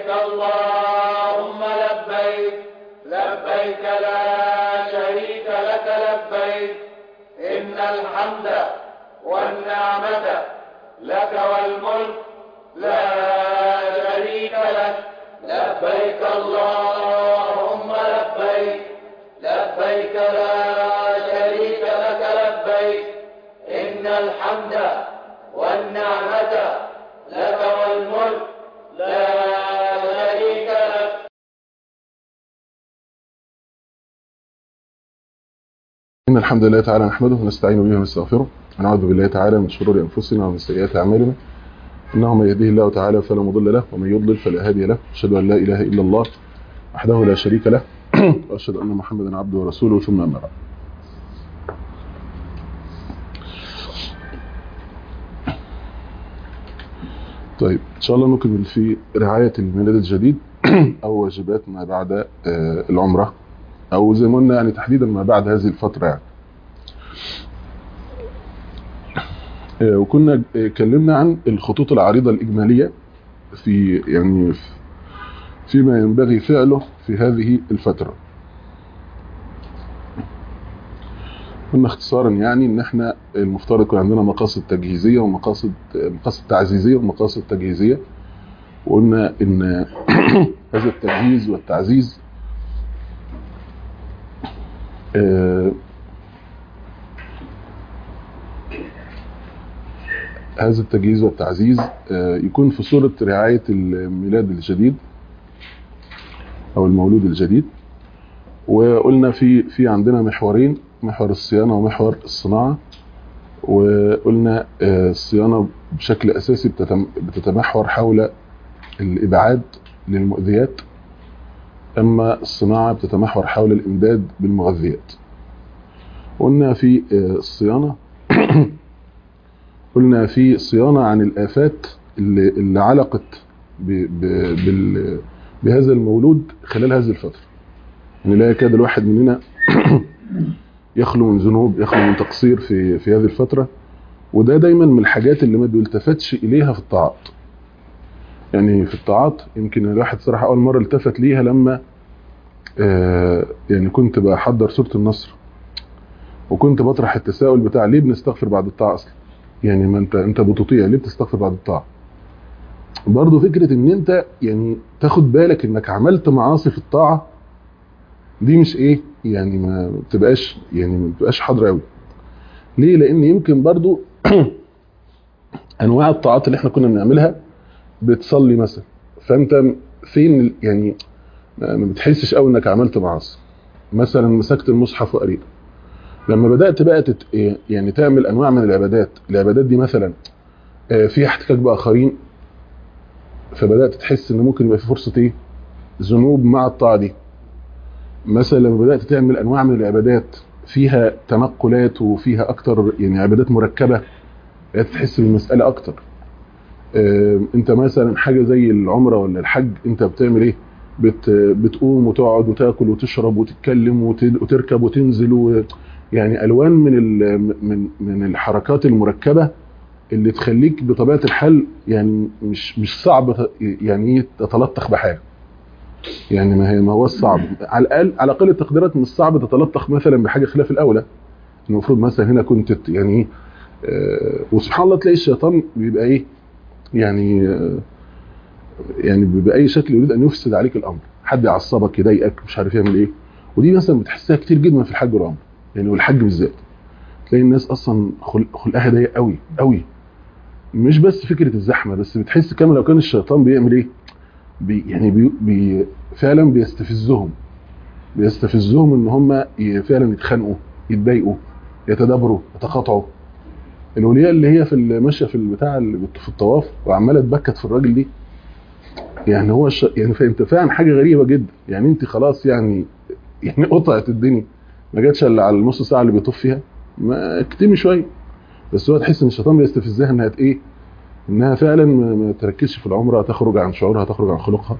لبيك اللهم لبيك لبيك لا شريك لك لبيك إن الحمد والنعمة لك والملك لا شريك لك لبيك اللهم لبيك لبيك لا شريك لك لبيك إن الحمد والنعمة لك والملك لا شريك لك إن الحمد لله تعالى نحمده ونستعين به ونستغفره ونعوذ بالله تعالى من شرور أنفسنا ومن سيئات أعمالنا إنه من يهديه الله تعالى فلا مضل له ومن يضلل فلا هادي له أشهد أن لا إله إلا الله وحده لا شريك له وأشهد أن محمدا عبده ورسوله ثم أما بعد طيب إن شاء الله نكمل في رعاية الميلاد الجديد أو واجبات ما بعد آه، العمرة أو زي ما قلنا يعني تحديدا ما بعد هذه الفترة يعني آه، وكنا آه، اتكلمنا عن الخطوط العريضة الإجمالية في يعني في- فيما ينبغي فعله في هذه الفترة قلنا اختصارا يعني ان احنا المفترض يكون عندنا مقاصد تجهيزية ومقاصد مقاصد تعزيزية ومقاصد تجهيزية وقلنا ان هذا التجهيز والتعزيز آه، هذا التجهيز والتعزيز آه، يكون في صورة رعاية الميلاد الجديد أو المولود الجديد وقلنا في في عندنا محورين محور الصيانة ومحور الصناعة وقلنا آه، الصيانة بشكل أساسي بتتم- بتتمحور حول الإبعاد للمؤذيات أما الصناعة بتتمحور حول الإمداد بالمغذيات قلنا في آه، الصيانة قلنا في صيانة عن الآفات اللي, اللي علقت ب ب بال بهذا المولود خلال هذه الفترة يعني لا يكاد الواحد مننا يخلو من ذنوب يخلو من تقصير في في هذه الفترة وده دايما من الحاجات اللي ما بيلتفتش إليها في الطاعات يعني في الطاعات يمكن الواحد صراحة أول مرة التفت ليها لما آه يعني كنت بحضر سورة النصر وكنت بطرح التساؤل بتاع ليه بنستغفر بعد الطاعة أصلا يعني ما انت انت بتطيع ليه بتستغفر بعد الطاعة برضه فكرة ان انت يعني تاخد بالك انك عملت معاصي في الطاعة دي مش ايه يعني ما بتبقاش يعني ما بتبقاش حاضرة قوي ليه لان يمكن برضه انواع الطاعات اللي احنا كنا بنعملها بتصلي مثلا فانت فين ال- يعني ما ما بتحسش قوي انك عملت معاصي مثلا مسكت المصحف وقريت لما بدات بقى تت... يعني تعمل انواع من العبادات العبادات دي مثلا آه، فيها احتكاك باخرين فبدات تحس ان ممكن يبقى في فرصه ايه ذنوب مع الطاعه دي مثلا لما بدات تعمل انواع من العبادات فيها تنقلات وفيها اكتر يعني عبادات مركبه بدات تحس بالمساله اكتر آه، انت مثلا حاجه زي العمره ولا الحج انت بتعمل ايه بت بتقوم وتقعد وتاكل وتشرب وتتكلم وت- وتركب وتنزل و يعني الوان من ال- من من الحركات المركبه اللي تخليك بطبيعه الحال يعني مش مش صعب ت- يعني ايه تتلطخ بحاجه يعني ما هي ما هو الصعب على الاقل على اقل التقديرات مش صعب تتلطخ مثلا بحاجه خلاف الاولى المفروض مثلا هنا كنت ت- يعني ايه آه، وسبحان الله تلاقي الشيطان بيبقى ايه يعني آه، يعني باي شكل يريد ان يفسد عليك الامر حد يعصبك يضايقك مش عارف يعمل ايه ودي مثلا بتحسها كتير جدا في الحج والعمره يعني والحج بالذات تلاقي الناس اصلا خل- خلقها ضيق قوي قوي مش بس فكره الزحمه بس بتحس كمان لو كان الشيطان بيعمل ايه بي يعني بي بي فعلا بيستفزهم بيستفزهم ان هم ي- فعلا يتخانقوا يتضايقوا يتدابروا يتقاطعوا الولياء اللي هي في ال- ماشيه في البتاع اللي بت- في الطواف وعماله تبكت في الراجل دي يعني هو الش... يعني فانت فعلا حاجه غريبه جدا يعني انت خلاص يعني يعني قطعت الدنيا ما جاتش الا على النص ساعه اللي بيطوف فيها ما اكتمي شويه بس هو تحس ان الشيطان بيستفزها انها ت- ايه انها فعلا ما, ما تركزش في العمره تخرج عن شعورها تخرج عن خلقها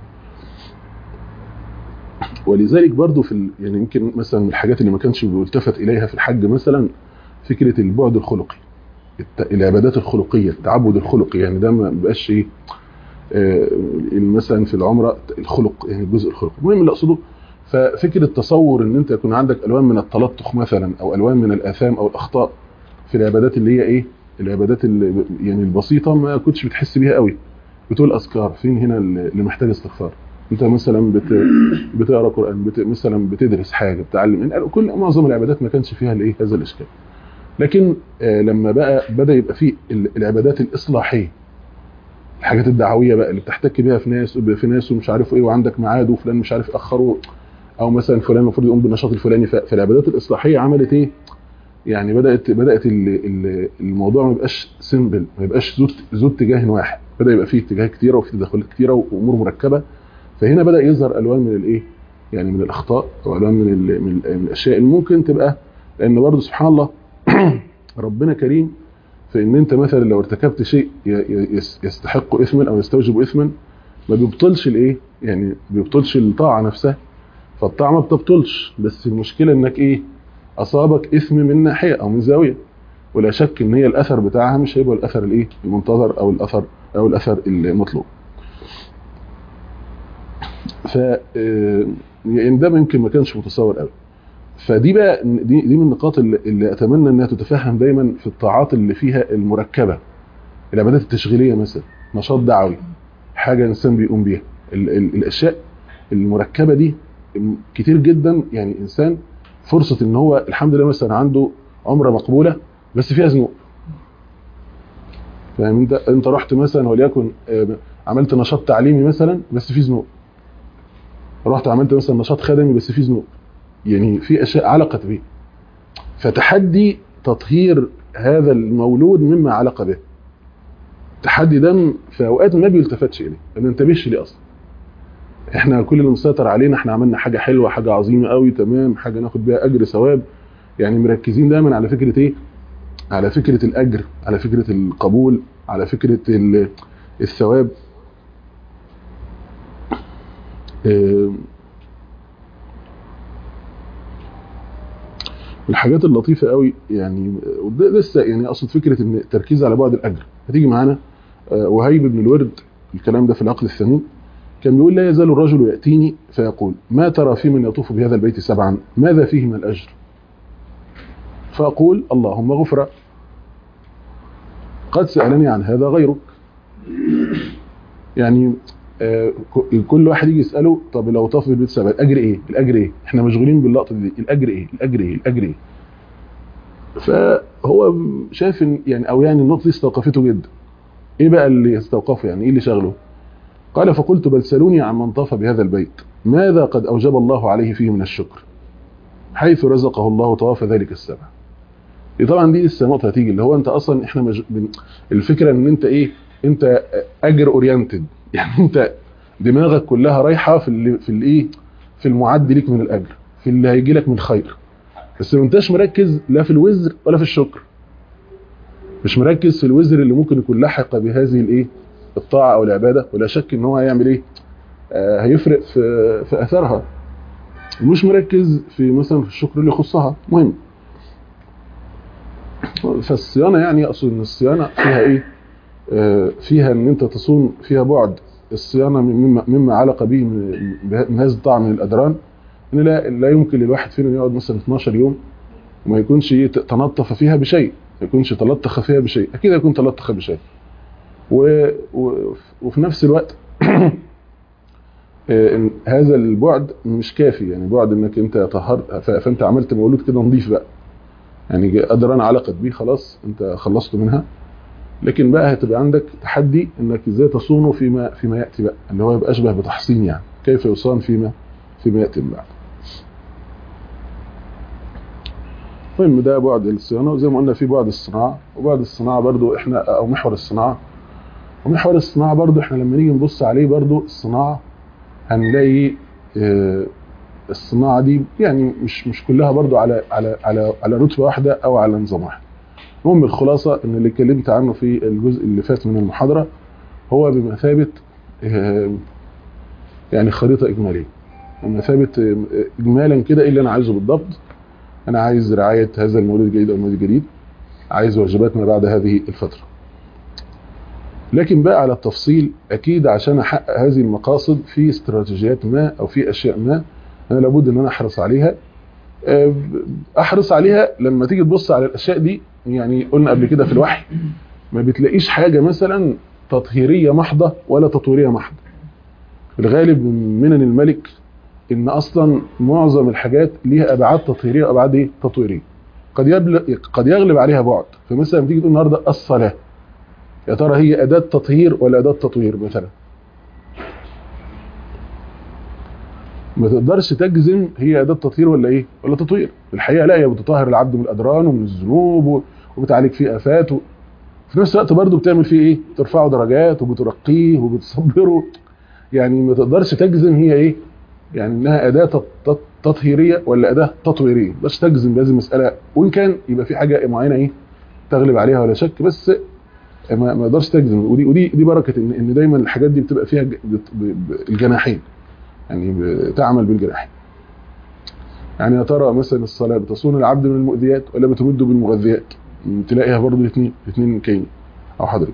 ولذلك برضو في ال... يعني يمكن مثلا من الحاجات اللي ما كانش بيلتفت اليها في الحج مثلا فكره البعد الخلقي الت... العبادات الخلقيه التعبد الخلقي يعني ده ما بيبقاش ايه آه، مثلا في العمره الخلق يعني جزء الخلق المهم اللي اقصده ففكره تصور ان انت يكون عندك الوان من التلطخ مثلا او الوان من الاثام او الاخطاء في العبادات اللي هي ايه العبادات اللي يعني البسيطه ما كنتش بتحس بيها قوي بتقول اذكار فين هنا اللي محتاج استغفار انت مثلا بت... بتقرا قران بت... مثلا بتدرس حاجه بتعلم إن- كل معظم العبادات ما كانش فيها الايه هذا الاشكال لكن آه، لما بقى بدا يبقى في ال- العبادات الاصلاحيه الحاجات الدعويه بقى اللي بتحتك بيها في ناس وب- في ناس ومش عارف ايه وعندك ميعاد وفلان مش عارف اخره او مثلا فلان المفروض يقوم بالنشاط الفلاني ف- فالعبادات الاصلاحيه عملت ايه يعني بدات بدات ال- ال- الموضوع ما يبقاش سيمبل ما يبقاش ذو ذو اتجاه واحد بدا يبقى فيه اتجاهات كتيره وفي تدخلات كتيره وامور مركبه فهنا بدا يظهر الوان من الايه يعني من الاخطاء او الوان من ال- من ال- من الاشياء اللي ممكن تبقى لان برضه سبحان الله ربنا كريم فان انت مثلا لو ارتكبت شيء ي- ي- يس- يستحق اثما او يستوجب اثما ما بيبطلش الايه يعني بيبطلش الطاعه نفسها فالطاعه ما بتبطلش بس المشكله انك ايه اصابك اثم من ناحيه او من زاويه ولا شك ان هي الاثر بتاعها مش هيبقى الاثر الايه المنتظر او الاثر او الاثر المطلوب ف آه، يعني ده يمكن ما كانش متصور قوي فدي بقى دي دي من النقاط اللي, اللي اتمنى انها تتفهم دايما في الطاعات اللي فيها المركبه العبادات التشغيليه مثلا نشاط دعوي حاجه انسان بيقوم بيها ال ال الاشياء المركبه دي كتير جدا يعني انسان فرصه ان هو الحمد لله مثلا عنده عمره مقبوله بس فيها ذنوب فاهم انت انت رحت مثلا وليكن آه، عملت نشاط تعليمي مثلا بس فيه ذنوب رحت عملت مثلا نشاط خدمي بس فيه ذنوب يعني في اشياء علقت به فتحدي تطهير هذا المولود مما علق به تحدي ده في اوقات ما بيلتفتش اليه ما بننتبهش ليه اصلا احنا كل اللي مسيطر علينا احنا عملنا حاجه حلوه حاجه عظيمه قوي تمام حاجه ناخد بيها اجر ثواب يعني مركزين دايما على فكره ايه على فكره الاجر على فكره القبول على فكره ال- الثواب آه، الحاجات اللطيفه قوي يعني وده لسه يعني اقصد فكره ان التركيز على بعد الاجر هتيجي معانا آه، وهيب بن الورد الكلام ده في العقد الثمين كان بيقول لا يزال الرجل ياتيني فيقول ما ترى في من يطوف بهذا البيت سبعا ماذا فيه من الاجر فاقول اللهم غفرا قد سالني عن هذا غيرك يعني آه، ك- كل واحد يجي يساله طب لو طاف بالبيت سبعا الاجر ايه الاجر ايه احنا مشغولين باللقطه دي الاجر ايه الاجر ايه الاجر ايه فهو شايف إن يعني او يعني النقطه دي استوقفته جدا ايه بقى اللي استوقفه يعني ايه اللي شغله قال فقلت بل سلوني عن من طاف بهذا البيت ماذا قد اوجب الله عليه فيه من الشكر حيث رزقه الله طواف ذلك السبع دي طبعا دي لسه نقطه هتيجي اللي هو انت اصلا احنا مج... بن- الفكره ان انت ايه انت اجر اورينتد يعني انت دماغك كلها رايحه في اللي في الايه في المعد ليك من الاجر في اللي هيجي لك من خير بس ما انتش مركز لا في الوزر ولا في الشكر مش مركز في الوزر اللي ممكن يكون لحق بهذه الايه الطاعه او العباده ولا شك ان هو هيعمل ايه آه هيفرق في في اثرها ومش مركز في مثلا في الشكر اللي يخصها مهم فالصيانه يعني اقصد ان الصيانه فيها ايه آه فيها ان انت تصون فيها بعد الصيانه مما مما علق به من من هذا الطعم من الادران ان لا لا يمكن للواحد فينا يقعد مثلا 12 يوم وما يكونش تنظف فيها بشيء ما يكونش تلطخ فيها بشيء اكيد هيكون تلطخ بشيء و... و... وفي نفس الوقت إن هذا البعد مش كافي يعني بعد انك انت طهرت ف... فانت عملت مولود كده نظيف بقى يعني قدران علقت بيه خلاص انت خلصت منها لكن بقى هتبقى عندك تحدي انك ازاي تصونه فيما فيما ياتي بقى اللي هو يبقى اشبه بتحصين يعني كيف يصان فيما فيما ياتي من بعد المهم ده بعد الصيانه وزي ما قلنا في بعد الصناعه وبعد الصناعه برضو احنا او محور الصناعه ومحور الصناعه برضو احنا لما نيجي نبص عليه برضو الصناعه هنلاقي اه الصناعه دي يعني مش مش كلها برضو على على على على رتبه واحده او على نظام واحد المهم الخلاصه ان اللي اتكلمت عنه في الجزء اللي فات من المحاضره هو بمثابه اه يعني خريطه اجماليه بمثابه اجمالا كده ايه اللي انا عايزه بالضبط انا عايز رعايه هذا المولود الجديد او المولود الجديد عايز واجبات ما بعد هذه الفتره لكن بقى على التفصيل اكيد عشان احقق هذه المقاصد في استراتيجيات ما او في اشياء ما انا لابد ان انا احرص عليها آه، احرص عليها لما تيجي تبص على الاشياء دي يعني قلنا قبل كده في الوحي ما بتلاقيش حاجه مثلا تطهيريه محضه ولا تطويريه محضه الغالب من منن الملك ان اصلا معظم الحاجات ليها ابعاد تطهيريه وابعاد ايه تطويريه قد يبلغ قد يغلب عليها بعد فمثلا لما تيجي تقول النهارده الصلاه يا ترى هي اداه تطهير ولا اداه تطوير مثلا ما تقدرش تجزم هي اداه تطهير ولا ايه ولا تطوير الحقيقه لا هي بتطهر العبد من الادران ومن الذنوب و- وبتعالج فيه افات و... في نفس الوقت برضه بتعمل فيه ايه ترفعه درجات وبترقيه وبتصبره يعني ما تقدرش تجزم هي ايه يعني انها اداه تط- تط- تطهيريه ولا اداه تطويريه بس تجزم بهذه المساله وان كان يبقى في حاجه معينه ايه تغلب عليها ولا شك بس ما ما اقدرش تجزم ودي ودي دي بركه ان ان دايما الحاجات دي بتبقى فيها ج- بت- ب- ب- الجناحين يعني بتعمل بالجناحين يعني يا ترى مثلا الصلاه بتصون العبد من المؤذيات ولا بتمده بالمغذيات تلاقيها برضه الاثنين الاثنين كاين او حضرتك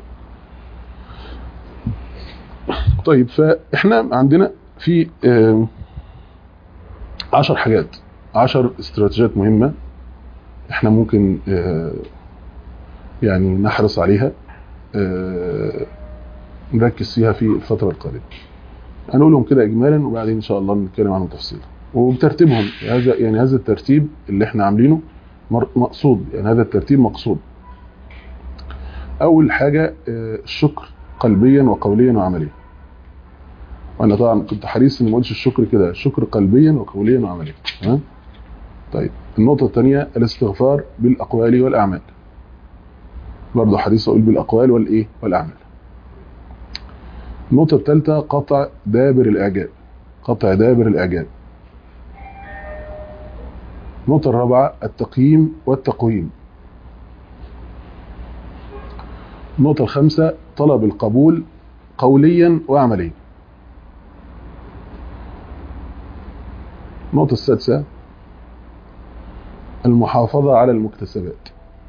طيب فاحنا عندنا في آم، عشر حاجات عشر استراتيجيات مهمة احنا ممكن آه، يعني نحرص عليها آه، نركز فيها في الفترة القادمة هنقولهم كده اجمالا وبعدين ان شاء الله نتكلم عنهم تفصيلا وبترتيبهم هذا يعني هذا الترتيب اللي احنا عاملينه مر- مقصود يعني هذا الترتيب مقصود اول حاجة آه، الشكر قلبيا وقوليا وعمليا وانا طبعا كنت حريص اني ما اقولش الشكر كده الشكر قلبيا وقوليا وعمليا تمام طيب النقطة الثانية الاستغفار بالأقوال والأعمال برضه حديث أقول بالأقوال والإيه والأعمال النقطة الثالثة قطع دابر الإعجاب قطع دابر الإعجاب النقطة الرابعة التقييم والتقويم النقطة الخامسة طلب القبول قوليا وعمليا النقطة السادسة المحافظة على المكتسبات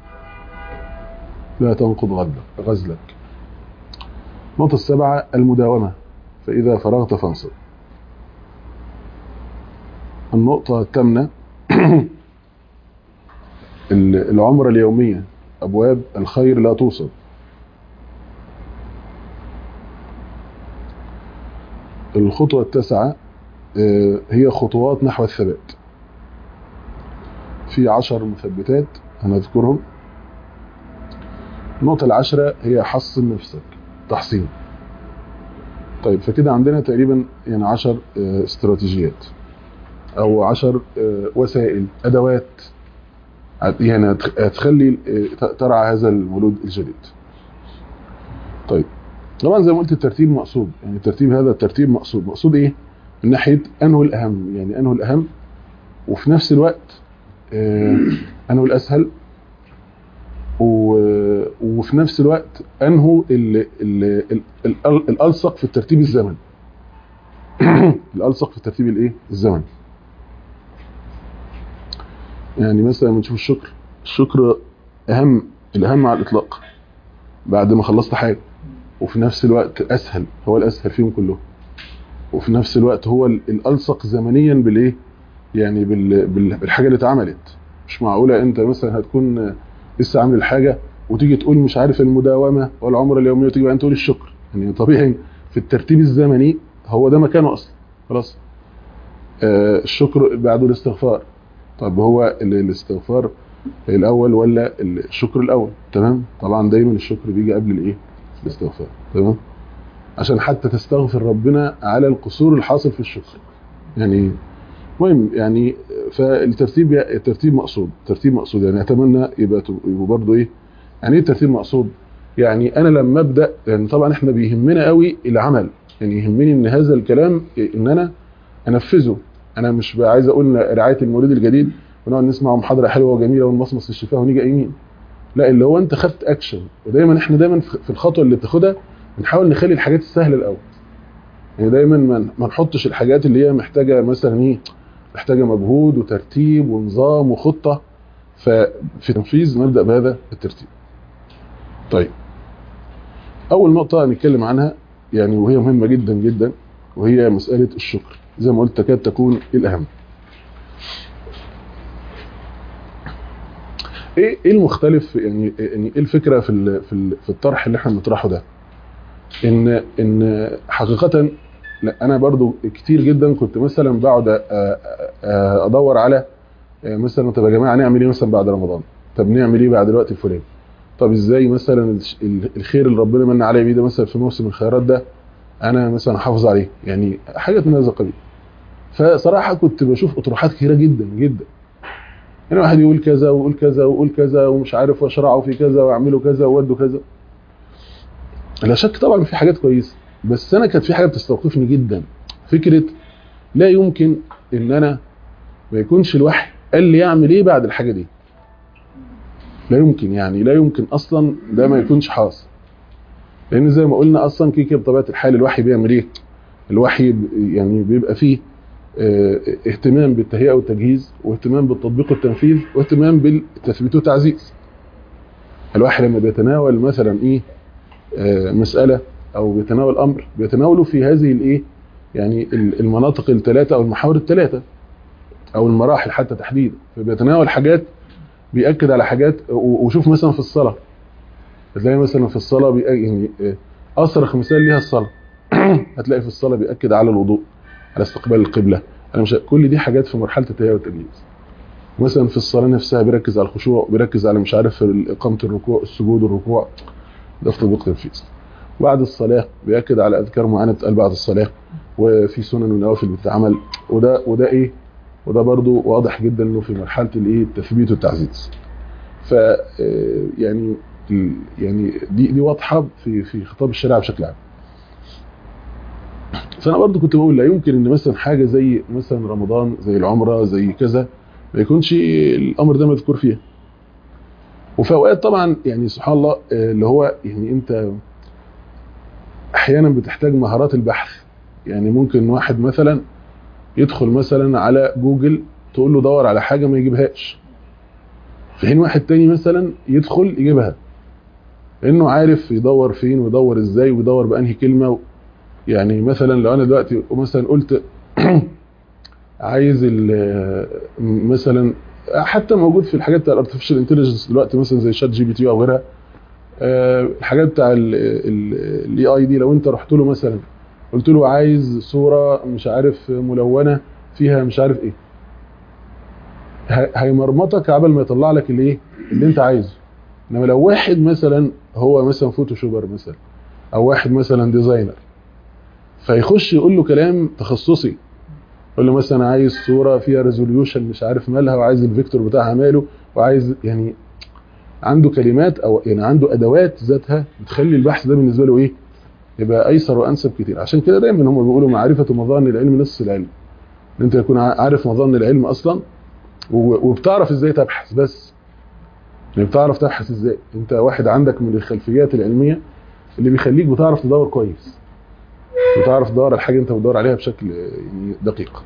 لا تنقض غزلك غزلك النقطة السابعة المداومة فإذا فرغت فانصب النقطة الثامنة العمرة اليومية أبواب الخير لا توصل الخطوة التاسعة آه، هي خطوات نحو الثبات في عشر مثبتات هنذكرهم النقطة العشرة هي حصن نفسك تحصين طيب فكده عندنا تقريبا يعني عشر آه، استراتيجيات او عشر آه، وسائل ادوات هت- يعني هتخ- هتخلي آه، ت- ترعى هذا المولود الجديد طيب طبعا زي ما قلت الترتيب مقصود يعني الترتيب هذا الترتيب مقصود مقصود ايه من ناحيه انه الاهم يعني انه الاهم وفي نفس الوقت آه، انه الاسهل و- وفي نفس الوقت انه ال ال ال ال الالصق في الترتيب الزمني الالصق في الترتيب الايه الزمني يعني مثلا بنشوف الشكر الشكر اهم الاهم على الاطلاق بعد ما خلصت حاجه وفي نفس الوقت اسهل هو الاسهل فيهم كلهم وفي نفس الوقت هو ال- الالصق زمنيا بالايه يعني بال- بال- بالحاجه اللي اتعملت مش معقوله انت مثلا هتكون لسه عامل الحاجه وتيجي تقول مش عارف المداومه والعمره اليوميه وتيجي بعدين تقول الشكر يعني طبيعي في الترتيب الزمني هو ده مكانه اصلا خلاص آه الشكر بعده الاستغفار طب هو ال- الاستغفار الاول ولا الشكر الاول تمام طبعا دايما الشكر بيجي قبل الايه الاستغفار تمام عشان حتى تستغفر ربنا على القصور الحاصل في الشكر يعني مهم يعني فالترتيب الترتيب مقصود الترتيب مقصود يعني اتمنى يبقى يبقى برضه ايه يعني ايه الترتيب مقصود يعني انا لما ابدا يعني طبعا احنا بيهمنا قوي العمل يعني يهمني ان هذا الكلام ان انا انفذه انا مش بقى عايز اقول رعايه المولود الجديد ونقعد نسمع محاضره حلوه وجميله ونمصمص الشفاه ونيجي قايمين لا اللي هو انت خدت اكشن ودايما احنا دايما في الخطوه اللي بتاخدها بنحاول نخلي الحاجات السهله الاول يعني دايما ما ما نحطش الحاجات اللي هي محتاجه مثلا ايه محتاجه مجهود وترتيب ونظام وخطه ففي التنفيذ نبدا بهذا الترتيب طيب اول نقطه نتكلم عنها يعني وهي مهمه جدا جدا وهي مساله الشكر زي ما قلت تكاد تكون الاهم ايه ايه المختلف يعني يعني ايه الفكره في ال في ال في الطرح اللي احنا بنطرحه ده ان ان حقيقه لا انا برضو كتير جدا كنت مثلا بقعد أ- أ- ادور على مثلا طب يا جماعه نعمل ايه مثلا بعد رمضان طب نعمل ايه بعد الوقت الفلاني طب ازاي مثلا الش- ال- الخير اللي ربنا من عليا بيه ده مثلا في موسم الخيرات ده انا مثلا احافظ عليه يعني حاجات من هذا القبيل فصراحه كنت بشوف اطروحات كثيره جدا جدا يعني واحد يقول كذا ويقول كذا ويقول كذا ومش عارف واشرعوا في كذا واعملوا كذا وودوا كذا لا شك طبعا في حاجات كويسه بس انا كانت في حاجه بتستوقفني جدا فكره لا يمكن ان انا ما يكونش الوحي قال لي اعمل ايه بعد الحاجه دي لا يمكن يعني لا يمكن اصلا ده ما يكونش حاصل لان زي ما قلنا اصلا كده كده بطبيعه الحال الوحي بيعمل ايه الوحي ب- يعني بيبقى فيه آه، اهتمام بالتهيئه والتجهيز واهتمام بالتطبيق والتنفيذ واهتمام بالتثبيت والتعزيز الوحي لما بيتناول مثلا ايه آه، مساله او بيتناول امر بيتناوله في هذه الايه يعني ال- المناطق الثلاثه او المحاور الثلاثه او المراحل حتى تحديدا فبيتناول حاجات بيأكد على حاجات و- وشوف مثلا في الصلاه هتلاقي مثلا في الصلاه بيأ- يعني آه، اصرخ مثال ليها الصلاه هتلاقي في الصلاه بيأكد على الوضوء على استقبال القبله على مش كل دي حاجات في مرحله التهيئه والتجهيز مثلا في الصلاه نفسها بيركز على الخشوع بيركز على مش عارف اقامه الركوع السجود والركوع ده في تطبيق تنفيذ بعد الصلاه بيأكد على اذكار معينه بتتقال بعد الصلاه وفي سنن ونوافل بتتعمل وده وده ايه وده برضو واضح جدا انه في مرحله الايه التثبيت والتعزيز ف آه، يعني ال- يعني دي دي واضحه في في خطاب الشريعه بشكل عام فانا برضو كنت بقول لا يمكن ان مثلا حاجه زي مثلا رمضان زي العمره زي كذا ما يكونش الامر ده مذكور فيها وفي اوقات طبعا يعني سبحان الله آه، اللي هو يعني انت احيانا بتحتاج مهارات البحث يعني ممكن واحد مثلا يدخل مثلا على جوجل تقول له دور على حاجه ما يجيبهاش في حين واحد تاني مثلا يدخل يجيبها لانه عارف يدور فين ويدور ازاي ويدور بانهي كلمه و... يعني مثلا لو انا دلوقتي مثلا قلت عايز ال- مثلا حتى موجود في الحاجات بتاع الارتفيشال انتليجنس دلوقتي مثلا زي شات جي بي تي او غيرها آه، الحاجات بتاع الاي اي دي لو انت رحت له مثلا قلت له عايز صوره مش عارف ملونه فيها مش عارف ايه ه- هيمرمطك قبل ما يطلع لك الايه اللي انت عايزه انما لو واحد مثلا هو مثلا فوتوشوبر مثلا او واحد مثلا ديزاينر فيخش يقول له كلام تخصصي يقول له مثلا عايز صوره فيها ريزوليوشن مش عارف مالها وعايز الفيكتور بتاعها ماله وعايز يعني عنده كلمات او يعني عنده ادوات ذاتها بتخلي البحث ده بالنسبه له ايه يبقى ايسر وانسب كتير عشان كده دايما هم بيقولوا معرفه مظان العلم نصف العلم ان انت تكون عارف مظان العلم اصلا و- وبتعرف ازاي تبحث بس يعني بتعرف تبحث ازاي انت واحد عندك من الخلفيات العلميه اللي بيخليك بتعرف تدور كويس بتعرف تدور على الحاجه انت بتدور عليها بشكل يعني دقيق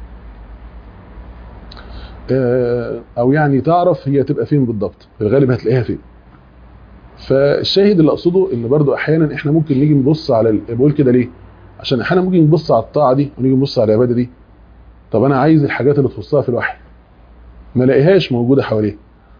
آه، او يعني تعرف هي تبقى فين بالضبط في الغالب هتلاقيها فين فالشاهد اللي اقصده ان برضو احيانا احنا ممكن نيجي نبص على ال- بقول كده ليه عشان احيانا ممكن نبص على الطاعه دي ونيجي نبص على العباده دي طب انا عايز الحاجات اللي تخصها في الوحي ما الاقيهاش موجوده حواليه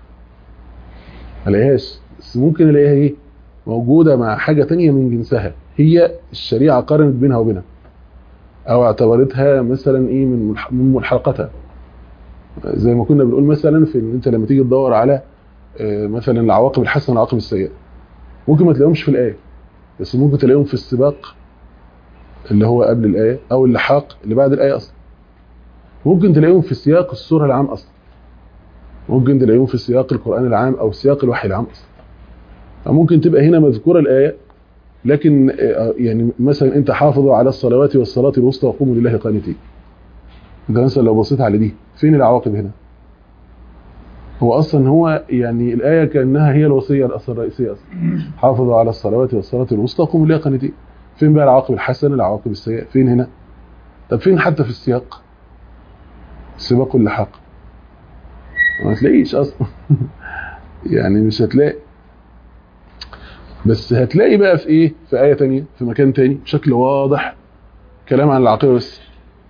ما الاقيهاش بس ممكن الاقيها ايه موجوده مع حاجه تانية من جنسها هي الشريعه قارنت بينها وبينها او اعتبرتها مثلا ايه من ملح- من ملحقاتها زي ما كنا بنقول مثلا في ان انت لما تيجي تدور على آه، مثلا العواقب الحسنه والعواقب السيئه ممكن ما تلاقيهمش في الايه بس ممكن تلاقيهم في السباق اللي هو قبل الايه او اللحاق اللي بعد الايه اصلا ممكن تلاقيهم في سياق السوره العام اصلا ممكن تلاقيهم في سياق القران العام او سياق الوحي العام اصلا فممكن تبقى هنا مذكوره الايه لكن آه، يعني مثلا انت حافظوا على الصلوات والصلاه الوسطى وقوموا لله قانتين انت مثلا لو بصيت على دي فين العواقب هنا هو اصلا هو يعني الايه كانها هي الوصيه الاصل الرئيسيه اصلا حافظوا على الصلوات والصلاه الوسطى وقوموا لله قانتين فين بقى العواقب الحسنه العواقب السيئه فين هنا طب فين حتى في السياق السباق واللحاق ما تلاقيش اصلا يعني مش هتلاقي بس هتلاقي بقى في ايه في آية تانية في مكان تاني بشكل واضح كلام عن العقيدة بس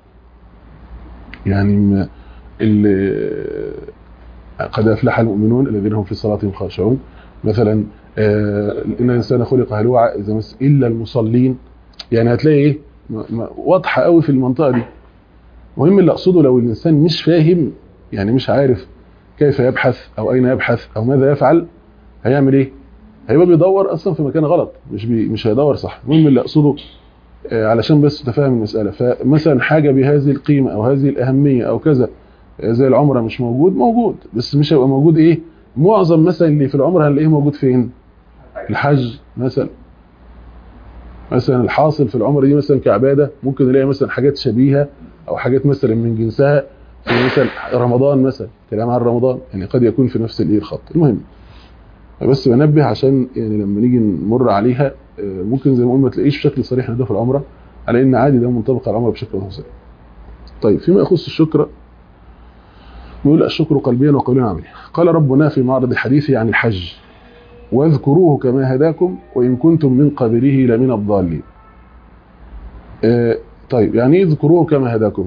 يعني ما ال- قد أفلح المؤمنون الذين هم في صلاتهم خاشعون مثلا آه، إن الإنسان خلق هلوعا إذا مس إلا المصلين يعني هتلاقي إيه م- م- واضحة قوي في المنطقة دي مهم اللي أقصده لو الإنسان مش فاهم يعني مش عارف كيف يبحث أو أين يبحث أو ماذا يفعل هيعمل إيه هيبقى بيدور أصلا في مكان غلط مش بي مش هيدور صح المهم اللي أقصده آه، علشان بس تفهم المسألة فمثلا حاجة بهذه القيمة أو هذه الأهمية أو كذا آه، زي العمرة مش موجود موجود بس مش هيبقى موجود إيه معظم مثلا اللي في العمرة هنلاقيه موجود فين الحج مثلا مثلا الحاصل في العمرة دي مثلا كعبادة ممكن نلاقي مثلا حاجات شبيهة أو حاجات مثلا من جنسها في مثلا رمضان مثلا كلام عن رمضان يعني قد يكون في نفس الإيه الخط المهم بس بنبه عشان يعني لما نيجي نمر عليها آه، ممكن زي ما قلنا ما تلاقيش بشكل صريح ان ده في العمره على ان عادي ده منطبق على العمره بشكل مفصل طيب فيما يخص الشكر بيقول الشكر قلبيا وقوليا عمليا قال ربنا في معرض حديثه عن الحج واذكروه كما هداكم وان كنتم من قبله لمن الضالين آه، طيب يعني ايه اذكروه كما هداكم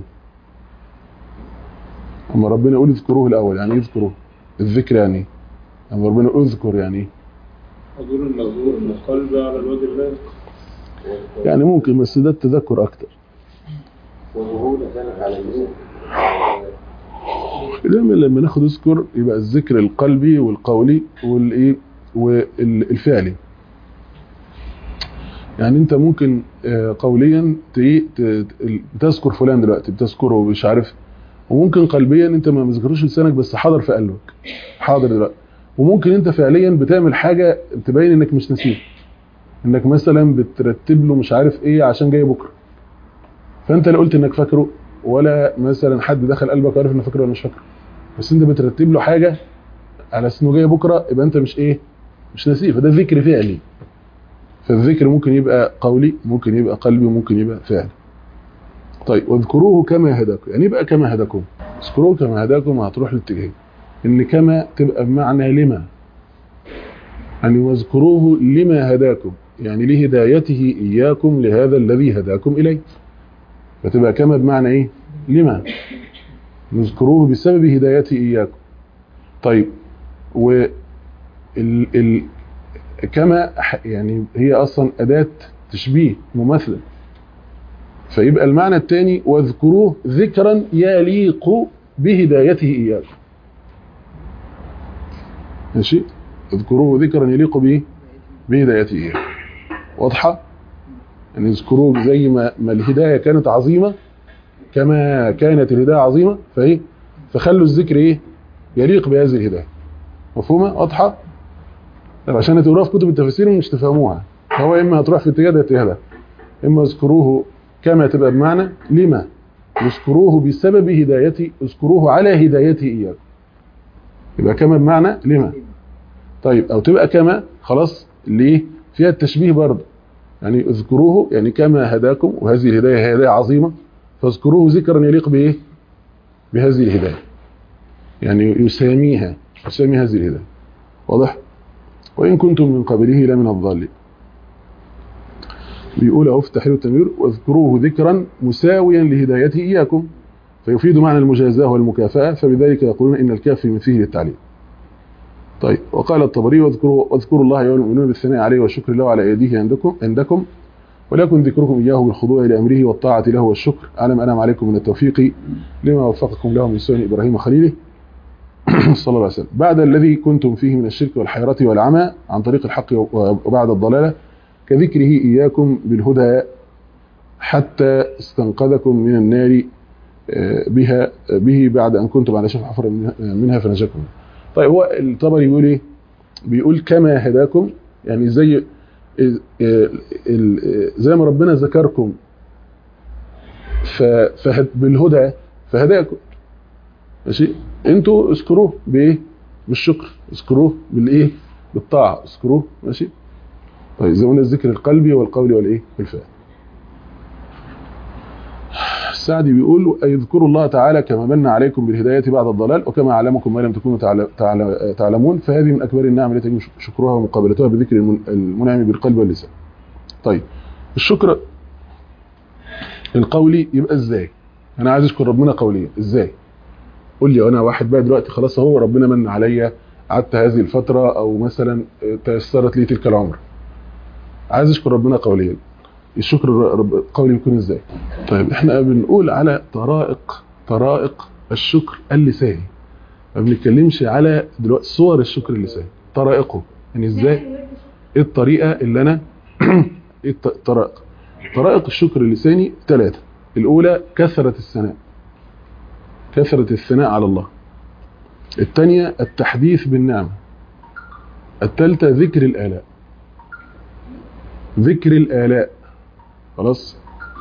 اما ربنا يقول اذكروه الاول يعني ايه اذكروه الذكر يعني ايه اما ربنا يقول اذكر يعني ايه حضور النظور من القلب على الوجه اللازم يعني ممكن بس ده التذكر اكتر وظهور ذلك على النور دايما لما ناخد اذكر يبقى الذكر القلبي والقولي والايه والفعلي يعني انت ممكن آه، قوليا ت- ت- بتذكر فلان دلوقتي بتذكره ومش عارف وممكن قلبيا انت ما مذكروش لسانك بس حاضر في قلبك حاضر دلوقتي وممكن انت فعليا بتعمل حاجه تبين انك مش نسيه انك مثلا بترتب له مش عارف ايه عشان جاي بكره فانت لا قلت انك فاكره ولا مثلا حد دخل قلبك وعرف انه فاكره ولا مش فاكره بس انت بترتب له حاجه على اساس انه جاي بكره يبقى انت مش ايه مش ناسيه فده ذكر فعلي فالذكر ممكن يبقى قولي ممكن يبقى قلبي ممكن يبقى فعلي طيب واذكروه كما هداكم يعني يبقى كما هداكم اذكروه كما هداكم هتروح لاتجاهين ان كما تبقى بمعنى لما يعني واذكروه لما هداكم يعني لهدايته اياكم لهذا الذي هداكم اليه فتبقى كما بمعنى ايه لما نذكروه بسبب هدايته اياكم طيب و ال ال كما ح- يعني هي اصلا اداه تشبيه مماثله فيبقى المعنى الثاني واذكروه ذكرا يليق بهدايته اياكم ماشي اذكروه ذكرا يليق به بهدايته اياكم واضحه يعني اذكروه زي ما, ما الهدايه كانت عظيمه كما كانت الهدايه عظيمه فايه فخلوا الذكر ايه يليق بهذه الهدايه مفهومه واضحه طب عشان تقروها في كتب التفاسير مش تفهموها هو اما هتروح في اتجاه ده اتجاه ده اما اذكروه كما تبقى بمعنى لما اذكروه بسبب هدايتي اذكروه على هدايتي اياكم يبقى كما بمعنى لما طيب او تبقى كما خلاص ليه فيها التشبيه برضه يعني اذكروه يعني كما هداكم وهذه الهدايه هي هدايه عظيمه فاذكروه ذكرا يليق بايه بهذه الهدايه يعني يساميها يسامي هذه الهدايه واضح وإن كنتم من قبله لمن الضالين بيقول اهو في تحرير التنوير واذكروه ذكرا مساويا لهدايته إياكم فيفيد معنى المجازاة والمكافأة فبذلك يقولون إن الكاف في مثله للتعليم طيب وقال الطبري واذكروا, واذكروا الله يوم المؤمنون بالثناء عليه والشكر له على يديه عندكم عندكم وليكن ذكركم إياه بالخضوع لأمره والطاعة له والشكر أعلم أنعم عليكم من التوفيق لما وفقكم له من سنن إبراهيم خليله صلى الله عليه وسلم بعد الذي كنتم فيه من الشرك والحيرة والعمى عن طريق الحق وبعد الضلالة كذكره إياكم بالهدى حتى استنقذكم من النار بها به بعد أن كنتم على شفا حفر منها فنجاكم طيب هو الطبري يقول ايه بيقول كما هداكم يعني زي زي ما ربنا ذكركم بالهدى فهداكم ماشي انتوا اذكروه بايه بالشكر اذكروه بالايه بالطاعه اذكروه ماشي طيب زي ما قلنا الذكر القلبي والقولي والايه والفعل السعدي بيقول اذكروا الله تعالى كما من عليكم بالهدايه بعد الضلال وكما علمكم ما لم تكونوا تعل- تعل- تعلمون فهذه من اكبر النعم التي يجب شكرها ومقابلتها بذكر المن- المنعم بالقلب واللسان. طيب الشكر القولي يبقى ازاي؟ انا عايز اشكر ربنا قوليا ازاي؟ قول لي انا واحد بقى دلوقتي خلاص اهو ربنا من عليا قعدت هذه الفتره او مثلا تيسرت لي تلك العمر. عايز اشكر ربنا قوليا. الشكر الرب- القولي بيكون ازاي؟ طيب احنا بنقول على طرائق طرائق الشكر اللساني ما بنتكلمش على دلوقتي صور الشكر اللساني طرائقه يعني ازاي ايه الطريقه اللي انا ايه الط- الطرائق طرائق الشكر اللساني ثلاثه الاولى كثره الثناء كثره الثناء على الله الثانيه التحديث بالنعمه الثالثه ذكر الالاء ذكر الالاء خلاص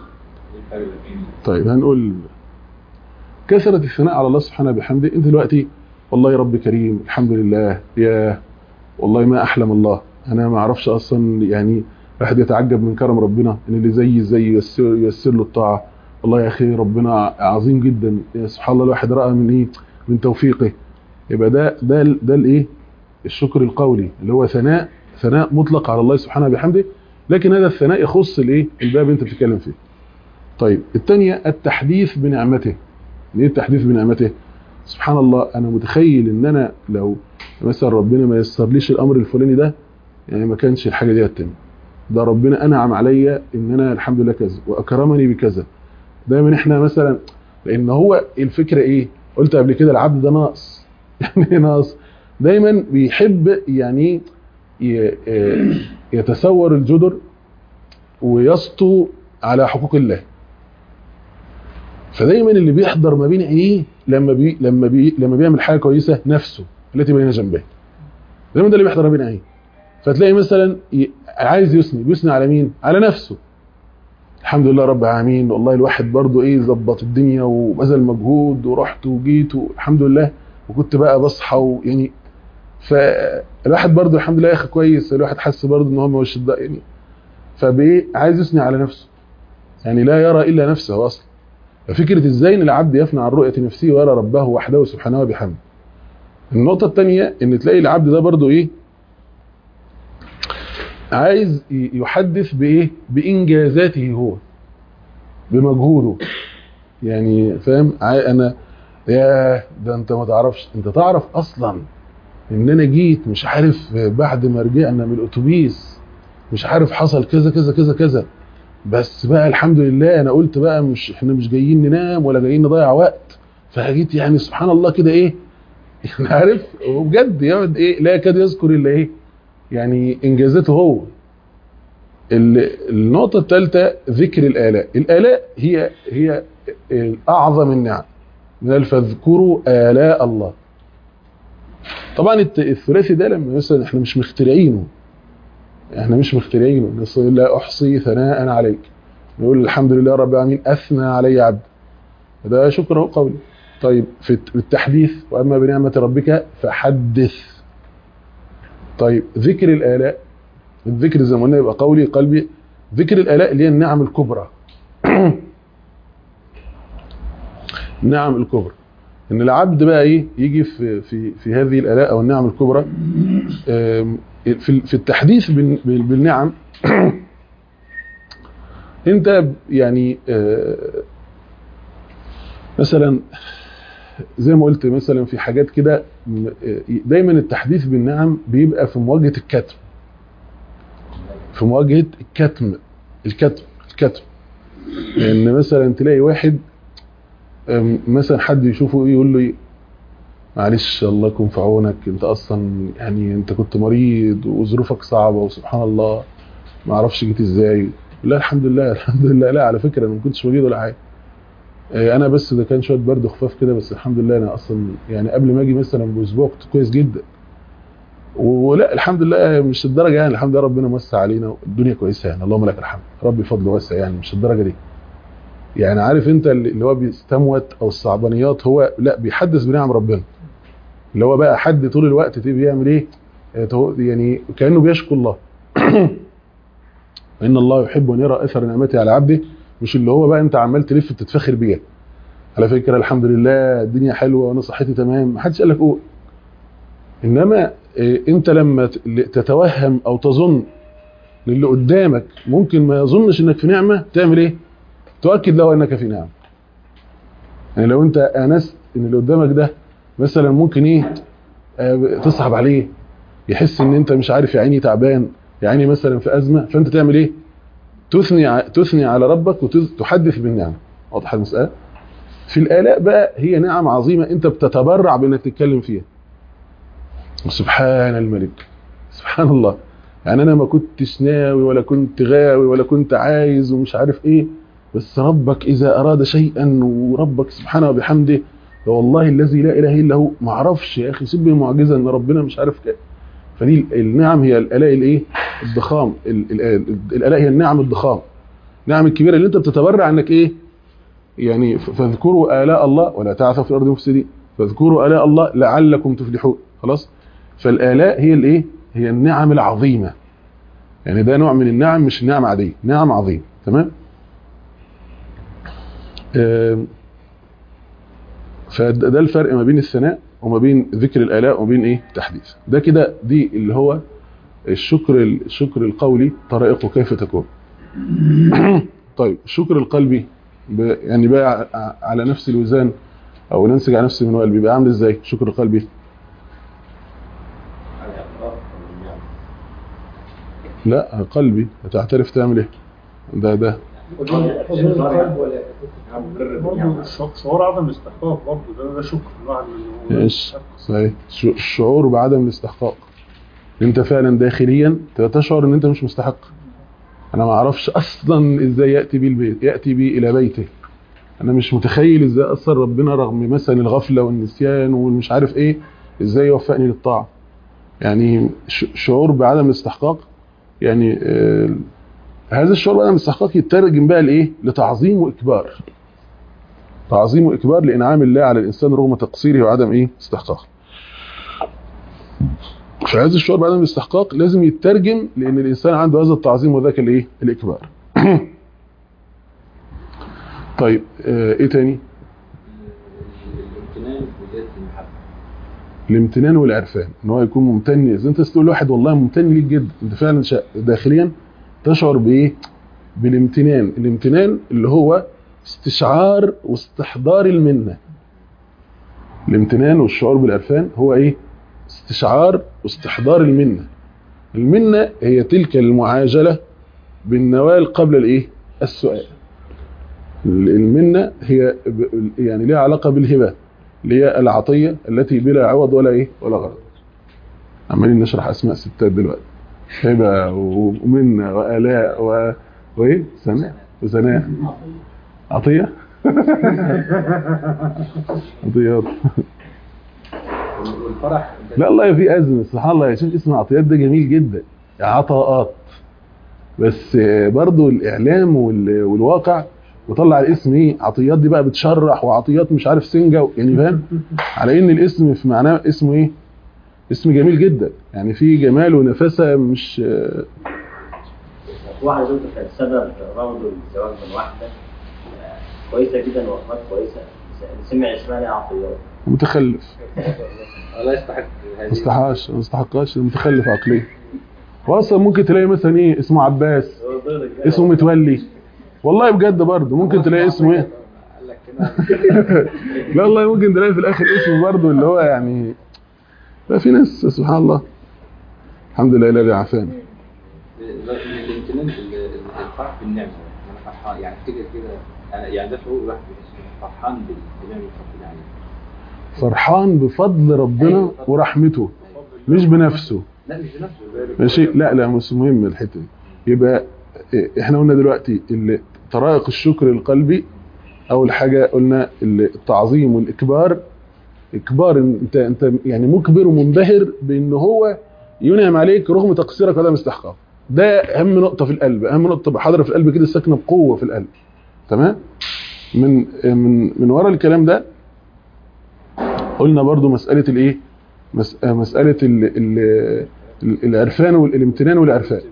طيب هنقول كثرة الثناء على الله سبحانه بحمده انت دلوقتي والله يا رب كريم الحمد لله يا والله ما احلم الله انا ما اعرفش اصلا يعني الواحد يتعجب من كرم ربنا ان اللي زي زي ييسر, ييسر له الطاعه والله يا اخي ربنا عظيم جدا يا سبحان الله الواحد راى من ايه من توفيقه يبقى ده ده ده الايه الشكر القولي اللي هو ثناء ثناء مطلق على الله سبحانه بحمده لكن هذا الثناء يخص الايه الباب اللي انت بتتكلم فيه طيب الثانيه التحديث بنعمته ليه التحديث بنعمته سبحان الله انا متخيل ان انا لو مثلا ربنا ما يسرليش الامر الفلاني ده يعني ما كانش الحاجه دي هتتم ده ربنا انعم عليا ان انا الحمد لله كذا واكرمني بكذا دايما احنا مثلا لان هو الفكره ايه قلت قبل كده العبد ده ناقص يعني إيه ناقص دايما بيحب يعني ي- ي- يتسور الجدر ويسطو على حقوق الله فدايما اللي بيحضر ما بين عينيه لما بي لما بي لما بيعمل حاجه كويسه نفسه التي بين جنبيه دايما ده اللي بيحضر ما بين عينيه فتلاقي مثلا ي- عايز يثني بيثني على مين على نفسه الحمد لله رب العالمين والله الواحد برضو ايه ظبط الدنيا وبذل مجهود ورحت وجيت والحمد لله وكنت بقى بصحى ويعني فالواحد برضو الحمد لله يا اخي كويس الواحد حس برضو ان هو مش الد- يعني فبايه عايز يثني على نفسه يعني لا يرى الا نفسه اصلا ففكره ازاي ان العبد يفنى عن رؤيه نفسه ويرى ربه وحده سبحانه وبحمده النقطه الثانيه ان تلاقي العبد ده برضو ايه عايز ي- يحدث بايه بانجازاته هو بمجهوده يعني فاهم عاي- انا يا ده انت ما تعرفش انت تعرف اصلا ان انا جيت مش عارف بعد ما رجعنا من الاتوبيس مش عارف حصل كذا كذا كذا كذا بس بقى الحمد لله انا قلت بقى مش احنا مش جايين ننام ولا جايين نضيع وقت فجيت يعني سبحان الله كده ايه يعني عارف وبجد يقعد ايه لا يكاد يذكر الا ايه يعني انجازاته هو ال- النقطة الثالثة ذكر الآلاء الآلاء هي هي أعظم النعم من الف فاذكروا آلاء الله طبعا الت- الثلاثي ده لما مثلا احنا مش مخترعينه احنا مش مخترعينه الناس يقول لا أحصي ثناء عليك يقول الحمد لله رب العالمين أثنى علي عبد ده شكره قولي طيب في الت- التحديث وأما بنعمة ربك فحدث طيب ذكر الآلاء الذكر زي ما قلنا يبقى قولي قلبي ذكر الآلاء اللي هي النعم الكبرى النعم الكبرى ان العبد بقى ايه يجي في في في هذه الآلاء او النعم الكبرى آم، في في التحديث بال- بال- بالنعم انت يعني آه، مثلا زي ما قلت مثلا في حاجات كده م- آه، دايما التحديث بالنعم بيبقى في مواجهة الكتم في مواجهة الكتم الكتم الكتم لان مثلا تلاقي واحد أم، مثلا حد يشوفه يقول له إيه، معلش الله يكون في عونك انت اصلا يعني انت كنت مريض وظروفك صعبه وسبحان الله ما اعرفش جيت ازاي لا الحمد لله الحمد لله لا على فكره انا ما كنتش مريض ولا حاجه آه، انا بس ده كان شويه برد خفاف كده بس الحمد لله انا اصلا يعني قبل ما اجي مثلا باسبوع كنت كويس جدا ولا الحمد لله مش الدرجه يعني الحمد لله ربنا موسع علينا الدنيا كويسه يعني اللهم لك الحمد ربي فضله واسع يعني مش الدرجه دي يعني عارف انت اللي هو بيستموت او الصعبانيات هو لا بيحدث بنعم ربنا اللي هو بقى حد طول الوقت تبقى بيعمل ايه آه، تو- يعني كانه بيشكو الله ان الله يحب ان يرى اثر نعمته على عبده مش اللي هو بقى انت عمال تلف تتفخر بيها على فكره الحمد لله الدنيا حلوه وانا صحتي تمام ما حدش قال لك قول انما إيه، انت لما ت- تتوهم او تظن ان اللي قدامك ممكن ما يظنش انك في نعمه تعمل ايه تؤكد له انك في نعمه يعني لو انت انست ان اللي قدامك ده مثلا ممكن ايه آه، تصعب عليه يحس ان انت مش عارف يا عيني تعبان يا عيني مثلا في ازمه فانت تعمل ايه تثني ع- تثني على ربك وتحدث بالنعمه واضحه المساله في الالاء بقى هي نعم عظيمه انت بتتبرع بانك تتكلم فيها سبحان الملك سبحان الله يعني انا ما كنتش ناوي ولا كنت غاوي ولا كنت عايز ومش عارف ايه بس ربك اذا اراد شيئا وربك سبحانه وبحمده والله الذي لا اله الا هو ما اعرفش يا اخي سيب المعجزه ان ربنا مش عارف كده فدي النعم هي الالاء الايه الضخام ال- ال- ال- الالاء هي النعم الضخام النعم الكبيره اللي انت بتتبرع انك ايه يعني ف- فاذكروا الاء الله ولا تعثوا في الارض مفسدين فاذكروا الاء الله لعلكم تفلحون خلاص فالالاء هي الايه هي النعم العظيمه يعني ده نوع من النعم مش نعم عاديه نعم عظيم تمام آم، فده ده الفرق ما بين الثناء وما بين ذكر الالاء وما بين ايه التحديث ده كده دي اللي هو الشكر الشكر القولي طرائقه كيف تكون طيب الشكر القلبي ب- يعني بقى ع- على نفس الوزان او ننسج على نفس المنوال بيبقى عامل ازاي الشكر القلبي لا قلبي هتعترف تعمل ايه ده ده حضور القلب ولا برضه الشعور- شعور عدم الاستحقاق برضه ده ده شكر الواحد من ايش صحيح ش- الشعور بعدم الاستحقاق انت فعلا داخليا تشعر ان انت مش مستحق انا ما اعرفش اصلا ازاي ياتي بي البيت ياتي بي الى بيته انا مش متخيل ازاي اصلا ربنا رغم مثلا الغفله والنسيان والمش عارف ايه ازاي يوفقني للطاعه يعني ش- شعور بعدم الاستحقاق يعني آه هذا الشعور بعدم الاستحقاق يترجم بقى لايه لتعظيم واكبار تعظيم واكبار لانعام الله على الانسان رغم تقصيره وعدم ايه استحقاقه فهذا الشعور بعدم الاستحقاق لازم يترجم لان الانسان عنده هذا التعظيم وذاك الايه الاكبار طيب آه ايه تاني الامتنان وزيادة المحبة الامتنان والعرفان ان هو يكون ممتن اذا انت تقول لواحد والله ممتن ليك جدا انت فعلا شا- داخليا تشعر بايه بالامتنان الامتنان اللي هو استشعار واستحضار المنه الامتنان والشعور بالعرفان هو ايه استشعار واستحضار المنه المنه هي تلك المعاجله بالنوال قبل الايه السؤال المنه هي ب- يعني لها علاقه بالهبه اللي هي العطيه التي بلا عوض ولا ايه ولا غرض عمالين نشرح اسماء ستات دلوقتي هبه ومنه والاء و... وايه سناء وسناء عطيه عطيات والفرح لا والله في ازمه سبحان الله يا شيخ اسم عطيات ده جميل جدا عطاءات بس برضو الاعلام وال- والواقع وطلع الاسم ايه عطيات دي بقى بتشرح وعطيات مش عارف سنجه يعني فاهم على ان الاسم في معناه اسمه ايه اسم جميل جدا يعني فيه جمال ونفاسه مش واحد زوجته كان سبب رفضه للزواج من واحدة آه، كويسة جدا وأخلاق كويسة سمع اسمها عطيات متخلف لا يستحق ما هذه استحقاش ما استحقاش متخلف عقليا واصلا ممكن تلاقي مثلا ايه اسمه عباس اسمه متولي والله بجد برضه ممكن تلاقي اسمه ايه قال لك كده لا والله ممكن تلاقي في الاخر اسمه برضه اللي هو يعني لا في ناس سبحان الله الحمد لله الذي عافانا الامتنان بال- الفرح بالنعمة انا فرحان يعني افتكر كده أنا- يعني ده شعور الواحد بيحس إنه فرحان بالنعمة اللي عليه فرحان بفضل ربنا ورحمته مش بنفسه لا مش بنفسه ماشي لا لا مش مهم الحته دي يبقى إيه، احنا قلنا دلوقتي اللي طرائق الشكر القلبي اول حاجه قلنا التعظيم والاكبار اكبار إن انت انت يعني مكبر ومنبهر بان هو ينعم عليك رغم تقصيرك وعدم استحقاق ده اهم نقطه في القلب اهم نقطه تبقى حاضره في القلب كده ساكنه بقوه في القلب تمام من من من ورا الكلام ده قلنا برضو مساله الايه مس- مساله ال ال ال- العرفان والامتنان والعرفان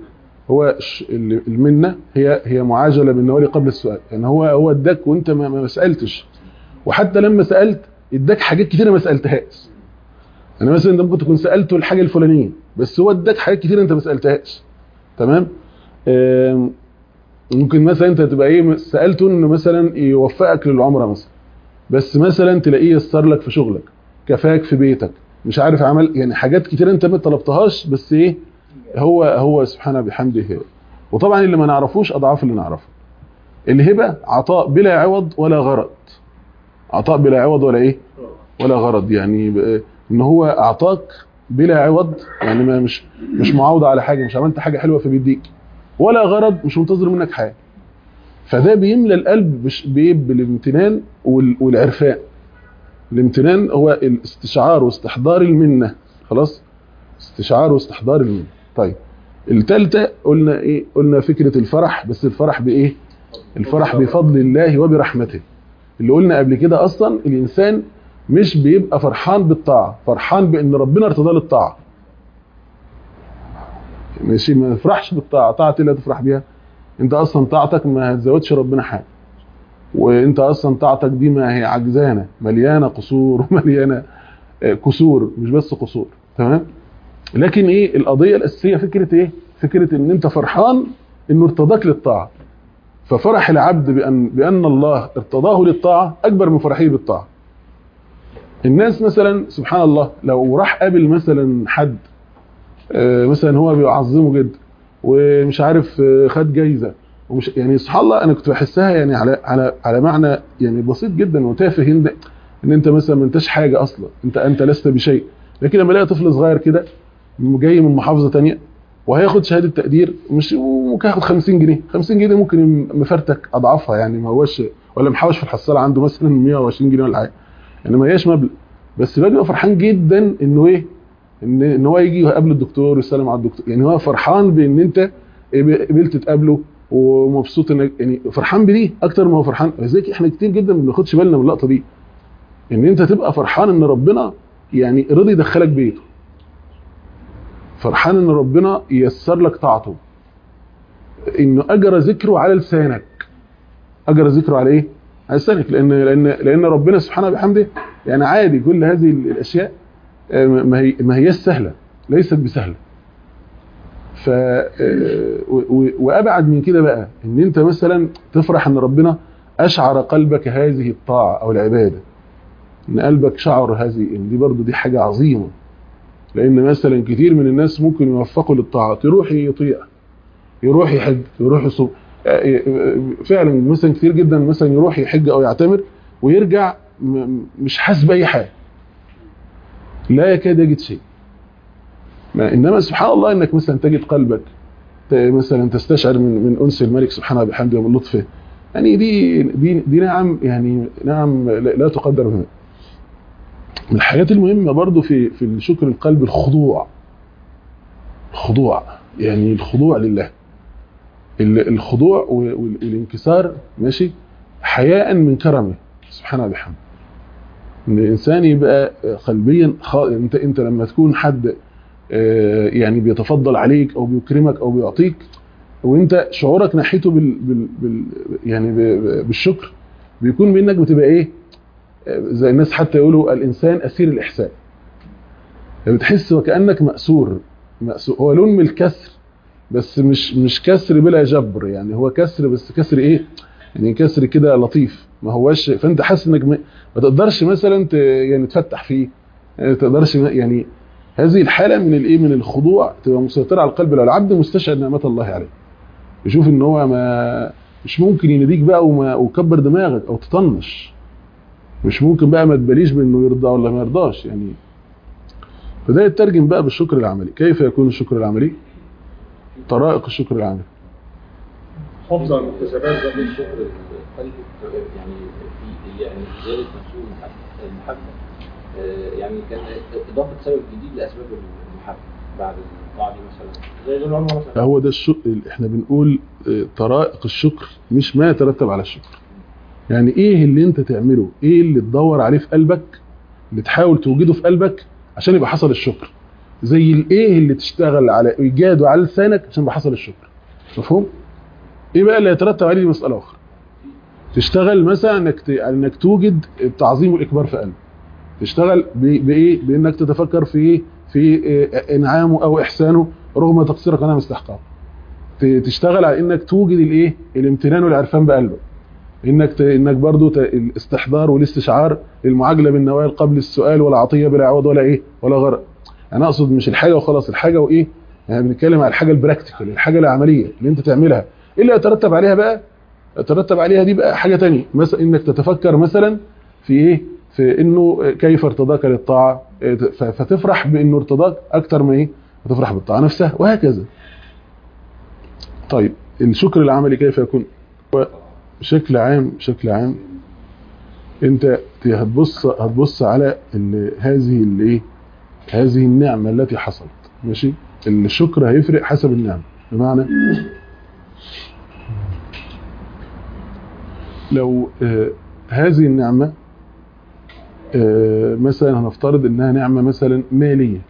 هو ش- ال- المنه هي هي معاجله بالنوال قبل السؤال يعني هو هو اداك وانت ما, ما سالتش وحتى لما سالت اداك حاجات كتيره ما سالتهاش يعني مثلا انت ممكن تكون سالته الحاجه الفلانيه بس هو اداك حاجات كتيره انت ما سالتهاش تمام آم، ممكن مثلا انت تبقى ايه سالته انه مثلا يوفقك للعمره مثلا بس مثلا تلاقيه يسر لك في شغلك كفاك في بيتك مش عارف عمل يعني حاجات كتير انت ما طلبتهاش بس ايه هو هو سبحانه بحمده هي. وطبعا اللي ما نعرفوش اضعاف اللي نعرفه الهبه عطاء بلا عوض ولا غرض عطاء بلا عوض ولا ايه ولا غرض يعني ب- ان هو اعطاك بلا عوض يعني ما مش مش معاوضه على حاجه مش عملت حاجه حلوه فبيديك ولا غرض مش منتظر منك حاجه فده بيملى القلب بش- بإيه؟ بالامتنان وال- والعرفان الامتنان هو الاستشعار واستحضار المنه خلاص استشعار واستحضار المنه طيب الثالثه قلنا ايه قلنا فكره الفرح بس الفرح بايه الفرح بفضل الله وبرحمته اللي قلنا قبل كده اصلا الانسان مش بيبقى فرحان بالطاعه فرحان بان ربنا ارتضى له الطاعه ماشي ما يفرحش بالطاعه طاعه اللي تفرح بيها انت اصلا طاعتك ما هتزودش ربنا حاجه وانت اصلا طاعتك دي ما هي عجزانه مليانه قصور ومليانه آه، كسور مش بس قصور تمام لكن ايه القضيه الاساسيه فكره ايه فكره ان انت فرحان انه ارتضاك للطاعه ففرح العبد بان بان الله ارتضاه للطاعه اكبر من فرحه بالطاعه الناس مثلا سبحان الله لو راح قابل مثلا حد آه، مثلا هو بيعظمه جدا ومش عارف آه، خد جايزه ومش يعني سبحان الله انا كنت بحسها يعني على على على معنى يعني بسيط جدا وتافه ان ان انت مثلا ما انتش حاجه اصلا انت انت لست بشيء لكن لما الاقي طفل صغير كده جاي من محافظه تانية وهياخد شهاده تقدير مش ممكن ياخد 50 جنيه 50 جنيه ممكن مفرتك اضعافها يعني ما هوش ولا محوش في الحصاله عنده مثلا 120 جنيه ولا حاجه يعني ما هياش مبلغ بس بيبقى فرحان جدا انه ايه ان ان هو يجي يقابل الدكتور ويسلم على الدكتور يعني هو فرحان بان انت قبلت تقابله ومبسوط انك يعني فرحان بدي اكتر ما هو فرحان لذلك احنا كتير جدا ما بناخدش بالنا من اللقطه دي ان انت تبقى فرحان ان ربنا يعني رضي يدخلك بيته فرحان ان ربنا ييسر لك طاعته انه اجر ذكره على لسانك اجر ذكره على ايه على لسانك لان لان لان ربنا سبحانه بحمده يعني عادي كل هذه الاشياء آه، ما هي ما هياش سهله ليست بسهله ف آه، و- و- وابعد من كده بقى ان انت مثلا تفرح ان ربنا اشعر قلبك هذه الطاعه او العباده ان قلبك شعر هذه ان دي برضو دي حاجه عظيمه لان مثلا كتير من الناس ممكن يوفقوا للطاعات يروح يطيع يروح يحج يروح يصوم آه، آه، فعلا مثلا كتير جدا مثلا يروح يحج او يعتمر ويرجع م- مش حاسس باي حاجه لا يكاد يجد شيء ما انما سبحان الله انك مثلا تجد قلبك ت- مثلا تستشعر من من انس الملك سبحانه بحمده ومن لطفه يعني دي دي دي نعم يعني نعم لا لا تقدر بها من الحاجات المهمه برضو في في الشكر القلب الخضوع الخضوع يعني الخضوع لله ال- الخضوع و- وال- والانكسار ماشي حياء من كرمه سبحانه وبحمده ان الانسان يبقى قلبيا خ... انت انت لما تكون حد آه، يعني بيتفضل عليك او بيكرمك او بيعطيك وانت شعورك ناحيته بال, بال... بال... يعني ب... ب- بالشكر بيكون منك بتبقى ايه آه، زي الناس حتى يقولوا الانسان اسير الاحسان بتحس وكانك ماسور مأسور هو لون من الكسر بس مش مش كسر بلا جبر يعني هو كسر بس كسر ايه يعني كسر كده لطيف ما هوش فانت حاسس انك ما ما تقدرش مثلا ت... يعني تفتح فيه يعني تقدرش يعني هذه الحاله من الايه من الخضوع تبقى مسيطره على القلب لو العبد مستشعر نعمه الله عليه يشوف ان هو ما مش ممكن يناديك بقى وما وكبر دماغك او تطنش مش ممكن بقى ما تباليش بانه يرضى ولا ما يرضاش يعني فده يترجم بقى بالشكر العملي كيف يكون الشكر العملي طرائق الشكر العملي حافظ على المكتسبات ده ده الشكر القلبي يعني في يعني زيادة نفسه المحبة المحبة آه، يعني كان إضافة سبب جديد لأسباب المحبة بعد الطاعة دي مثلا زي دول عمر مثلا هو ده الشكر احنا بنقول آه، طرائق الشكر مش ما يترتب على الشكر يعني ايه اللي انت تعمله ايه اللي تدور عليه في قلبك اللي تحاول توجده في قلبك عشان يبقى حصل الشكر زي الايه اللي تشتغل على ايجاده على لسانك عشان يبقى حصل الشكر مفهوم ايه بقى اللي يترتب عليه دي مساله اخرى تشتغل مثلا انك ت... انك توجد التعظيم والاكبار في قلبك تشتغل ب... بايه بانك تتفكر في ايه في إيه انعامه او احسانه رغم تقصيرك عنها استحقاقه ت... تشتغل على انك توجد الايه الامتنان والعرفان بقلبك انك ت... انك برضو ت... الاستحضار والاستشعار المعاجله بالنوائل قبل السؤال ولا عطيه بلا عوض ولا ايه ولا غرق انا اقصد مش الحاجه وخلاص الحاجه وايه يعني بنتكلم على الحاجه البراكتيكال الحاجه العمليه اللي انت تعملها ايه اللي يترتب عليها بقى يترتب عليها دي بقى حاجه تانية مثلا انك تتفكر مثلا في ايه في انه كيف ارتضاك للطاعه ف- فتفرح بانه ارتضاك اكتر ما ايه تفرح بالطاعه نفسها وهكذا طيب الشكر العملي كيف يكون بشكل عام بشكل عام انت هتبص هتبص على ال- هذه الايه هذه النعمه التي حصلت ماشي الشكر هيفرق حسب النعمه بمعنى لو آه هذه النعمه آه مثلا هنفترض انها نعمه مثلا ماليه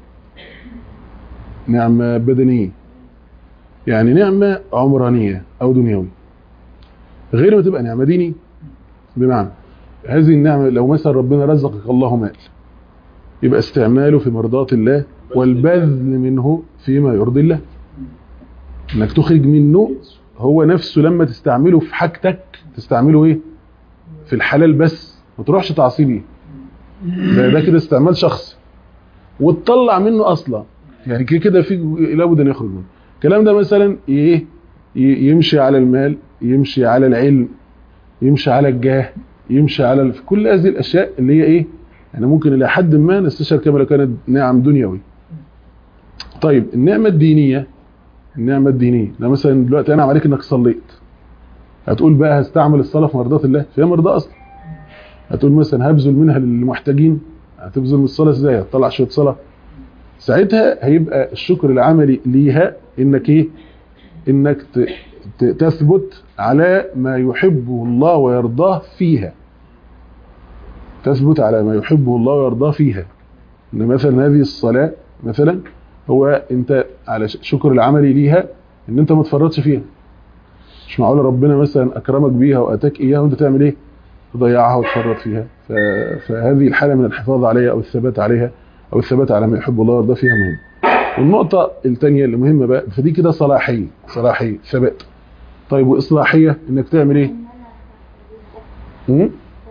نعمه بدنيه يعني نعمه عمرانيه او دنيويه غير ما تبقى نعمه دينيه بمعنى هذه النعمه لو مثلا ربنا رزقك الله مال يبقى استعماله في مرضاة الله والبذل منه فيما يرضي الله انك تخرج منه هو نفسه لما تستعمله في حاجتك تستعمله ايه في الحلال بس ما تروحش تعصي بيه ده, ده كده استعمال شخصي وتطلع منه اصلا يعني كده كده في لابد ان يخرج منه الكلام ده مثلا ايه ي- يمشي على المال يمشي على العلم يمشي على الجاه يمشي على ال- كل هذه الاشياء اللي هي ايه يعني ممكن الى حد ما نستشعر كما لو كانت نعم دنيوي طيب النعمه الدينيه النعمه الدينيه ده مثلا دلوقتي انا عليك انك صليت هتقول بقى هستعمل الصلاه في مرضات الله فهي مرضاه اصلا هتقول مثلا هبذل منها للمحتاجين هتبذل من الصلاه ازاي هتطلع شويه صلاه ساعتها هيبقى الشكر العملي ليها انك ايه انك ت- ت- تثبت على ما يحبه الله ويرضاه فيها تثبت على ما يحبه الله ويرضاه فيها ان مثلا هذه الصلاه مثلا هو انت على ش- شكر العملي ليها ان انت ما تفرطش فيها مش معقول ربنا مثلا اكرمك بيها واتاك اياها وانت تعمل ايه تضيعها وتفرط فيها ف... فهذه الحاله من الحفاظ عليها او الثبات عليها او الثبات على ما يحب الله ويرضاه فيها مهم والنقطه الثانيه اللي مهمه بقى فدي كده صلاحيه صلاحيه ثبات طيب واصلاحيه انك تعمل ايه مم؟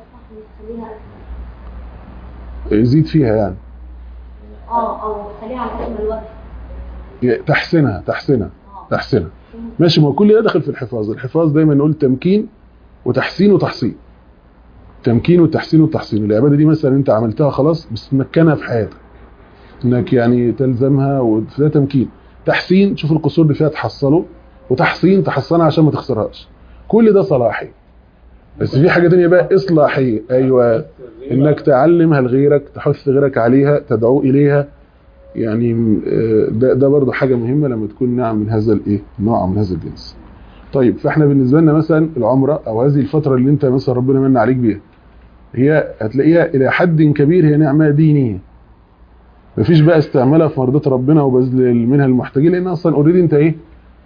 يزيد فيها يعني اه او خليها على اكمل وجه تحسينها تحسينها اه تحسينها ماشي ما هو كل ده داخل في الحفاظ الحفاظ دايما نقول تمكين وتحسين وتحصين تمكين وتحسين وتحصين العباده دي مثلا انت عملتها خلاص بس تمكنها في حياتك انك يعني تلزمها وده تمكين تحسين تشوف القصور اللي فيها تحصله وتحصين تحصنها عشان ما تخسرهاش كل ده صلاحي بس في حاجه تانية بقى اصلاحيه ايوه انك تعلمها لغيرك تحث غيرك عليها تدعو اليها يعني آه، ده ده برضه حاجه مهمه لما تكون نعم من هذا الايه نوع من هذا الجنس طيب فاحنا بالنسبه لنا مثلا العمره او هذه الفتره اللي انت مثلا ربنا من عليك بيها هي هتلاقيها الى حد كبير هي نعمه دينيه مفيش بقى استعمالها في مرضات ربنا وبذل منها المحتاجين لان اصلا اوريدي انت ايه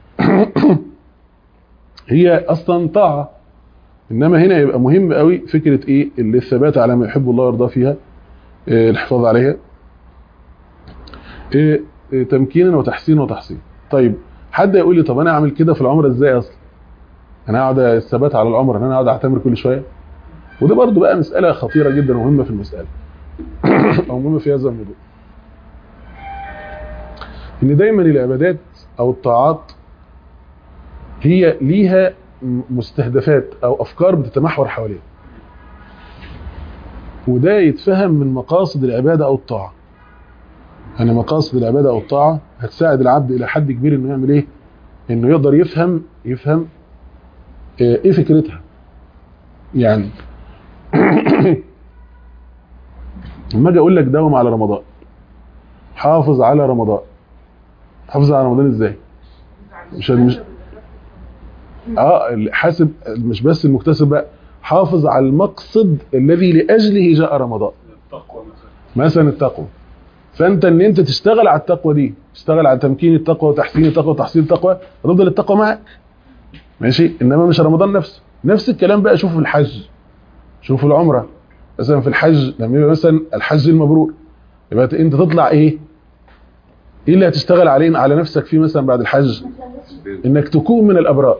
هي اصلا طاعه انما هنا يبقى مهم قوي فكره ايه اللي الثبات على ما يحب الله ويرضاه فيها إيه الحفاظ عليها إيه إيه تمكينا وتحسين وتحصين طيب حد يقول لي طب انا اعمل كده في العمره ازاي اصلا انا اقعد الثبات على العمره ان انا اقعد اعتمر كل شويه وده برضو بقى مساله خطيره جدا ومهمه في المساله او مهمه في هذا الموضوع ان دايما العبادات او الطاعات هي ليها م- مستهدفات او افكار بتتمحور حواليها وده يتفهم من مقاصد العباده او الطاعه يعني مقاصد العباده او الطاعه هتساعد العبد الى حد كبير انه يعمل ايه انه يقدر يفهم يفهم آه، ايه فكرتها يعني لما اجي اقول لك داوم على رمضان حافظ على رمضان حافظ على رمضان ازاي مش مش اه اللي حاسب مش بس المكتسب بقى حافظ على المقصد الذي لاجله جاء رمضان التقوى مثلا مثلا التقوى فانت ان انت تشتغل على التقوى دي تشتغل على تمكين التقوى وتحسين التقوى وتحصيل التقوى تفضل التقوى معاك ماشي انما مش رمضان نفسه نفس الكلام بقى شوفوا الحج شوفوا العمره مثلا في الحج لما يبقى مثلا الحج المبرور يبقى انت تطلع ايه ايه اللي هتشتغل عليه على نفسك فيه مثلا بعد الحج انك تكون من الابرار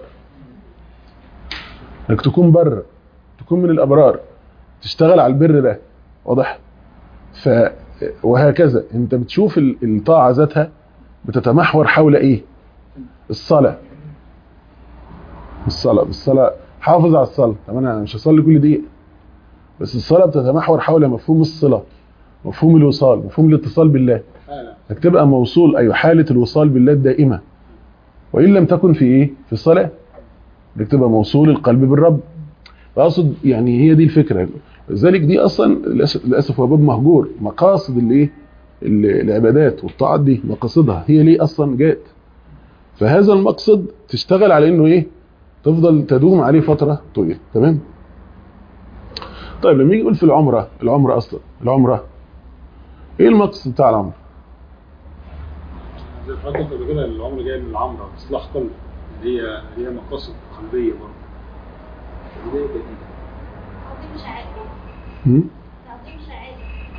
انك تكون بر تكون من الابرار تشتغل على البر ده واضح ف وهكذا انت بتشوف ال- الطاعه ذاتها بتتمحور حول ايه الصلاه الصلاه الصلاه حافظ على الصلاه طب انا مش هصلي كل دقيقه بس الصلاه بتتمحور حول مفهوم الصله مفهوم الوصال مفهوم الاتصال بالله انك تبقى موصول اي حاله الوصال بالله الدائمه وان لم تكن في ايه في الصلاه انك تبقى موصول القلب بالرب فاقصد يعني هي دي الفكره لذلك دي اصلا للاسف للأسف هو باب مهجور مقاصد الايه ال- العبادات والطاعات دي مقاصدها هي ليه اصلا جات فهذا المقصد تشتغل على انه ايه تفضل تدوم عليه فتره طويله تمام طيب لما يجي يقول في العمره العمره اصلا العمره ايه المقصد بتاع العمره زي ما حضرتك قلت قبل كده العمر جاي من العمره اصلاح قلب اللي هي هي مقاصد قلبيه برضه بداية جديدة تعظيم شعائر هم؟ تعظيم شعائر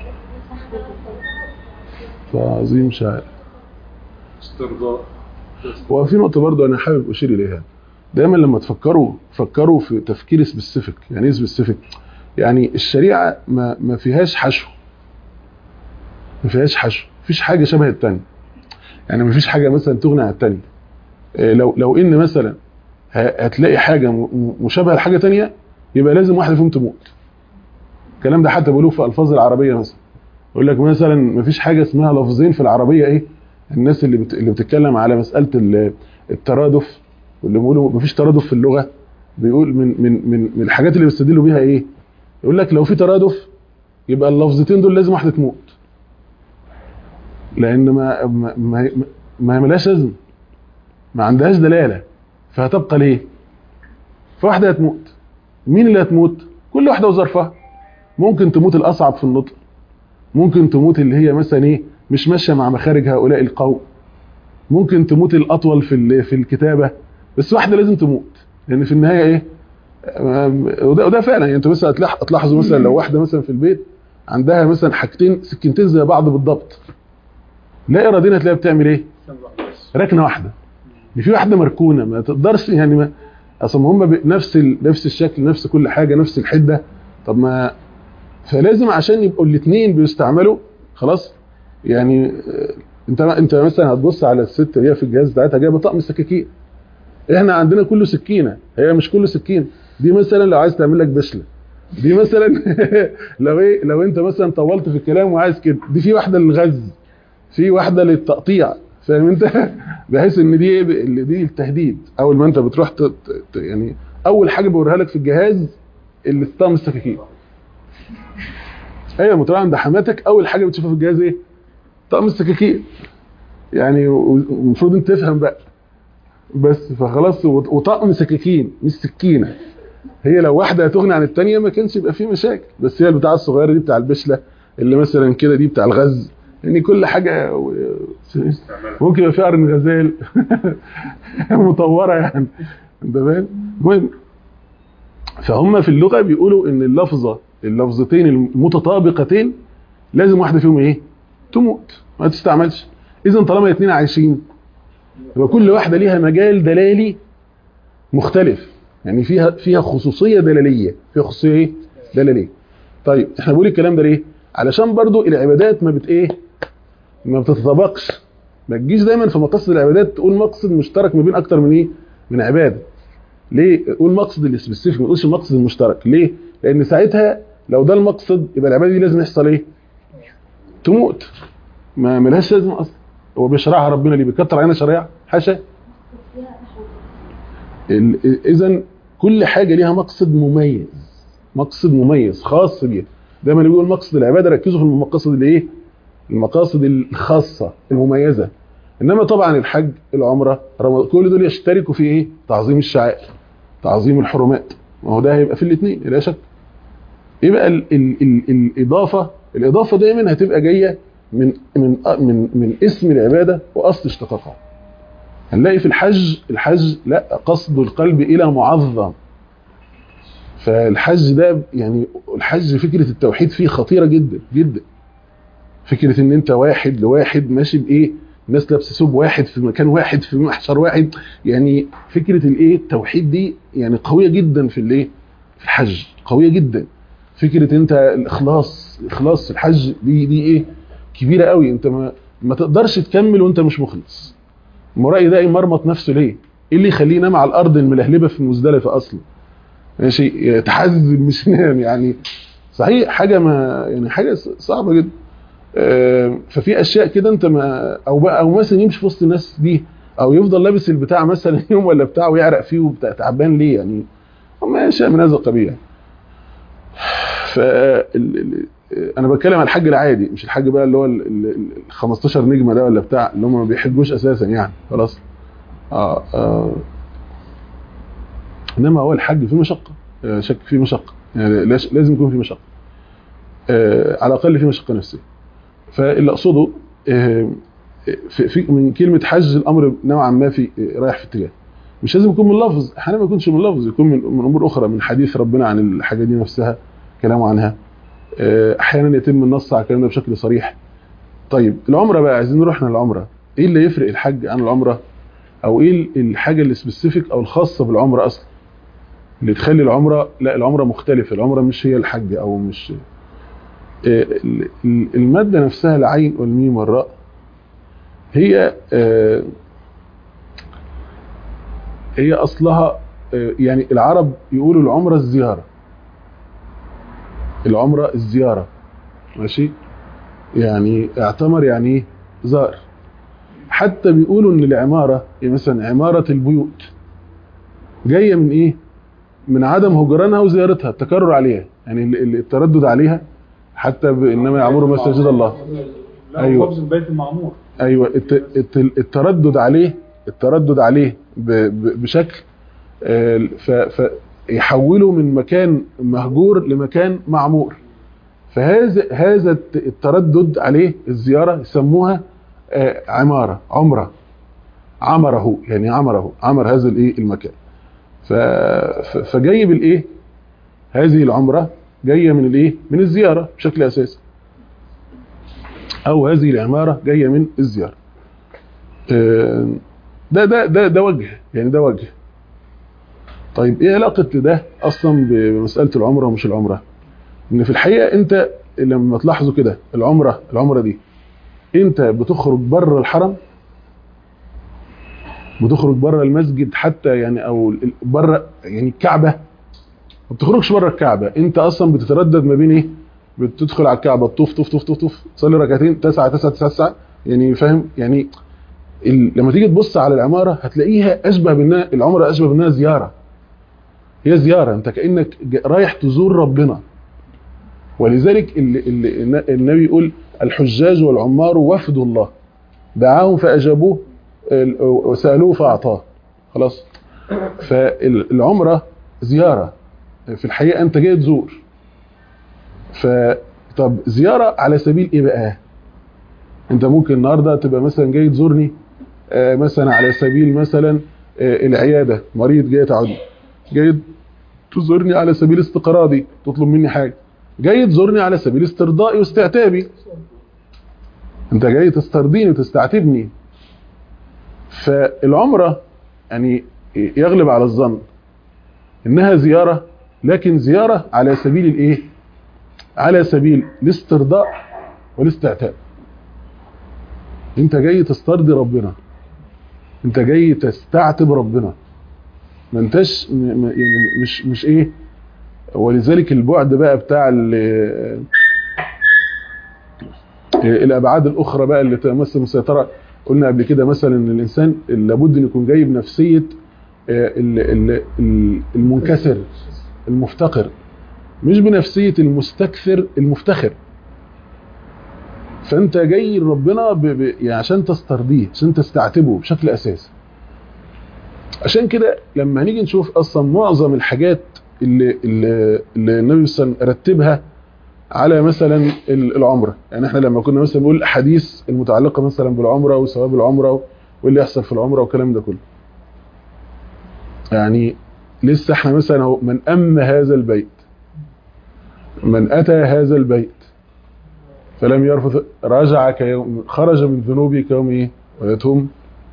تعظيم شاعر استرضاء هو في نقطة برضو أنا حابب أشير إليها دايما لما تفكروا فكروا في تفكير سبيسيفيك يعني إيه سبيسيفيك؟ يعني الشريعة ما, ما فيهاش حشو ما فيهاش حشو مفيش حاجة شبه التانية يعني مفيش حاجة مثلا تغني عن التانية إيه لو لو إن مثلا ه- هتلاقي حاجة م- م- مشابهة لحاجة تانية يبقى لازم واحدة فيهم تموت الكلام ده حتى بيقولوه في ألفاظ العربية مثلا يقول لك مثلا مفيش حاجة اسمها لفظين في العربية إيه الناس اللي بت... اللي بتتكلم على مساله ال- الترادف واللي بيقولوا مفيش ترادف في اللغه بيقول من من من من الحاجات اللي بيستدلوا بيها ايه؟ يقول لك لو في ترادف يبقى اللفظتين دول لازم واحده تموت. لان ما ما ما, ما ملهاش لازمه. ما عندهاش دلاله فهتبقى ليه؟ فواحده هتموت. مين اللي هتموت؟ كل واحده وظرفها. ممكن تموت الاصعب في النطق. ممكن تموت اللي هي مثلا ايه؟ مش ماشيه مع مخارج هؤلاء القوم ممكن تموت الاطول في ال- في الكتابه بس واحده لازم تموت لان في النهايه ايه أم- وده, وده فعلا يعني انتوا بس هتلاح- هتلاحظوا مثلا لو واحده مثلا في البيت عندها مثلا حاجتين سكينتين زي بعض بالضبط لا اراديا هتلاقيها بتعمل ايه ركنه واحده دي في واحده مركونه ما تقدرش يعني ما اصلا هم بنفس ال... نفس الشكل نفس كل حاجه نفس الحده طب ما فلازم عشان يبقوا الاثنين بيستعملوا خلاص يعني آه، انت انت مثلا هتبص على الست وهي في الجهاز بتاعتها جايبه طقم سكاكين احنا عندنا كله سكينه هي مش كله سكين دي مثلا لو عايز تعمل لك بشله دي مثلا لو ايه لو انت مثلا طولت في الكلام وعايز كده دي في واحده للغز في واحده للتقطيع فاهم انت بحيث ان دي ايه اللي دي التهديد اول ما انت بتروح ت... ت... ت- يعني اول حاجه بوريها لك في الجهاز اللي طقم السكاكين ايوه لما تروح عند حماتك اول حاجه بتشوفها في الجهاز ايه طقم السكاكين يعني المفروض انت تفهم بقى بس فخلاص وط- وطقم سكاكين مش سكينه هي لو واحده هتغني عن الثانيه ما كانش يبقى فيه مشاكل بس هي البتاعه الصغيره دي بتاع البشله اللي مثلا كده دي بتاع الغز يعني كل حاجه و- ممكن يبقى فيها قرن غزال مطوره يعني انت فاهم المهم فهم في اللغه بيقولوا ان اللفظه اللفظتين المتطابقتين لازم واحده فيهم ايه تموت ما تستعملش اذا طالما الاثنين عايشين يبقى كل واحده ليها مجال دلالي مختلف يعني فيها فيها خصوصيه دلاليه فيها خصوصيه ايه دلاليه طيب احنا بنقول الكلام ده ليه علشان برضو العبادات ما بت ايه ما بتتطابقش ما تجيش دايما في مقاصد العبادات تقول مقصد مشترك ما بين اكتر من ايه من عباده ليه قول مقصد السبيسيفيك ما تقولش المقصد المشترك ليه لان ساعتها لو ده المقصد يبقى العباده دي لازم يحصل ايه تموت ما ملهاش لازمه اصلا هو بيشرعها ربنا ليه بيكتر علينا شريعه حاشا اذا كل حاجه ليها مقصد مميز مقصد مميز خاص بيها دايما اللي بيقول مقصد العباده ركزوا في المقاصد اللي ايه المقاصد الخاصه المميزه انما طبعا الحج العمره رمضان كل دول يشتركوا في ايه تعظيم الشعائر تعظيم الحرمات ما هو ده هيبقى في الاثنين لا شك يبقى ال ال ال الاضافه الاضافه دايما هتبقى جايه من من من من اسم العباده واصل اشتقاقها هنلاقي في الحج الحج لا قصد القلب الى معظم فالحج ده يعني الحج فكره التوحيد فيه خطيره جدا جدا فكره ان انت واحد لواحد ماشي بايه الناس لابسه ثوب واحد في مكان واحد في محشر واحد يعني فكره الايه التوحيد دي يعني قويه جدا في الايه في الحج قويه جدا فكره انت الاخلاص اخلاص الحج دي دي ايه كبيره قوي انت ما ما تقدرش تكمل وانت مش مخلص مرائي ده يمرمط نفسه ليه ايه اللي يخليه ينام على الارض الملهلبه في مزدلفه اصلا ماشي يتحزن مش ينام يعني صحيح حاجه ما يعني حاجه صعبه جدا آه، ففي اشياء كده انت ما او بقى او مثلا يمشي في وسط الناس دي او يفضل لابس البتاع مثلا يوم ولا بتاع ويعرق فيه وبتاع تعبان ليه يعني ما اشياء من هذا القبيل ف انا بتكلم عن الحج العادي مش الحج بقى اللي هو ال ال- ال 15 نجمه ده ولا بتاع اللي هم ما بيحجوش اساسا يعني خلاص اه, آه انما هو الحج فيه مشقه آه، شك فيه مشقه يعني لاش- لازم يكون فيه مشقه آه على الاقل فيه مشقه نفسيه فاللي اقصده آه، في, في من كلمه حج الامر نوعا ما في آه، رايح في اتجاه مش لازم يكون من لفظ احيانا ما يكونش من لفظ يكون من, من امور اخرى من حديث ربنا عن الحاجه دي نفسها كلامه عنها آه، احيانا يتم النص على الكلام ده بشكل صريح طيب العمره بقى عايزين نروح للعمره ايه اللي يفرق الحج عن العمره او ايه الحاجه اللي سبيسيفيك او الخاصه بالعمره اصلا اللي تخلي العمره لا العمره مختلفه العمره مش هي الحج او مش آه، ال- ال- الماده نفسها العين والميم والراء هي آه، هي اصلها آه، يعني العرب يقولوا العمره الزياره العمره الزياره ماشي يعني اعتمر يعني ايه زار حتى بيقولوا ان العماره يعني مثلا عماره البيوت جايه من ايه من عدم هجرانها وزيارتها التكرر عليها يعني ال- ال- التردد عليها حتى ب- انما يعمروا مساجد الله لا أيوة. أيوة. لفظ البيت المعمور ايوه الت- الت- التردد عليه التردد عليه ب- ب- بشكل آه، ف ف يحوله من مكان مهجور لمكان معمور فهذا هذا الت- التردد عليه الزياره يسموها آه، عماره عمره عمره يعني عمره عمر هذا الايه المكان ف ف- فجاي بالايه هذه العمره جايه من الايه من الزياره بشكل اساسي او هذه العماره جايه من الزياره آه، ده ده ده ده وجه يعني ده وجه طيب ايه علاقه ده اصلا بمساله العمره ومش العمره ان في الحقيقه انت لما تلاحظوا كده العمره العمره دي انت بتخرج بره الحرم بتخرج بره المسجد حتى يعني او ال- بره يعني الكعبه ما بتخرجش بره الكعبه انت اصلا بتتردد ما بين ايه بتدخل على الكعبه تطوف طوف طوف طوف طوف تصلي ركعتين تسعة تسعة تسعة تسعة يعني فاهم يعني ال... لما تيجي تبص على العماره هتلاقيها اشبه بانها العمره اشبه بانها زياره هي زياره انت كانك ج- رايح تزور ربنا ولذلك ال... ال... النبي يقول الحجاج والعمار وفد الله دعاهم فاجابوه ال- وسالوه فاعطاه خلاص فالعمره زياره في الحقيقه انت جاي تزور ف طب زياره على سبيل ايه بقى انت ممكن النهارده تبقى مثلا جاي تزورني آه، مثلا على سبيل مثلا آه، العياده مريض جاي تعودني جاي تزورني على سبيل استقراضي تطلب مني حاجه جاي تزورني على سبيل استرضائي واستعتابي انت جاي تسترضيني وتستعتبني فالعمره يعني يغلب على الظن انها زياره لكن زياره على سبيل الايه على سبيل الاسترضاء والاستعتاب انت جاي تسترضي ربنا انت جاي تستعتب ربنا ما انتش م- م- يعني مش مش ايه ولذلك البعد بقى بتاع ال- الابعاد الاخرى بقى اللي تمثل مسيطره قلنا قبل كده مثلا ان الانسان لابد ان يكون جاي بنفسيه آه، ال- ال- ال- المنكسر المفتقر مش بنفسيه المستكثر المفتخر فانت جاي لربنا ب... ب... يعني عشان تسترضيه عشان تستعتبه بشكل اساسي عشان كده لما هنيجي نشوف اصلا معظم الحاجات اللي اللي, اللي النبي صلى الله عليه وسلم رتبها على مثلا ال- العمره يعني احنا لما كنا مثلا بنقول الاحاديث المتعلقه مثلا بالعمره وثواب العمره واللي يحصل في العمره والكلام ده كله يعني لسه احنا مثلا اهو من ام هذا البيت من اتى هذا البيت فلم يرفث رجع كيوم خرج من ذنوبه كيوم ايه ولدهم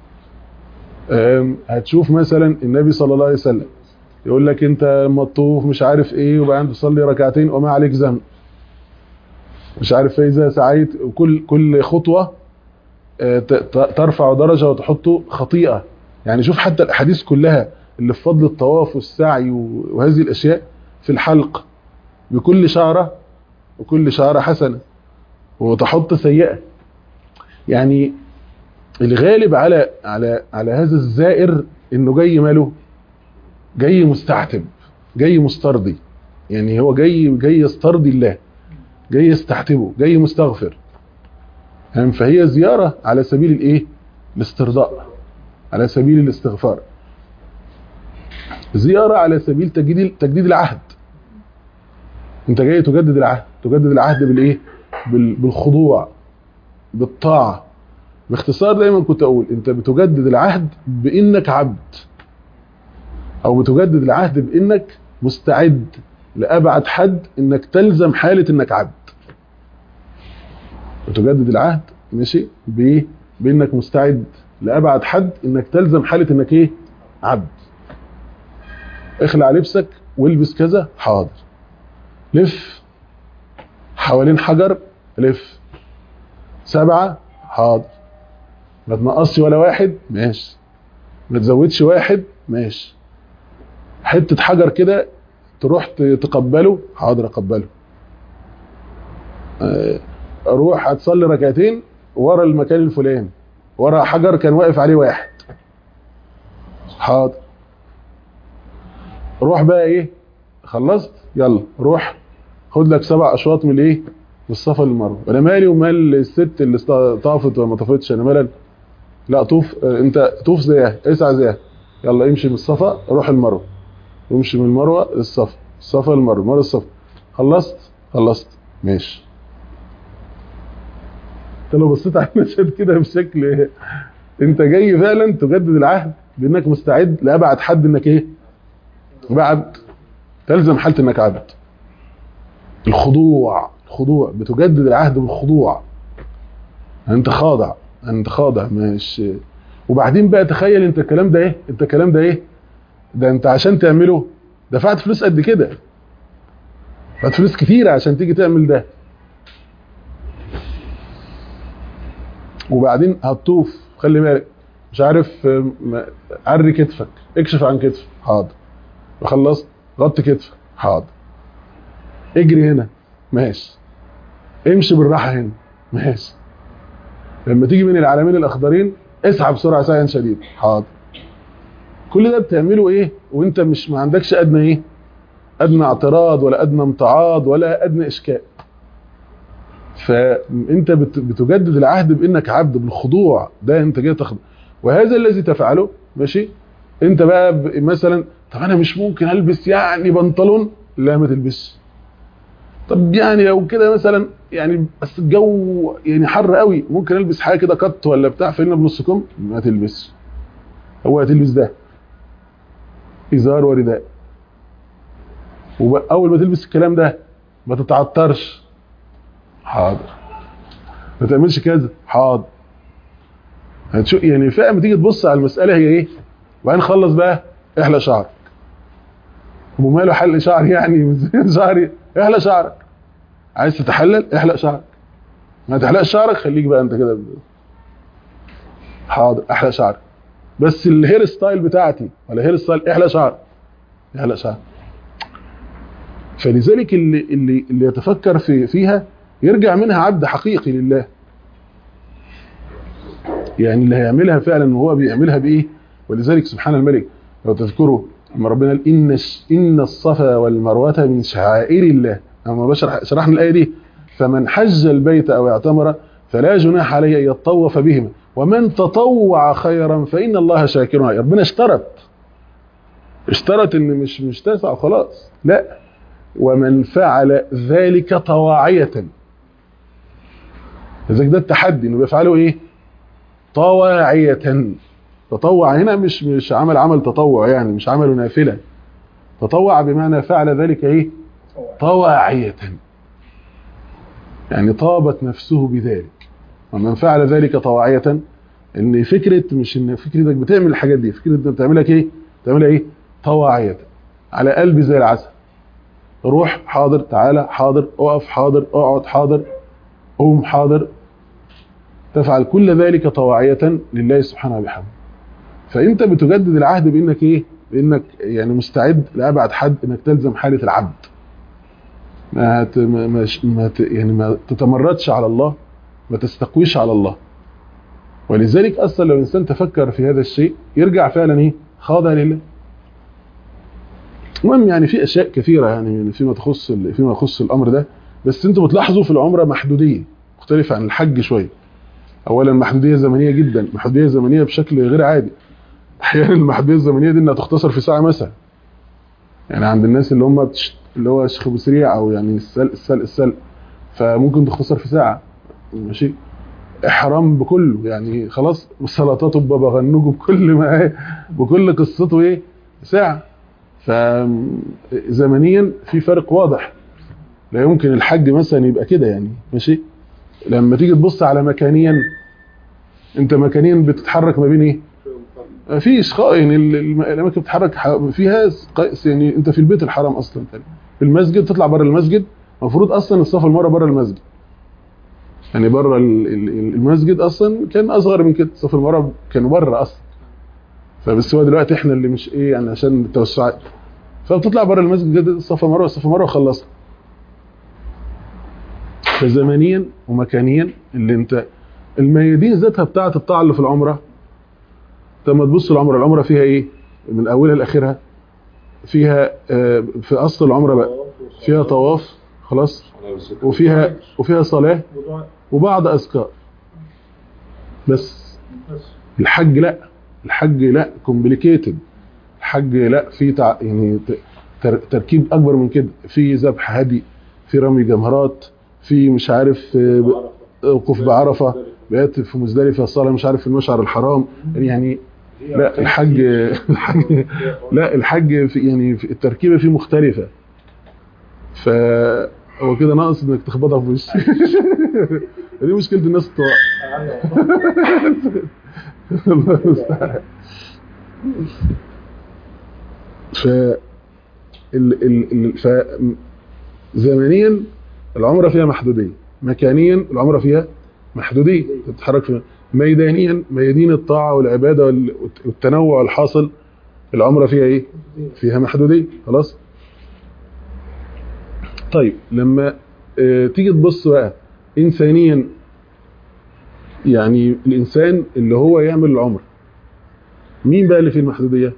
آم، هتشوف مثلا النبي صلى الله عليه وسلم يقول لك انت مطوف مش عارف ايه وبعدين تصلي ركعتين وما عليك ذنب مش عارف فاذا سعيت كل كل خطوه آه، ت- ت- ترفع درجه وتحطه خطيئه يعني شوف حتى الاحاديث كلها اللي في فضل الطواف والسعي و- وهذه الاشياء في الحلق بكل شعره وكل شعره حسنه وتحط سيئه يعني الغالب على على على هذا الزائر انه جاي ماله جاي مستعتب جاي مسترضي يعني هو جاي جاي يسترضي الله جاي يستعتبه جاي مستغفر فاهم؟ فهي زيارة على سبيل الايه الاسترضاء على سبيل الاستغفار زيارة على سبيل تجديد تجديد العهد انت جاي تجدد العهد تجدد العهد بالايه بال- بالخضوع بالطاعة باختصار دايما كنت اقول انت بتجدد العهد بانك عبد او بتجدد العهد بانك مستعد لابعد حد انك تلزم حالة انك عبد بتجدد العهد ماشي بايه بانك مستعد لابعد حد انك تلزم حالة انك ايه عبد اخلع لبسك والبس كذا حاضر لف حوالين حجر لف سبعة حاضر ما تنقصش ولا واحد ماشي ما تزودش واحد ماشي حتة حجر كده تروح ت- تقبله حاضر اقبله آه، اروح هتصلي ركعتين ورا المكان الفلاني ورا حجر كان واقف عليه واحد حاضر روح بقى ايه خلصت يلا روح خد لك سبع اشواط من الايه من الصفا للمروه انا مالي ومال الست اللي است- طافت ولا ما طافتش انا مالي لا طوف آه، انت طوف زيها اسعى زيها يلا امشي من الصفا روح المروه وامشي من المروه للصفا الصفا للمروه المروه للصفا خلصت خلصت ماشي انت لو بصيت على المشهد كده بشكل انت جاي فعلا تجدد العهد بانك مستعد لابعد حد انك ايه بعد تلزم حاله انك عبد الخضوع الخضوع بتجدد العهد بالخضوع انت خاضع انت خاضع مش وبعدين بقى تخيل انت الكلام ده ايه انت الكلام ده ايه ده انت عشان تعمله دفعت فلوس قد كده دفعت فلوس كتيره عشان تيجي تعمل ده وبعدين هتطوف خلي بالك مش عارف م- عري كتفك اكشف عن كتفك حاضر خلصت غطي كتفك حاضر اجري هنا ماشي امشي بالراحه هنا ماشي لما تيجي من العالمين الاخضرين اسعى بسرعه سعيا شديد حاضر كل ده بتعمله ايه وانت مش ما عندكش ادنى ايه ادنى اعتراض ولا ادنى امتعاض ولا ادنى اشكال فانت بت- بتجدد العهد بانك عبد بالخضوع ده انت جاي تخضع وهذا الذي تفعله ماشي انت بقى ب- مثلا طب انا مش ممكن البس يعني بنطلون لا ما تلبسش طب يعني لو كده مثلا يعني بس الجو يعني حر قوي ممكن البس حاجه كده قط ولا بتاع فينا بنص كم ما تلبسش هو هتلبس ده ازار ورداء واول ما تلبس الكلام ده ما تتعطرش حاضر ما تعملش كذا حاضر هتشوف يعني فاهم تيجي تبص على المساله هي ايه وبعدين خلص بقى احلى شعرك وماله حل شعر يعني شعري احلى شعرك عايز تتحلل احلق شعرك ما تحلقش شعرك خليك بقى انت كده حاضر احلق شعرك بس الهير ستايل بتاعتي ولا هير ستايل احلق شعرك احلق شعرك فلذلك اللي اللي اللي يتفكر في فيها يرجع منها عبد حقيقي لله يعني اللي هيعملها فعلا وهو بيعملها بايه ولذلك سبحان الملك لو تذكروا لما ربنا قال ان ان الصفا والمروه من شعائر الله لما بشرح شرحنا الايه دي فمن حج البيت او اعتمر فلا جناح عليه ان يطوف بهما ومن تطوع خيرا فان الله شاكر ربنا اشترط اشترط ان مش مش تسع وخلاص لا ومن فعل ذلك طواعية لذلك ده التحدي انه بيفعله ايه طواعية تطوع هنا مش مش عمل عمل تطوع يعني مش عمل نافلة تطوع بمعنى فعل ذلك ايه طواعية يعني طابت نفسه بذلك ومن فعل ذلك طواعية ان فكرة مش ان فكرتك بتعمل الحاجات دي فكرة انت بتعملها ايه بتعملها ايه طواعية على قلبي زي العسل روح حاضر تعالى حاضر اقف حاضر اقعد حاضر قوم حاضر تفعل كل ذلك طواعية لله سبحانه وبحمده فانت بتجدد العهد بانك ايه بانك يعني مستعد لابعد حد انك تلزم حالة العبد ما, ت... ما... ما... ما ت... يعني ما تتمردش على الله ما تستقويش على الله ولذلك اصلا لو الانسان تفكر في هذا الشيء يرجع فعلا ايه خاضع لله المهم يعني في اشياء كثيره يعني فيما تخص فيما يخص الامر ده بس انتوا بتلاحظوا في العمره محدوديه مختلفه عن الحج شويه اولا محدوديه زمنيه جدا محدوديه زمنيه بشكل غير عادي احيانا المحدوديه الزمنيه دي انها تختصر في ساعه مثلا يعني عند الناس اللي هم بتش... اللي هو شيخ ابو سريع او يعني السلق السلق السلق فممكن تختصر في ساعه ماشي احرام بكله يعني خلاص سلطاته ببابا غنوجه بكل ما ايه بكل قصته ايه ساعه فزمنيا في فرق واضح لا يمكن الحج مثلا يبقى كده يعني ماشي لما تيجي تبص على مكانيا انت مكانيا بتتحرك ما بين ايه مفيش خ... يعني الاماكن بتتحرك فيها يعني انت في البيت الحرام اصلا في المسجد تطلع بره المسجد المفروض اصلا الصف المره بره المسجد يعني بره المسجد اصلا كان اصغر من كده صف المره كانوا بره اصلا فبس هو دلوقتي احنا اللي مش ايه يعني عشان التوسعات فبتطلع بره المسجد الصفا مره والصفا مره وخلصنا فزمنيا ومكانيا اللي انت الميادين ذاتها بتاعه الطاعه اللي في العمره لما تبص العمره العمره فيها ايه من اولها لاخرها فيها آه في اصل العمره بقى فيها طواف خلاص وفيها وفيها صلاه وبعض اذكار بس الحج لا الحج لا كومبليكيتد الحج لا في تع... يعني تركيب اكبر من كده في ذبح هدي في رمي جمرات في مش عارف وقوف بعرفه بقيت في مزدلفه الصلاه مش عارف في المشعر الحرام يعني لا الحج الحج لا الحج في يعني في التركيبه فيه مختلفه ف هو كده ناقص انك تخبطها في وشك دي مشكله الناس الطوع الله المستعان ف ال ال ف زمنيا العمره فيها محدوديه مكانيا العمره فيها محدوديه تتحرك في ميدانيا ميادين الطاعه والعباده والتنوع الحاصل العمره فيها ايه فيها محدوديه خلاص طيب لما اه تيجي تبص بقى انسانيا يعني الانسان اللي هو يعمل العمر مين بقى اللي فيه المحدوديه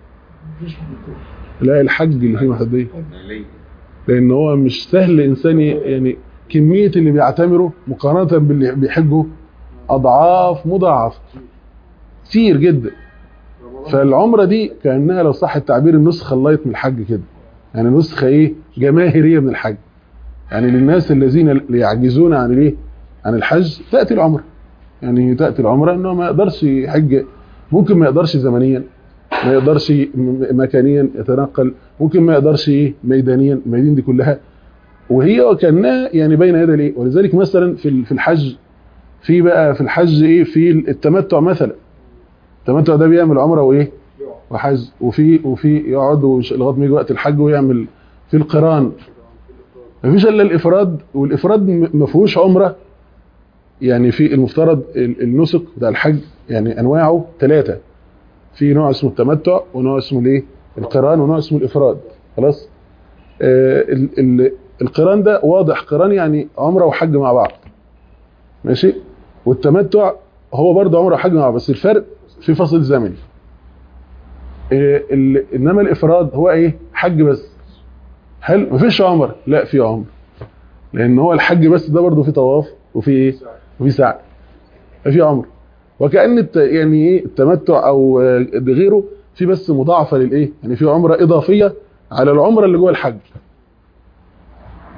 لا الحج اللي فيه محدوديه لان هو مش سهل انسان يعني كميه اللي بيعتمروا مقارنه باللي بيحجوا اضعاف مضاعفه كتير جدا فالعمره دي كانها لو صح التعبير النسخه اللايت من الحج كده يعني نسخه ايه جماهيريه من الحج يعني للناس الذين يعجزون عن الايه عن الحج تاتي العمره يعني تاتي العمره انه ما يقدرش يحج ممكن ما يقدرش زمنيا ما يقدرش مكانيا يتنقل ممكن ما يقدرش ايه ميدانيا الميادين دي كلها وهي وكانها يعني بين يدي الايه ولذلك مثلا في في الحج في بقى في الحج ايه في التمتع مثلا التمتع ده بيعمل عمره وايه وحج وفي وفي يقعد لغايه ما يجي وقت الحج ويعمل في القران مفيش الا الافراد والافراد ما فيهوش عمره يعني في المفترض النسك بتاع الحج يعني انواعه ثلاثه في نوع اسمه التمتع ونوع اسمه الايه القران ونوع اسمه الافراد خلاص آه ال ال القران ده واضح قران يعني عمره وحج مع بعض ماشي والتمتع هو برضه عمره وحج مع بعض بس الفرق في فصل زمني آه انما الافراد هو ايه حج بس هل مفيش عمر لا في عمر لان هو الحج بس ده برضه فيه طواف وفي ايه وفي سعي ففي عمر وكأن يعني ايه التمتع او غيره في بس مضاعفه للايه يعني في عمره اضافيه على العمره اللي جوه الحج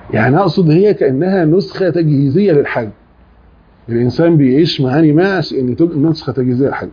يعني اقصد هي كانها نسخه تجهيزيه للحج الانسان بيعيش معاني ما عشان تبقى نسخه تجهيزيه للحج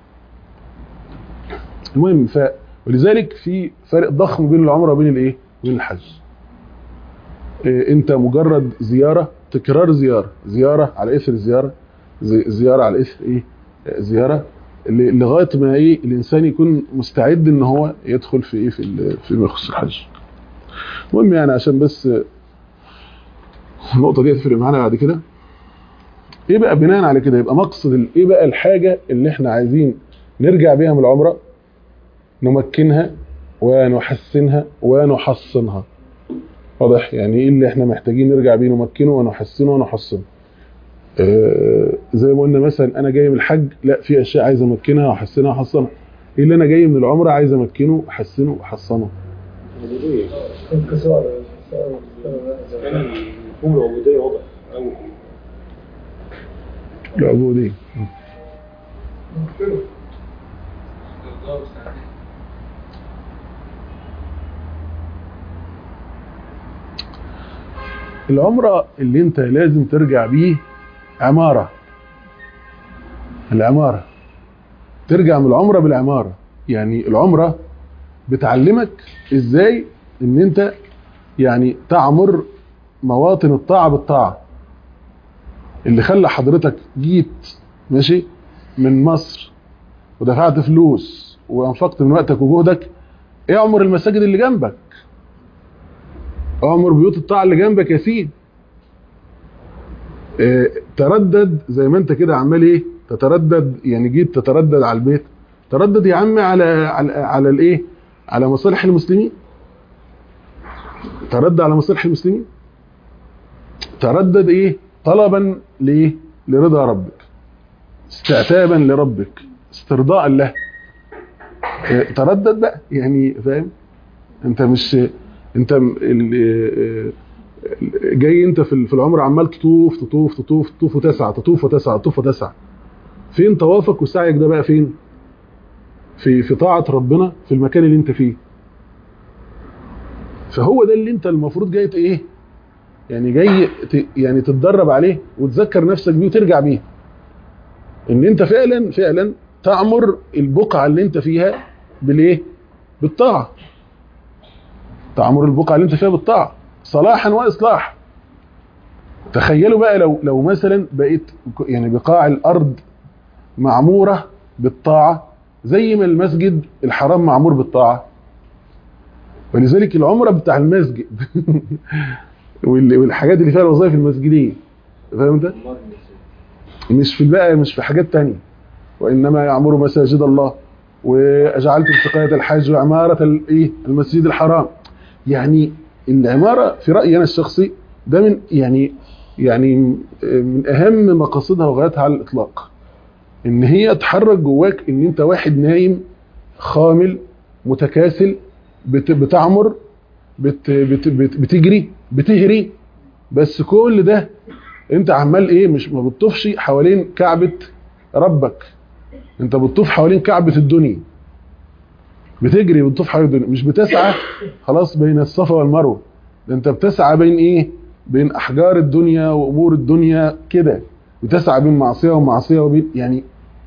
المهم ف ولذلك في فرق ضخم بين العمره وبين الايه وبين الحج إيه انت مجرد زياره تكرار زياره زياره على اثر زياره زي- زياره على اثر ايه آه، زياره ل- لغايه ما ايه الانسان يكون مستعد ان هو يدخل في ايه في ال- فيما يخص الحج المهم يعني عشان بس آه، النقطه دي تفرق معانا بعد كده ايه بقى بناء على كده يبقى مقصد ال- ايه بقى الحاجه اللي احنا عايزين نرجع بيها من العمره نمكنها ونحسنها ونحصنها واضح يعني ايه اللي احنا محتاجين نرجع بيه نمكنه ونحسنه ونحصنه آه زي ما قلنا مثلا انا جاي من الحج لا في اشياء عايز امكنها واحسنها واحصنها ايه اللي انا جاي من العمره عايز امكنه واحسنه واحصنه العبودية انكسار كان المفهوم العبودية واضح أوي العبوديه العمرة اللي انت لازم ترجع بيه عمارة العمارة ترجع من العمرة بالعمارة يعني العمرة بتعلمك ازاي ان انت يعني تعمر مواطن الطاعة بالطاعة اللي خلى حضرتك جيت ماشي من مصر ودفعت فلوس وانفقت من وقتك وجهدك اعمر المساجد اللي جنبك اعمر بيوت الطاعة اللي جنبك يا سيدي اه تردد زي ما انت كده عمال ايه تتردد يعني جيت تتردد على البيت تردد يا عم على على على الايه على مصالح المسلمين تردد على مصالح المسلمين تردد ايه طلبا لايه لرضا ربك استعتابا لربك استرضاء له اه تردد بقى يعني فاهم انت مش انت م- ال- اه- اه- جاي انت في ال- في العمر عمال تطوف تطوف تطوف تطوف وتسعى تطوف وتسعى تطوف وتسعى فين طوافك وسعيك ده بقى فين في في طاعة ربنا في المكان اللي انت فيه فهو ده اللي انت المفروض جاي ت- ايه يعني جاي ت- يعني تتدرب عليه وتذكر نفسك بيه وترجع بيه ان انت فعلا فعلا تعمر البقعة اللي انت فيها بالايه بالطاعة تعمر البقعة اللي انت فيها بالطاعة صلاحا واصلاح تخيلوا بقى لو لو مثلا بقيت يعني بقاع الارض معمورة بالطاعة زي ما المسجد الحرام معمور بالطاعة ولذلك العمرة بتاع المسجد وال- والحاجات اللي فيها الوظائف المسجدية فاهم انت؟ مش في بقى مش في حاجات تانية وإنما يعمر مساجد الله وأجعلت سقاية الحج وعمارة الايه المسجد الحرام يعني العمارة في رأيي أنا الشخصي ده من يعني يعني من أهم مقاصدها وغايتها على الإطلاق إن هي تحرك جواك إن أنت واحد نايم خامل متكاسل بت- بتعمر بت بت بت بتجري بتهري بس كل ده انت عمال ايه مش ما بتطوفش حوالين كعبة ربك انت بتطوف حوالين كعبة الدنيا بتجري بتطوف حوالين الدنيا مش بتسعى خلاص بين الصفا والمروه ده انت بتسعى بين ايه بين احجار الدنيا وامور الدنيا كده بتسعى بين معصيه ومعصيه وبين يعني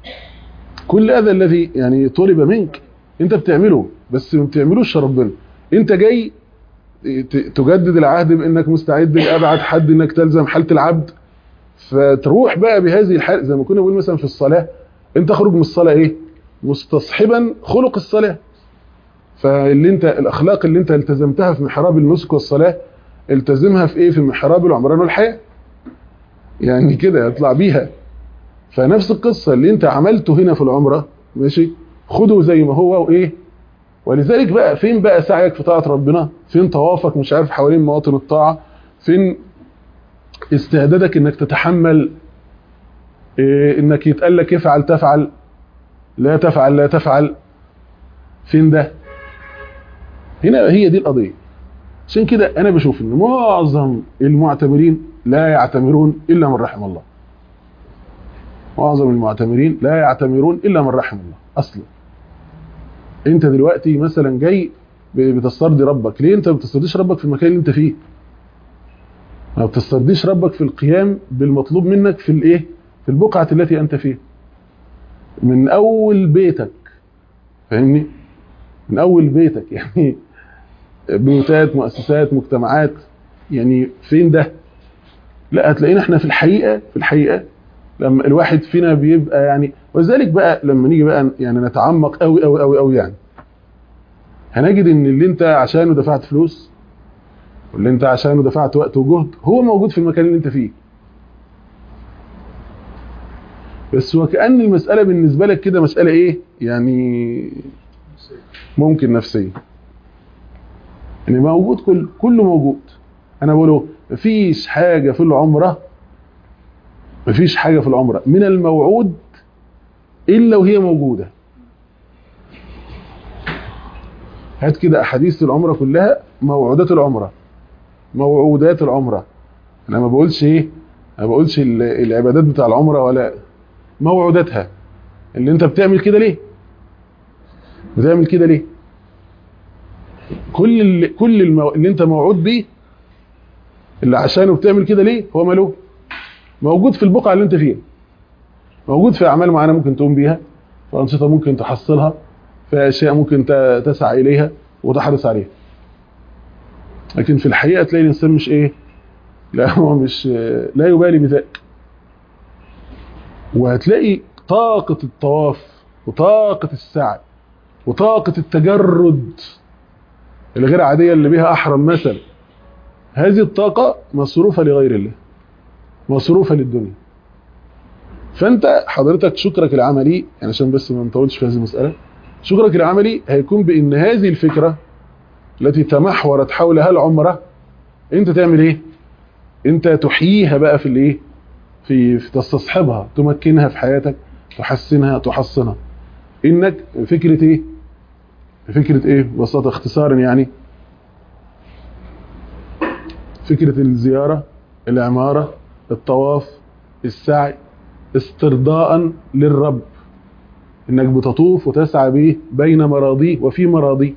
كل هذا الذي يعني طلب منك انت بتعمله بس ما بتعملوش ربنا انت جاي ت- تجدد العهد بانك مستعد لابعد حد انك تلزم حاله العبد فتروح بقى بهذه الحاله زي ما كنا بنقول مثلا في الصلاه انت تخرج من الصلاه ايه مستصحبا خلق الصلاه فاللي انت الاخلاق اللي انت التزمتها في محراب النسك والصلاه التزمها في ايه في محراب العمران والحياه يعني كده اطلع بيها فنفس القصه اللي انت عملته هنا في العمره ماشي خده زي ما هو وايه ولذلك بقى فين بقى سعيك في طاعه ربنا فين طوافك مش عارف حوالين مواطن الطاعه فين استعدادك انك تتحمل إيه انك يتقال لك افعل تفعل لا تفعل لا تفعل فين ده هنا هي دي القضيه عشان كده انا بشوف ان معظم المعتمرين لا يعتمرون الا من رحم الله معظم المعتمرين لا يعتمرون الا من رحم الله اصلا انت دلوقتي مثلا جاي ب- بتسترضي ربك ليه انت ما بتسترضيش ربك في المكان اللي انت فيه ما بتسترضيش ربك في القيام بالمطلوب منك في الايه في البقعة التي انت فيها من اول بيتك فاهمني من اول بيتك يعني بيوتات مؤسسات مجتمعات يعني فين ده لا هتلاقينا احنا في الحقيقة في الحقيقة لما الواحد فينا بيبقى يعني وذلك بقى لما نيجي بقى يعني نتعمق قوي قوي قوي قوي يعني هنجد ان اللي انت عشانه دفعت فلوس واللي انت عشانه دفعت وقت وجهد هو موجود في المكان اللي انت فيه بس وكأن المسألة بالنسبة لك كده مسألة ايه يعني ممكن نفسية يعني موجود كل كله موجود انا بقوله مفيش حاجة في العمرة مفيش حاجة في العمرة من الموعود إلا وهي موجودة هات كده أحاديث العمرة كلها موعودات العمرة موعودات العمرة أنا ما بقولش إيه ما بقولش ال- العبادات بتاع العمرة ولا موعوداتها اللي أنت بتعمل كده ليه بتعمل كده ليه كل اللي كل المو... اللي أنت موعود بيه اللي عشانه بتعمل كده ليه هو ماله موجود في البقعة اللي انت فيها موجود في أعمال معينة ممكن تقوم بيها في أنشطة ممكن تحصلها في أشياء ممكن ت- تسعى إليها وتحرص عليها لكن في الحقيقة تلاقي الإنسان مش إيه لا هو مش لا يبالي بذلك وهتلاقي طاقة الطواف وطاقة السعي وطاقة التجرد الغير عادية اللي بها أحرم مثلا هذه الطاقة مصروفة لغير الله مصروفة للدنيا فانت حضرتك شكرك العملي يعني عشان بس ما نطولش في هذه المسألة شكرك العملي هيكون بان هذه الفكرة التي تمحورت حولها العمرة انت تعمل ايه انت تحييها بقى في الايه في, في تستصحبها تمكنها في حياتك تحسنها تحصنها انك فكرة ايه فكرة ايه ببساطة اختصارا يعني فكرة الزيارة العمارة الطواف السعي استرضاء للرب انك بتطوف وتسعى به بين مراضيه وفي مراضيه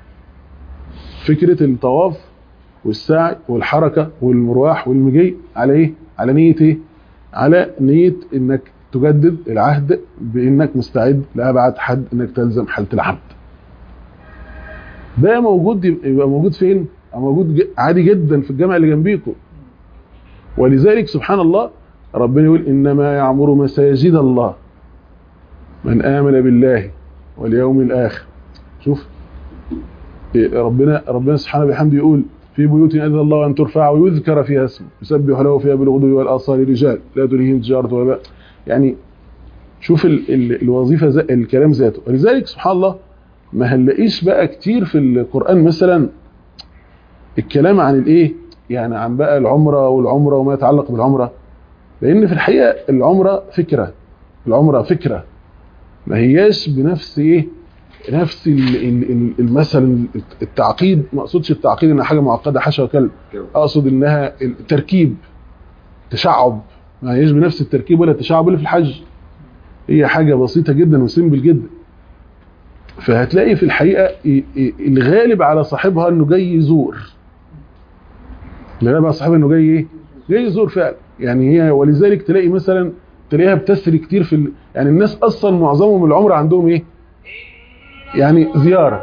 فكرة الطواف والسعي والحركة والمرواح والمجي على ايه على نية ايه على نية انك تجدد العهد بانك مستعد لابعد حد انك تلزم حالة العبد ده موجود يبقى موجود فين موجود ج- عادي جدا في الجامع اللي جنبيكم ولذلك سبحان الله ربنا يقول إنما يعمر مساجد الله من آمن بالله واليوم الآخر شوف إيه ربنا ربنا سبحانه بحمده يقول في بيوت أذن الله أن ترفع ويذكر فيها اسمه يسبح له فيها بالغدو والآصال رجال لا تلهيهم تجارة ولا بيع يعني شوف ال ال الوظيفة زي الكلام ذاته ولذلك سبحان الله ما هنلاقيش بقى كتير في القرآن مثلا الكلام عن الايه يعني عن بقى العمرة والعمرة وما يتعلق بالعمرة لان في الحقيقة العمرة فكرة العمرة فكرة ما هياش بنفس ايه نفس ال- ال- ال- المثل التعقيد ما اقصدش التعقيد انها حاجة معقدة حاشا وكلب اقصد انها التركيب تشعب ما هياش بنفس التركيب ولا التشعب اللي في الحج هي حاجة بسيطة جدا وسيمبل جدا فهتلاقي في الحقيقة ي- ي- الغالب على صاحبها انه جاي يزور الغالب على صاحبها انه جاي ايه جاي يزور فعلا يعني هي ولذلك تلاقي مثلا تلاقيها بتسري كتير في ال... يعني الناس اصلا معظمهم العمر عندهم ايه يعني زيارة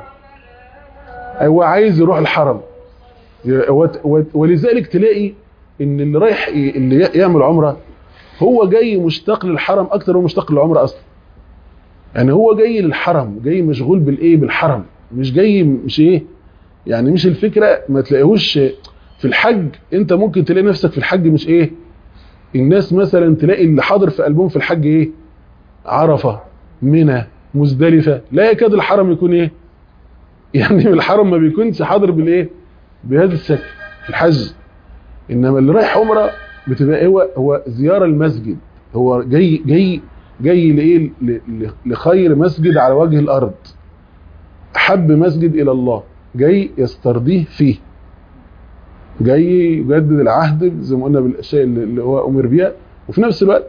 هو عايز يروح الحرم ي- وت- وت- ولذلك تلاقي ان اللي رايح ي- اللي ي- يعمل عمره هو جاي مشتاق للحرم اكتر هو مشتاق للعمره اصلا يعني هو جاي للحرم جاي مشغول بالايه بالحرم مش جاي مش ايه يعني مش الفكره ما تلاقيهوش في الحج انت ممكن تلاقي نفسك في الحج مش ايه الناس مثلا تلاقي اللي حاضر في قلبهم في الحج ايه عرفه منى مزدلفه لا يكاد الحرم يكون ايه يعني الحرم ما بيكونش حاضر بالايه بهذا الشكل في الحج انما اللي رايح عمره بتبقى هو هو زياره المسجد هو جاي جاي جاي لايه ل- ل- لخير مسجد على وجه الارض احب مسجد الى الله جاي يسترضيه فيه جاي يجدد العهد زي ما قلنا بالاشياء اللي اللي هو امر بيها وفي نفس الوقت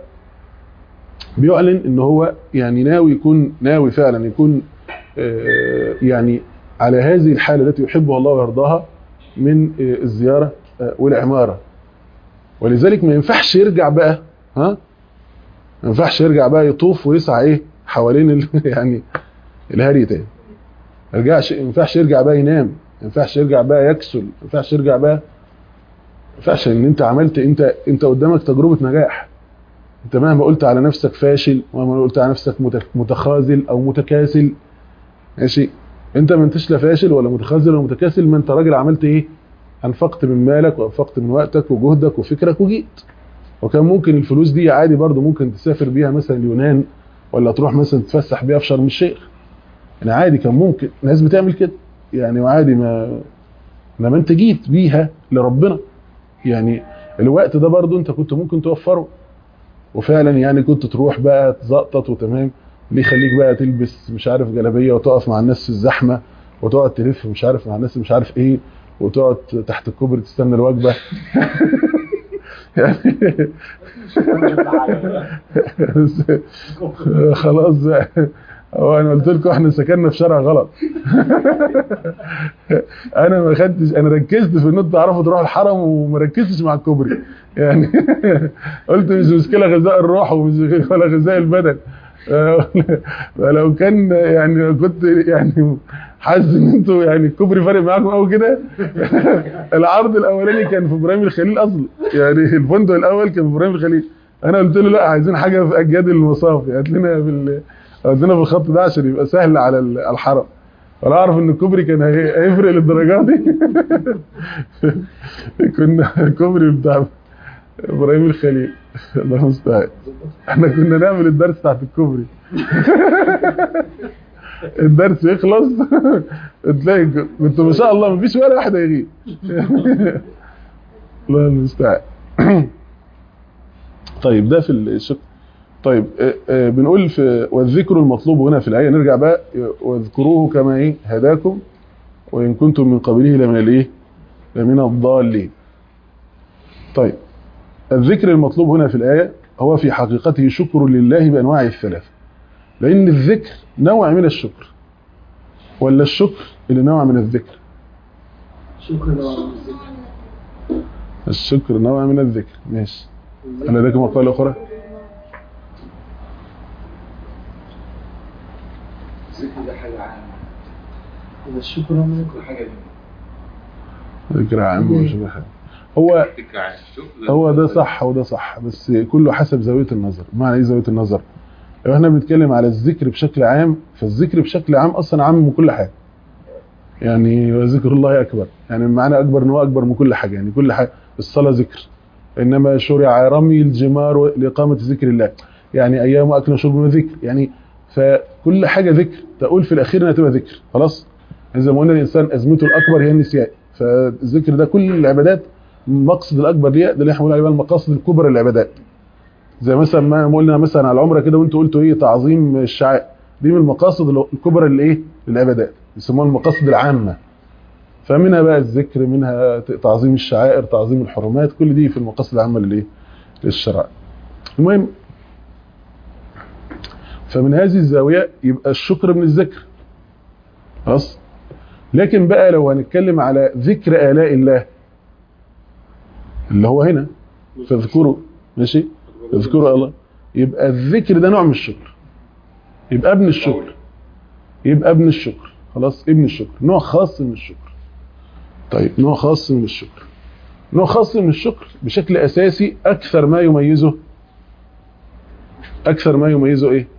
بيعلن ان هو يعني ناوي يكون ناوي فعلا يكون آه، يعني على هذه الحاله التي يحبها الله ويرضاها من آه، الزياره آه، والعماره ولذلك ما ينفعش يرجع بقى ها ما ينفعش يرجع بقى يطوف ويسعى ايه حوالين ال... يعني الهري تاني ما يرجعش ما ينفعش يرجع بقى ينام ما ينفعش يرجع بقى يكسل ما ينفعش يرجع بقى ما ينفعش ان انت عملت انت انت قدامك تجربه نجاح انت مهما قلت على نفسك فاشل ومهما قلت على نفسك مت- متخاذل او متكاسل ماشي انت ما انتش لا فاشل ولا متخاذل ولا متكاسل ما انت راجل عملت ايه انفقت من مالك وانفقت من وقتك وجهدك وفكرك وجيت وكان ممكن الفلوس دي عادي برضو ممكن تسافر بيها مثلا اليونان ولا تروح مثلا تتفسح بيها في شرم الشيخ يعني عادي كان ممكن ناس بتعمل كده يعني وعادي ما لما انت جيت بيها لربنا يعني الوقت ده برضو انت كنت ممكن توفره وفعلا يعني كنت تروح بقى تزقطط وتمام اللي يخليك بقى تلبس مش عارف جلابيه وتقف مع الناس في الزحمه وتقعد تلف مش عارف مع الناس مش عارف ايه وتقعد تحت الكوبري تستنى الوجبه يعني بس خلاص بقى هو انا قلت لكم احنا سكننا في شارع غلط انا ما خدتش انا ركزت في ان انتوا تعرفوا تروحوا الحرم وما ركزتش مع الكوبري يعني قلت مش مشكله غذاء الروح ومش ولا غذاء البدن فلو كان يعني كنت يعني حاسس ان انتوا يعني الكوبري فارق معاكم قوي كده العرض الاولاني كان في ابراهيم الخليل اصلا يعني الفندق الاول كان في ابراهيم الخليل انا قلت له لا عايزين حاجه في اجياد المصاف هات لنا بال هات لنا في الخط ده عشان يبقى سهل على ال- على الحرم ولا اعرف ان الكوبري كان هي- هيفرق للدرجه دي كنا الكوبري بتاع ابراهيم الخليل الله المستعان احنا كنا نعمل الدرس تحت الكوبري الدرس يخلص تلاقي كنت ما شاء الله مفيش ولا واحد هيغيب الله المستعان طيب ده في الشق طيب آه، آه، بنقول في والذكر المطلوب هنا في الآية نرجع بقى واذكروه كما ايه هداكم وإن كنتم من قبله لمن الايه لمن الضالين طيب الذكر المطلوب هنا في الآية هو في حقيقته شكر لله بأنواعه الثلاثة لأن الذكر نوع من الشكر ولا الشكر اللي نوع من الذكر شكرا على الذكر الشكر نوع من الذكر ماشي هل لديكم أقوال أخرى الذكر ده حاجه عامه إذا الشكر من كل حاجه دي ذكر عام وشبه حاجة. هو ذكر عام شوف هو ده صح وده صح بس كله حسب زاوية النظر معنى ايه زاوية النظر لو احنا بنتكلم على الذكر بشكل عام فالذكر بشكل عام اصلا عام من كل حاجة يعني وذكر الله اكبر يعني المعنى اكبر ان هو اكبر من كل حاجة يعني كل حاجة الصلاة ذكر انما شرع رمي الجمار لاقامة ذكر الله يعني ايام اكل وشرب من ذكر يعني فكل حاجة ذكر تقول في الاخير انها تبقى ذكر خلاص زي ما قلنا الانسان ازمته الاكبر هي النسيان فالذكر ده كل العبادات المقصد الاكبر ليها ده اللي احنا بنقول عليه بقى المقاصد الكبرى للعبادات زي مثلا ما قلنا مثلا على العمره كده وانتوا قلتوا ايه تعظيم الشعائر دي من المقاصد الكبرى للايه للعبادات يسموها المقاصد العامه فمنها بقى الذكر منها تعظيم الشعائر تعظيم الحرمات كل دي في المقاصد العامه للايه للشرع المهم فمن هذه الزاويه يبقى الشكر من الذكر خلاص لكن بقى لو هنتكلم على ذكر آلاء الله اللي هو هنا فاذكروا ماشي اذكروا الله يبقى الذكر ده نوع من الشكر يبقى ابن الشكر يبقى ابن الشكر خلاص ابن الشكر نوع خاص من الشكر طيب نوع خاص من الشكر نوع خاص من الشكر بشكل اساسي اكثر ما يميزه اكثر ما يميزه ايه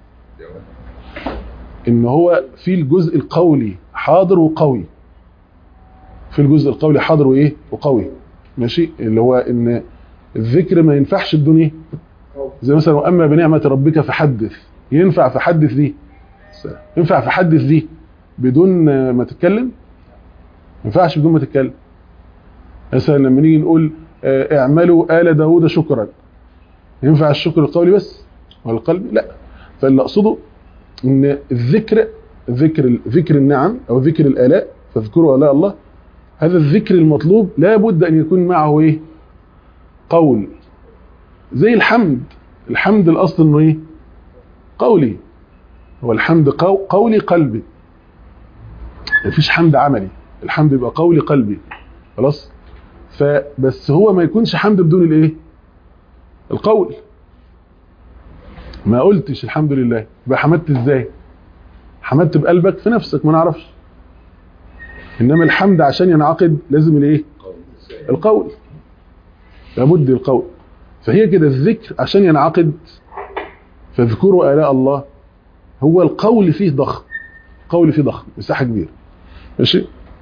ان هو في الجزء القولي حاضر وقوي في الجزء القولي حاضر وايه وقوي ماشي اللي هو ان الذكر ما ينفعش الدنيا زي مثلا واما بنعمه ربك فحدث ينفع فحدث دي ينفع فحدث دي بدون ما تتكلم ما ينفعش بدون ما تتكلم مثلا لما نيجي نقول آه، اعملوا آل داوود شكرا ينفع الشكر القولي بس ولا القلبي لا فاللي اقصده ان الذكر ذكر ذكر النعم او ذكر الالاء فاذكروا الاء الله هذا الذكر المطلوب لا بد ان يكون معه ايه قول زي الحمد الحمد الاصل انه ايه قولي هو الحمد قو قولي قلبي مفيش حمد عملي الحمد يبقى قولي قلبي خلاص فبس هو ما يكونش حمد بدون الايه القول ما قلتش الحمد لله يبقى حمدت ازاي حمدت بقلبك في نفسك ما نعرفش انما الحمد عشان ينعقد لازم الايه القول لابد القول فهي كده الذكر عشان ينعقد فاذكروا آلاء الله هو القول فيه ضخم قول فيه ضخم مساحة كبيرة ماشي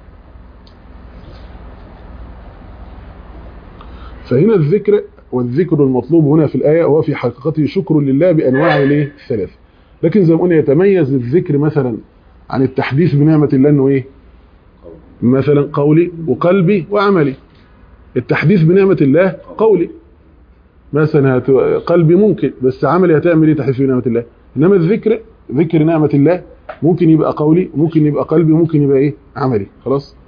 فهنا الذكر والذكر المطلوب هنا في الآية هو في حقيقته شكر لله بأنواعه الايه الثلاث لكن زي ما قلنا يتميز الذكر مثلا عن التحديث بنعمة الله انه ايه مثلا قولي وقلبي وعملي التحديث بنعمة الله قولي مثلا هت... قلبي ممكن بس عملي هتعمل ايه تحديث بنعمة الله انما الذكر ذكر نعمة الله ممكن يبقى قولي ممكن يبقى قلبي ممكن يبقى ايه عملي خلاص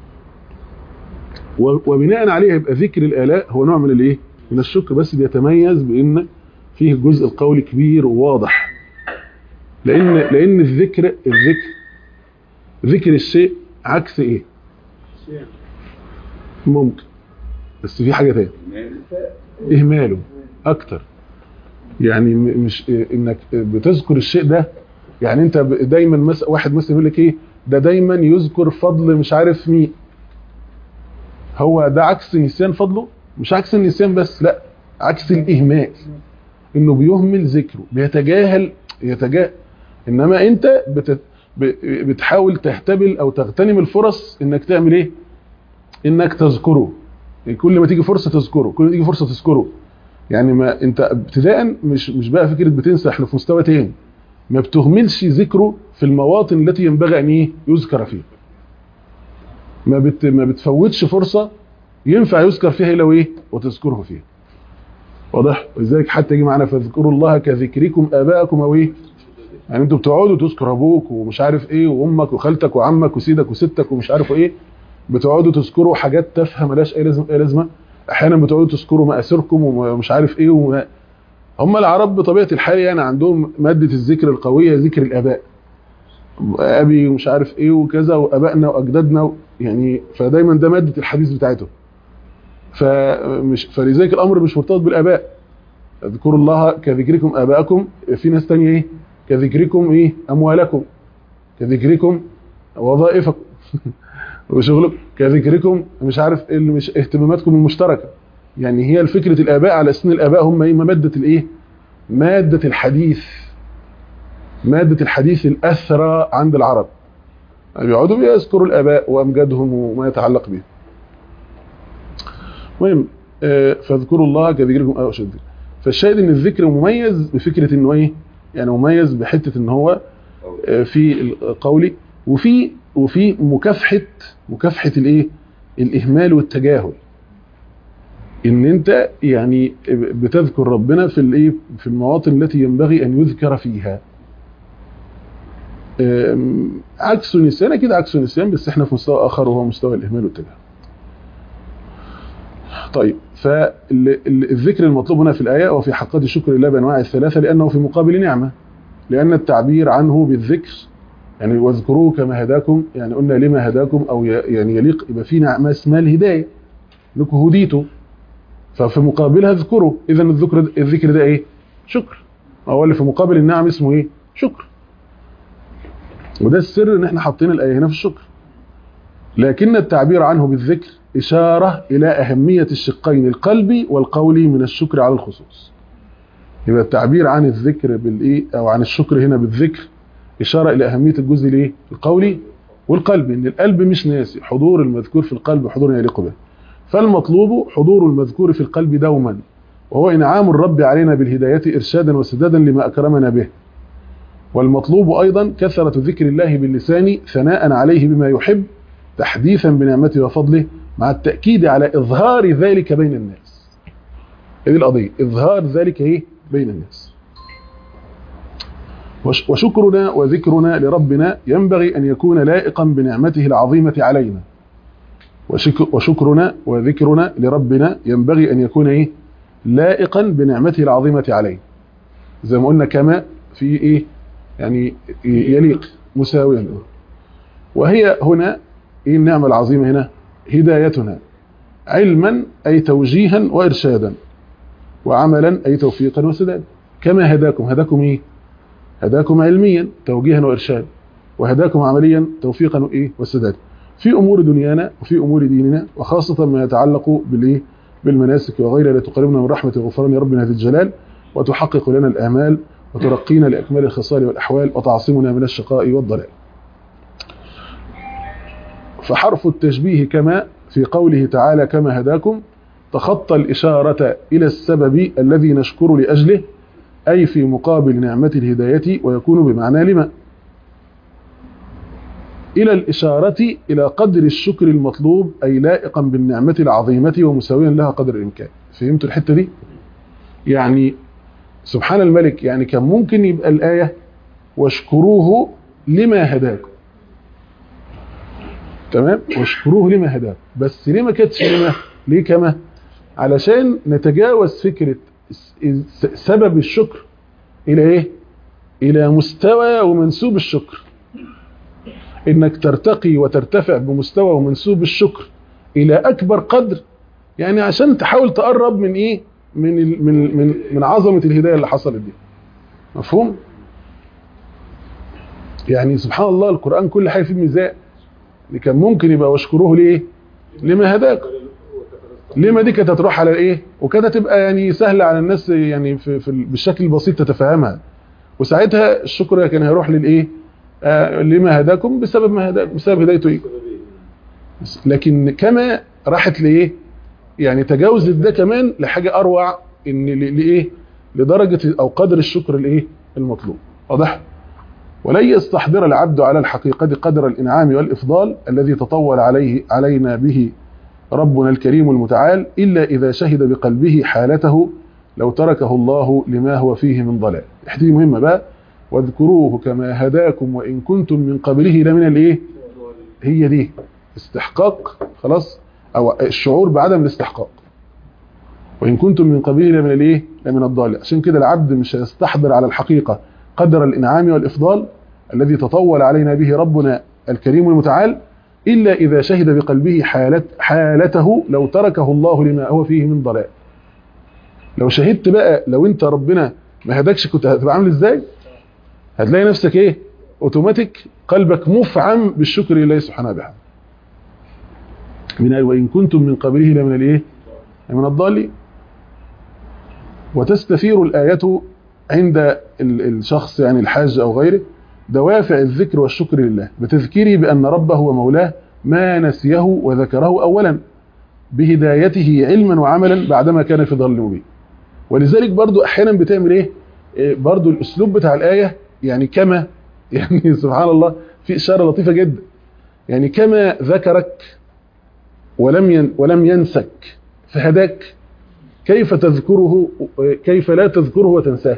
و... وبناء عليه يبقى ذكر الآلاء هو نوع من الايه من الشكر بس بيتميز بان فيه الجزء القولي كبير وواضح لان لان الذكر الذكر ذكر الشيء عكس ايه ممكن بس في حاجة تاني اهماله اكتر يعني م- مش إيه انك بتذكر الشيء ده يعني انت ب- دايما مس واحد مثلا يقول لك ايه ده دايما يذكر فضل مش عارف مين هو ده عكس نسيان فضله مش عكس النسيان بس لا عكس الاهمال انه بيهمل ذكره بيتجاهل يتجاهل انما انت بت... ب- بتحاول تهتبل او تغتنم الفرص انك تعمل ايه انك تذكره يعني كل ما تيجي فرصه تذكره كل ما تيجي فرصه تذكره يعني ما انت ابتداء مش مش بقى فكره بتنسى احنا في مستوى تاني ما بتهملش ذكره في المواطن التي ينبغي ان ايه يذكر فيها ما بت ما بتفوتش فرصه ينفع يذكر فيها الا وايه وتذكره فيها واضح ولذلك حتى يجي معانا فاذكروا الله كذكركم اباءكم او ايه يعني انتوا بتقعدوا تذكر ابوك ومش عارف ايه وامك وخالتك وعمك وسيدك وستك ومش عارف ايه بتقعدوا تذكروا حاجات تافهه ملهاش اي لازمه اي لازمه احيانا بتقعدوا تذكروا مآثركم ومش عارف ايه وما هم العرب بطبيعه الحال يعني عندهم ماده الذكر القويه ذكر الاباء ابي ومش عارف ايه وكذا وابائنا واجدادنا و- يعني فدايما ده ماده الحديث بتاعتهم فمش فلذلك الامر مش مرتبط بالاباء اذكروا الله كذكركم اباءكم في ناس تانية ايه كذكركم ايه اموالكم كذكركم وظائفكم وشغلكم كذكركم مش عارف إيه اللي مش اهتماماتكم المشتركه يعني هي الفكره الاباء على سن الاباء هم ايه ماده الايه ماده الحديث ماده الحديث الاثرى عند العرب بيقعدوا بيذكروا الاباء وامجادهم وما يتعلق بهم المهم آه، فاذكروا الله كذكركم او اشد فالشاهد ان الذكر مميز بفكره انه ايه يعني مميز بحته ان هو آه، في القولي وفي وفي مكافحه مكافحه الايه الاهمال والتجاهل ان انت يعني بتذكر ربنا في الايه في المواطن التي ينبغي ان يذكر فيها آم، عكس النسيان كده عكس النسيان بس احنا في مستوى اخر وهو مستوى الاهمال والتجاهل طيب فالذكر المطلوب هنا في الآية وفي حقات شكر الله بأنواع الثلاثة لأنه في مقابل نعمة لأن التعبير عنه بالذكر يعني واذكروه كما هداكم يعني قلنا لما هداكم أو ي- يعني يليق يبقى في نعمة اسمها الهداية انكم هديتوا ففي مقابلها اذكروا إذا الذكر الذكر ده إيه؟ شكر هو اللي في مقابل النعم اسمه إيه؟ شكر وده السر إن إحنا حاطين الآية هنا في الشكر لكن التعبير عنه بالذكر إشارة إلى أهمية الشقين القلبي والقولي من الشكر على الخصوص يبقى التعبير عن الذكر بالإيه أو عن الشكر هنا بالذكر إشارة إلى أهمية الجزء الإيه القولي والقلبي إن القلب مش ناسي حضور المذكور في القلب حضور يليق به فالمطلوب حضور المذكور في القلب دوما وهو إنعام الرب علينا بالهداية إرشادا وسدادا لما أكرمنا به والمطلوب أيضا كثرة ذكر الله باللسان ثناء عليه بما يحب تحديثا بنعمته وفضله مع التأكيد على إظهار ذلك بين الناس هذه القضية إظهار ذلك إيه بين الناس وش- وشكرنا وذكرنا لربنا ينبغي أن يكون لائقا بنعمته العظيمة علينا وشك- وشكرنا وذكرنا لربنا ينبغي أن يكون إيه لائقا بنعمته العظيمة علينا زي ما قلنا كما في إيه يعني يليق مساويا وهي هنا ايه النعمة العظيمة هنا هدايتنا علما أي توجيها وإرشادا وعملا أي توفيقا وسدادا كما هداكم هداكم إيه هداكم علميا توجيها وإرشادا وهداكم عمليا توفيقا وإيه وسدادا في أمور دنيانا وفي أمور ديننا وخاصة ما يتعلق بالإيه بالمناسك وغيرها لتقربنا من رحمة وغفران ربنا ذي الجلال وتحقق لنا الآمال وترقينا لأكمال الخصال والأحوال وتعصمنا من الشقاء والضلال فحرف التشبيه كما في قوله تعالى كما هداكم تخطى الإشارة إلى السبب الذي نشكر لأجله أي في مقابل نعمة الهداية ويكون بمعنى لما إلى الإشارة إلى قدر الشكر المطلوب أي لائقا بالنعمة العظيمة ومساويا لها قدر الإمكان فهمتوا الحتة دي؟ يعني سبحان الملك يعني كان ممكن يبقى الآية واشكروه لما هداكم تمام واشكروه لما هداكم بس ليه ما كانتش لما ليه كما علشان نتجاوز فكرة سبب الشكر إلى إيه إلى مستوى ومنسوب الشكر إنك ترتقي وترتفع بمستوى ومنسوب الشكر إلى أكبر قدر يعني عشان تحاول تقرب من إيه من ال من من من عظمة الهداية اللي حصلت دي مفهوم يعني سبحان الله القرآن كل حاجة فيه ميزان اللي كان ممكن يبقى واشكروه ليه لما هداك لما دي كانت هتروح على ايه وكانت هتبقى يعني سهلة على الناس يعني في, في بالشكل البسيط تتفهمها وساعتها الشكر كان هيروح للايه آه لما هداكم بسبب ما هداكم بسبب هدايته ايه لكن كما راحت لايه يعني تجاوزت ده كمان لحاجة اروع ان لايه لدرجة او قدر الشكر الايه المطلوب واضح ولن يستحضر العبد على الحقيقة قدر الإنعام والإفضال الذي تطول عليه علينا به ربنا الكريم المتعال إلا إذا شهد بقلبه حالته لو تركه الله لما هو فيه من ضلال دي مهمة بقى واذكروه كما هداكم وإن كنتم من قبله لمن الإيه هي دي استحقاق خلاص أو الشعور بعدم الاستحقاق وإن كنتم من قبله لمن الإيه لمن الضال عشان كده العبد مش هيستحضر على الحقيقة قدر الإنعام والإفضال الذي تطول علينا به ربنا الكريم المتعال إلا إذا شهد بقلبه حالت حالته لو تركه الله لما هو فيه من ضلال لو شهدت بقى لو انت ربنا ما هداكش كنت هتبقى عامل ازاي هتلاقي نفسك ايه اوتوماتيك قلبك مفعم بالشكر لله سبحانه وتعالى من وإن كنتم من قبله لمن الايه من الضالين وتستثير الآية عند الشخص يعني الحاج أو غيره دوافع الذكر والشكر لله بتذكيره بأن ربه ومولاه ما نسيه وذكره أولا بهدايته علما وعملا بعدما كان في ضل مبين ولذلك برضو أحيانا بتعمل إيه برضو الأسلوب بتاع الآية يعني كما يعني سبحان الله في إشارة لطيفة جدا يعني كما ذكرك ولم ين ولم ينسك فهداك كيف تذكره كيف لا تذكره وتنساه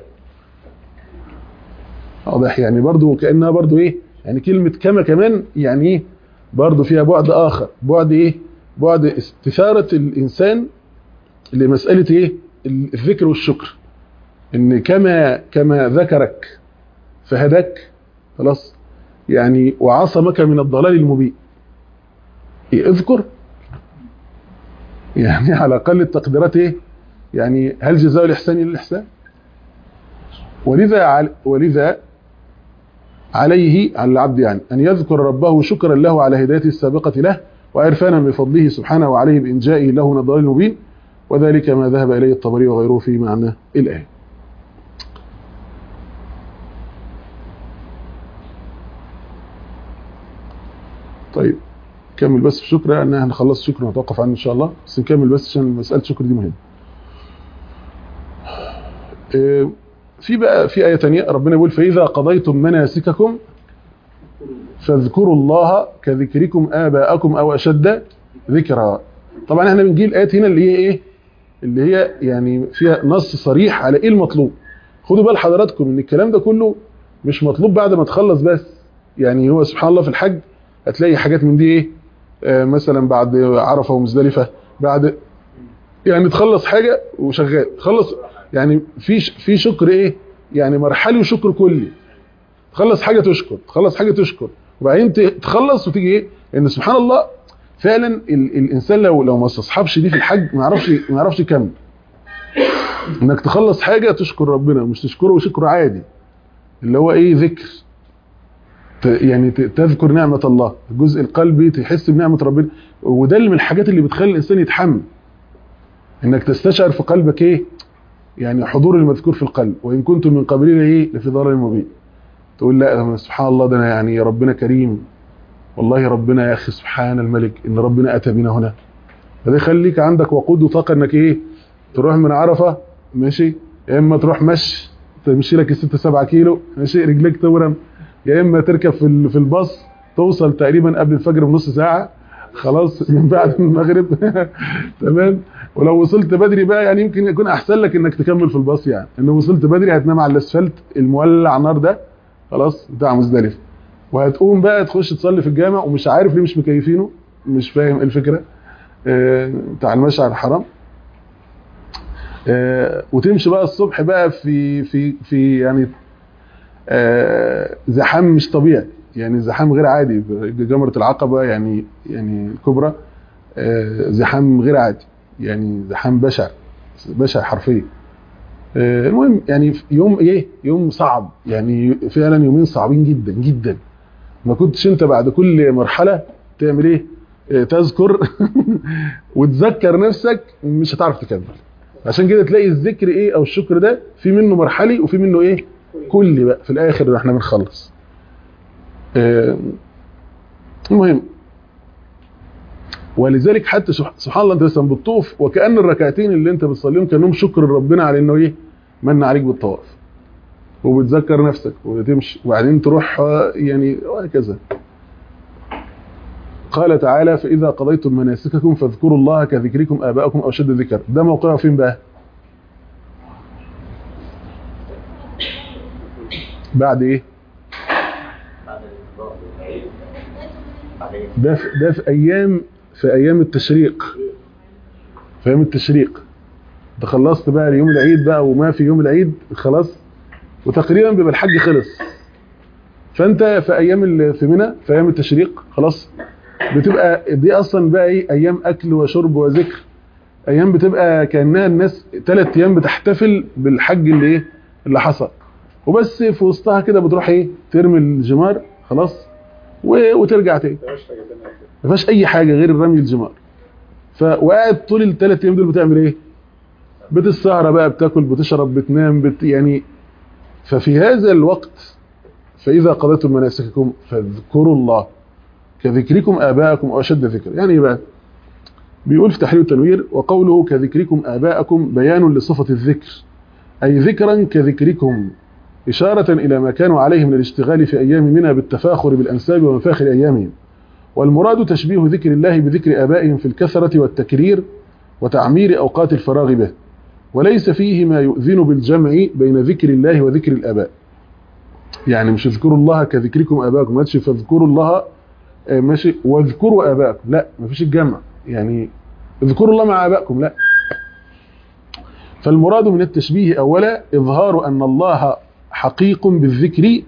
واضح يعني برضو كأنها برضو ايه يعني كلمة كما كمان يعني ايه برضو فيها بعد اخر بعد ايه بعد استثارة الانسان لمسألة ايه الذكر والشكر ان كما كما ذكرك فهداك خلاص يعني وعصمك من الضلال المبين إيه اذكر يعني على اقل التقديرات ايه يعني هل جزاء الاحسان الا الاحسان ولذا ولذا عليه على العبد يعني أن يذكر ربه شكرا له على هدايته السابقة له وعرفانا بفضله سبحانه وعليه بإنجائه له من الضلال المبين وذلك ما ذهب إليه الطبري وغيره في معنى الآية طيب كمل بس في شكر لأن هنخلص شكر ونتوقف عنه إن شاء الله بس نكمل بس عشان مسألة شكر دي مهمة إيه في بقى في آية تانية ربنا يقول فإذا قضيتم مناسككم فاذكروا الله كذكركم آباءكم أو أشد ذكرا طبعا احنا بنجيب الآيات هنا اللي هي إيه اللي هي يعني فيها نص صريح على إيه المطلوب خدوا بال حضراتكم إن الكلام ده كله مش مطلوب بعد ما تخلص بس يعني هو سبحان الله في الحج هتلاقي حاجات من دي إيه آه مثلا بعد عرفة ومزدلفة بعد يعني تخلص حاجة وشغال تخلص يعني في في شكر ايه يعني مرحلي وشكر كلي تخلص حاجه تشكر تخلص حاجه تشكر وبعدين تخلص وتيجي ايه ان سبحان الله فعلا ال الانسان لو لو ما استصحبش دي في الحج ما يعرفش ما يعرفش يكمل انك تخلص حاجه تشكر ربنا مش تشكره شكر عادي اللي هو ايه ذكر ت- يعني ت- تذكر نعمه الله الجزء القلبي تحس بنعمه ربنا وده اللي من الحاجات اللي بتخلي الانسان يتحمل انك تستشعر في قلبك ايه يعني حضور المذكور في القلب وان كنتم من قبلنا ايه لفي ضلال مبين تقول لا أنا سبحان الله ده انا يعني ربنا كريم والله ربنا يا اخي سبحان الملك ان ربنا اتى بنا هنا فده يخليك عندك وقود وطاقه انك ايه تروح من عرفه ماشي يا اما تروح مشي تمشي لك 6 7 كيلو ماشي رجليك تورم يا اما تركب في ال- في الباص توصل تقريبا قبل الفجر بنص ساعه خلاص من بعد المغرب تمام ولو وصلت بدري بقى يعني يمكن يكون احسن لك انك تكمل في الباص يعني انه وصلت بدري هتنام على الاسفلت المولع نار ده خلاص بتاع مزدلفه وهتقوم بقى تخش تصلي في الجامع ومش عارف ليه مش مكيفينه مش فاهم ايه الفكره آه، بتاع المشعر الحرام آه، وتمشي بقى الصبح بقى في في في يعني آه، زحام مش طبيعي يعني زحام غير عادي جمرة العقبة يعني يعني الكبرى آه، زحام غير عادي يعني زحام بشع بشع حرفيا آه، المهم يعني في يوم ايه يوم صعب يعني فعلا يومين صعبين جدا جدا ما كنتش انت بعد كل مرحلة تعمل ايه آه، تذكر وتذكر نفسك مش هتعرف تكمل عشان كده تلاقي الذكر ايه او الشكر ده في منه مرحلي وفي منه ايه كلي بقى في الاخر احنا بنخلص آه، المهم ولذلك حتى سبح- سبحان الله انت مثلا بتطوف وكأن الركعتين اللي انت بتصليهم كانهم شكر لربنا على انه ايه من عليك بالطواف وبتذكر نفسك وتمشي وبعدين تروح آه، يعني وهكذا قال تعالى فإذا قضيتم مناسككم فاذكروا الله كذكركم آباءكم أو شد ذكر ده موقعه فين بقى بعد ايه بعد الإفطار والعيد بعد العيد. ده في, ده في ايام في ايام التشريق في ايام التشريق انت خلصت بقى يوم العيد بقى وما في يوم العيد خلاص وتقريبا بيبقى الحج خلص فانت في ايام ال- في منى في ايام التشريق خلاص بتبقى دي اصلا بقى ايه ايام اكل وشرب وذكر ايام بتبقى كانها الناس ثلاث ايام بتحتفل بالحج اللي ايه اللي حصل وبس في وسطها كده بتروح ايه ترمي الجمار خلاص و- وترجع تاني مفيهاش حاجه ثانيه كده ما فيهاش اي حاجه غير رمي الجمار ف وقاعد طول الثلاث ايام دول بتعمل ايه بتسهر بقى بتاكل بتشرب بتنام بت يعني ففي هذا الوقت فاذا قضيتم مناسككم فاذكروا الله كذكركم اباءكم او اشد ذكر يعني ايه بقى بيقول في تحرير التنوير وقوله كذكركم اباءكم بيان لصفه الذكر اي ذكرا كذكركم إشارة إلى ما كانوا عليه من الاشتغال في أيام منى بالتفاخر بالأنساب ومفاخر أيامهم والمراد تشبيه ذكر الله بذكر آبائهم في الكثرة والتكرير وتعمير أوقات الفراغ به وليس فيه ما يؤذن بالجمع بين ذكر الله وذكر الآباء يعني مش اذكروا الله كذكركم آباءكم ما تشي فاذكروا الله آه، ماشي واذكروا آباءكم لا ما فيش الجمع يعني اذكروا الله مع آبائكم لا فالمراد من التشبيه أولا إظهار أن الله حقيق بالذكر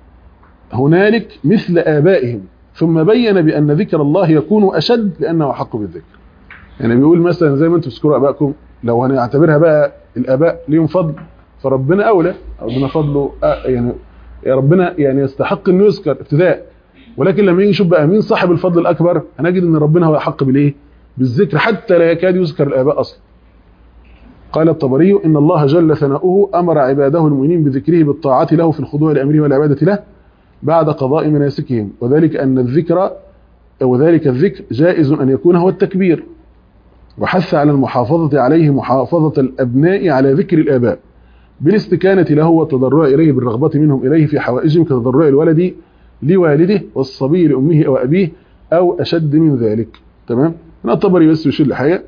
هنالك مثل آبائهم ثم بين بأن ذكر الله يكون أشد لأنه حق بالذكر يعني بيقول مثلا زي ما انتم تذكروا آبائكم لو هنعتبرها بقى الآباء ليهم فضل فربنا أولى ربنا فضله أ- يعني يا ربنا يعني يستحق انه يذكر ابتداء ولكن لما يجي نشوف بقى مين صاحب الفضل الأكبر هنجد ان ربنا هو أحق بالإيه بالذكر حتى لا يكاد يذكر الآباء أصلا قال الطبري إن الله جل ثناؤه أمر عباده المؤمنين بذكره بالطاعة له في الخضوع لأمره والعبادة له بعد قضاء مناسكهم وذلك أن الذكر وذلك الذكر جائز أن يكون هو التكبير وحث على المحافظة عليه محافظة الأبناء على ذكر الآباء بالاستكانة له والتضرع إليه بالرغبة منهم إليه في حوائجهم كتضرع الولد لوالده والصبي لأمه أو أبيه أو أشد من ذلك تمام هنا الطبري بس يشير لحاجة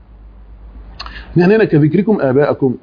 يعني هنا كذكركم آباءكم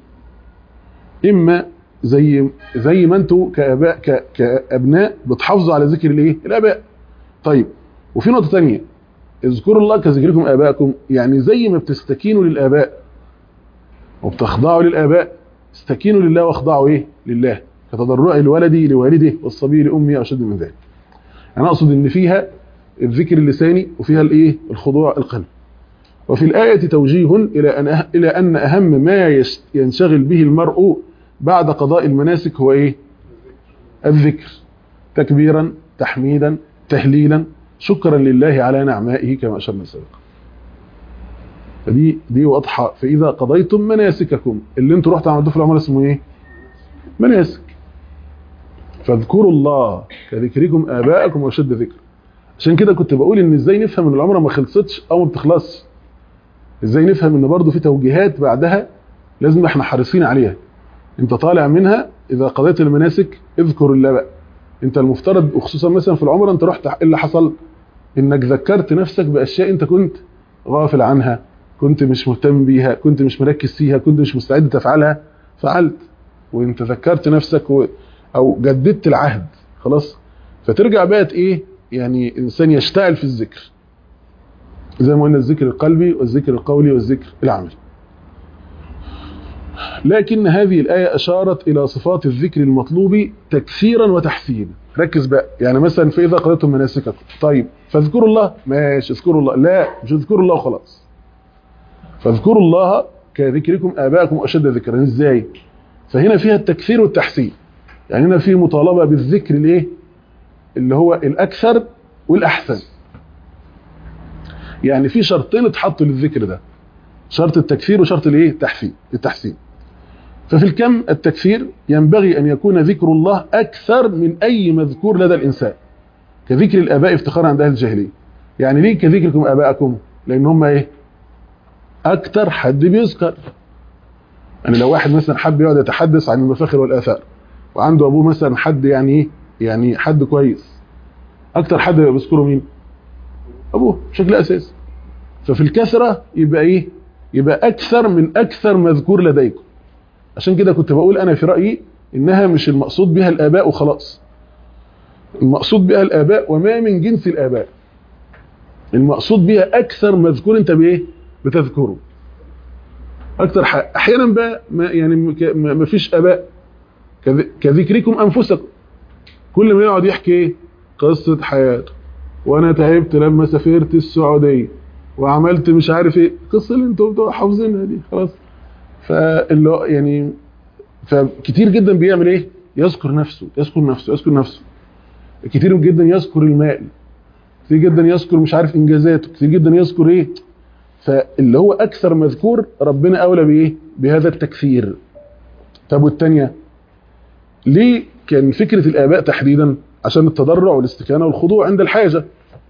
إما زي زي ما انتوا كآباء ك- كأبناء بتحافظوا على ذكر الايه الآباء طيب وفي نقطة تانية اذكروا الله كذكركم آباءكم يعني زي ما بتستكينوا للآباء وبتخضعوا للآباء استكينوا لله واخضعوا ايه لله كتضرع الولد لوالده والصبي لأمه أشد من ذلك أنا أقصد إن فيها الذكر اللساني وفيها الايه الخضوع القلب وفي الآية توجيه إلى أن أه- إلى أن أهم ما يش- ينشغل به المرء بعد قضاء المناسك هو إيه؟ الذكر تكبيرا تحميدا تهليلا شكرا لله على نعمائه كما أشرنا سابقا فدي دي واضحة فإذا قضيتم مناسككم اللي انتوا رحتوا عملتوه في العمر اسمه إيه؟ مناسك فاذكروا الله كذكركم آباءكم وشد ذكر عشان كده كنت بقول ان ازاي نفهم ان العمره ما خلصتش او ما بتخلصش ازاي نفهم ان برضه في توجيهات بعدها لازم احنا حريصين عليها انت طالع منها اذا قضيت المناسك اذكر الله بقى انت المفترض وخصوصا مثلا في العمره انت رحت ايه اللي حصل انك ذكرت نفسك باشياء انت كنت غافل عنها كنت مش مهتم بيها كنت مش مركز فيها كنت مش مستعد تفعلها فعلت وانت ذكرت نفسك و... او جددت العهد خلاص فترجع بقى ايه يعني انسان يشتغل في الذكر زي ما قلنا الذكر القلبي والذكر القولي والذكر العملي لكن هذه الآية أشارت إلى صفات الذكر المطلوب تكثيرا وتحسينا ركز بقى يعني مثلا فإذا قضيتم مناسككم طيب فاذكروا الله ماشي اذكروا الله لا مش اذكروا الله وخلاص فاذكروا الله كذكركم آباءكم أشد ذكرا ازاي فهنا فيها التكثير والتحسين يعني هنا في مطالبة بالذكر الايه اللي هو الأكثر والأحسن يعني في شرطين اتحطوا للذكر ده شرط التكثير وشرط الايه التحسين التحسين ففي الكم التكثير ينبغي أن يكون ذكر الله أكثر من أي مذكور لدى الإنسان كذكر الآباء افتخارا عند أهل الجاهلية يعني ليه كذكركم آباءكم لأن هم إيه أكثر حد بيذكر يعني لو واحد مثلا حب يقعد يتحدث عن المفاخر والآثار وعنده أبوه مثلا حد يعني إيه يعني حد كويس أكثر حد بيذكره مين أبوه بشكل أساسي ففي الكثرة يبقى إيه يبقى أكثر من أكثر مذكور لديكم عشان كده كنت بقول أنا في رأيي إنها مش المقصود بها الآباء وخلاص المقصود بها الآباء وما من جنس الآباء المقصود بها أكثر مذكور أنت بإيه بتذكره أكثر حق. أحيانا بقى ما يعني ما ما فيش آباء كذ- كذكركم أنفسكم كل ما يقعد يحكي إيه قصة حياته وأنا تعبت لما سافرت السعودية وعملت مش عارف إيه القصة اللي أنتوا بتبقوا حافظينها دي خلاص فاللي هو يعني فكتير جدا بيعمل ايه يذكر نفسه يذكر نفسه يذكر نفسه كتير جدا يذكر المال كتير جدا يذكر مش عارف انجازاته كتير جدا يذكر ايه فاللي هو اكثر مذكور ربنا اولى بايه بهذا التكثير طب والتانية ليه كان فكرة الاباء تحديدا عشان التضرع والاستكانة والخضوع عند الحاجة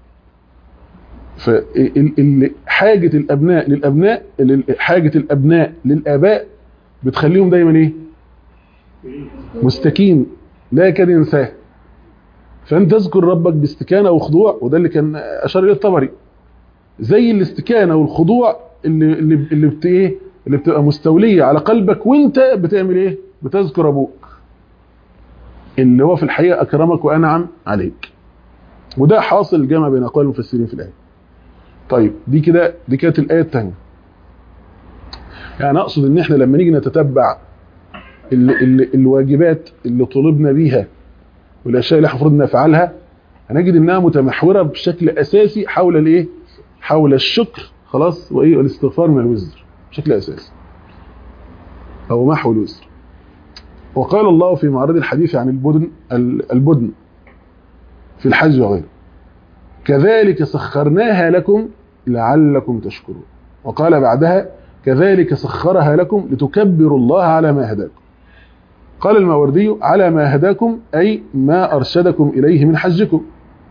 فحاجة الابناء للابناء حاجة الابناء للاباء بتخليهم دايما ايه مستكين لا يكاد ينساه فانت تذكر ربك باستكانه وخضوع وده اللي كان اشار اليه الطبري زي الاستكانه والخضوع اللي اللي اللي بت ايه اللي بتبقى مستوليه على قلبك وانت بتعمل ايه بتذكر ابوك اللي هو في الحقيقه اكرمك وانعم عليك وده حاصل الجمع بين اقوال المفسرين في الايه طيب دي كده دي كانت الايه الثانيه يعني اقصد ان احنا لما نيجي نتتبع ال ال الواجبات اللي طلبنا بيها والاشياء اللي المفروض نفعلها هنجد انها متمحوره بشكل اساسي حول الايه حول الشكر خلاص وايه والاستغفار من الوزر بشكل اساسي او محو الوزر وقال الله في معرض الحديث عن البدن البدن في الحج وغيره كذلك سخرناها لكم لعلكم تشكرون وقال بعدها كذلك سخرها لكم لتكبروا الله على ما هداكم قال الماوردي على ما هداكم أي ما أرشدكم إليه من حجكم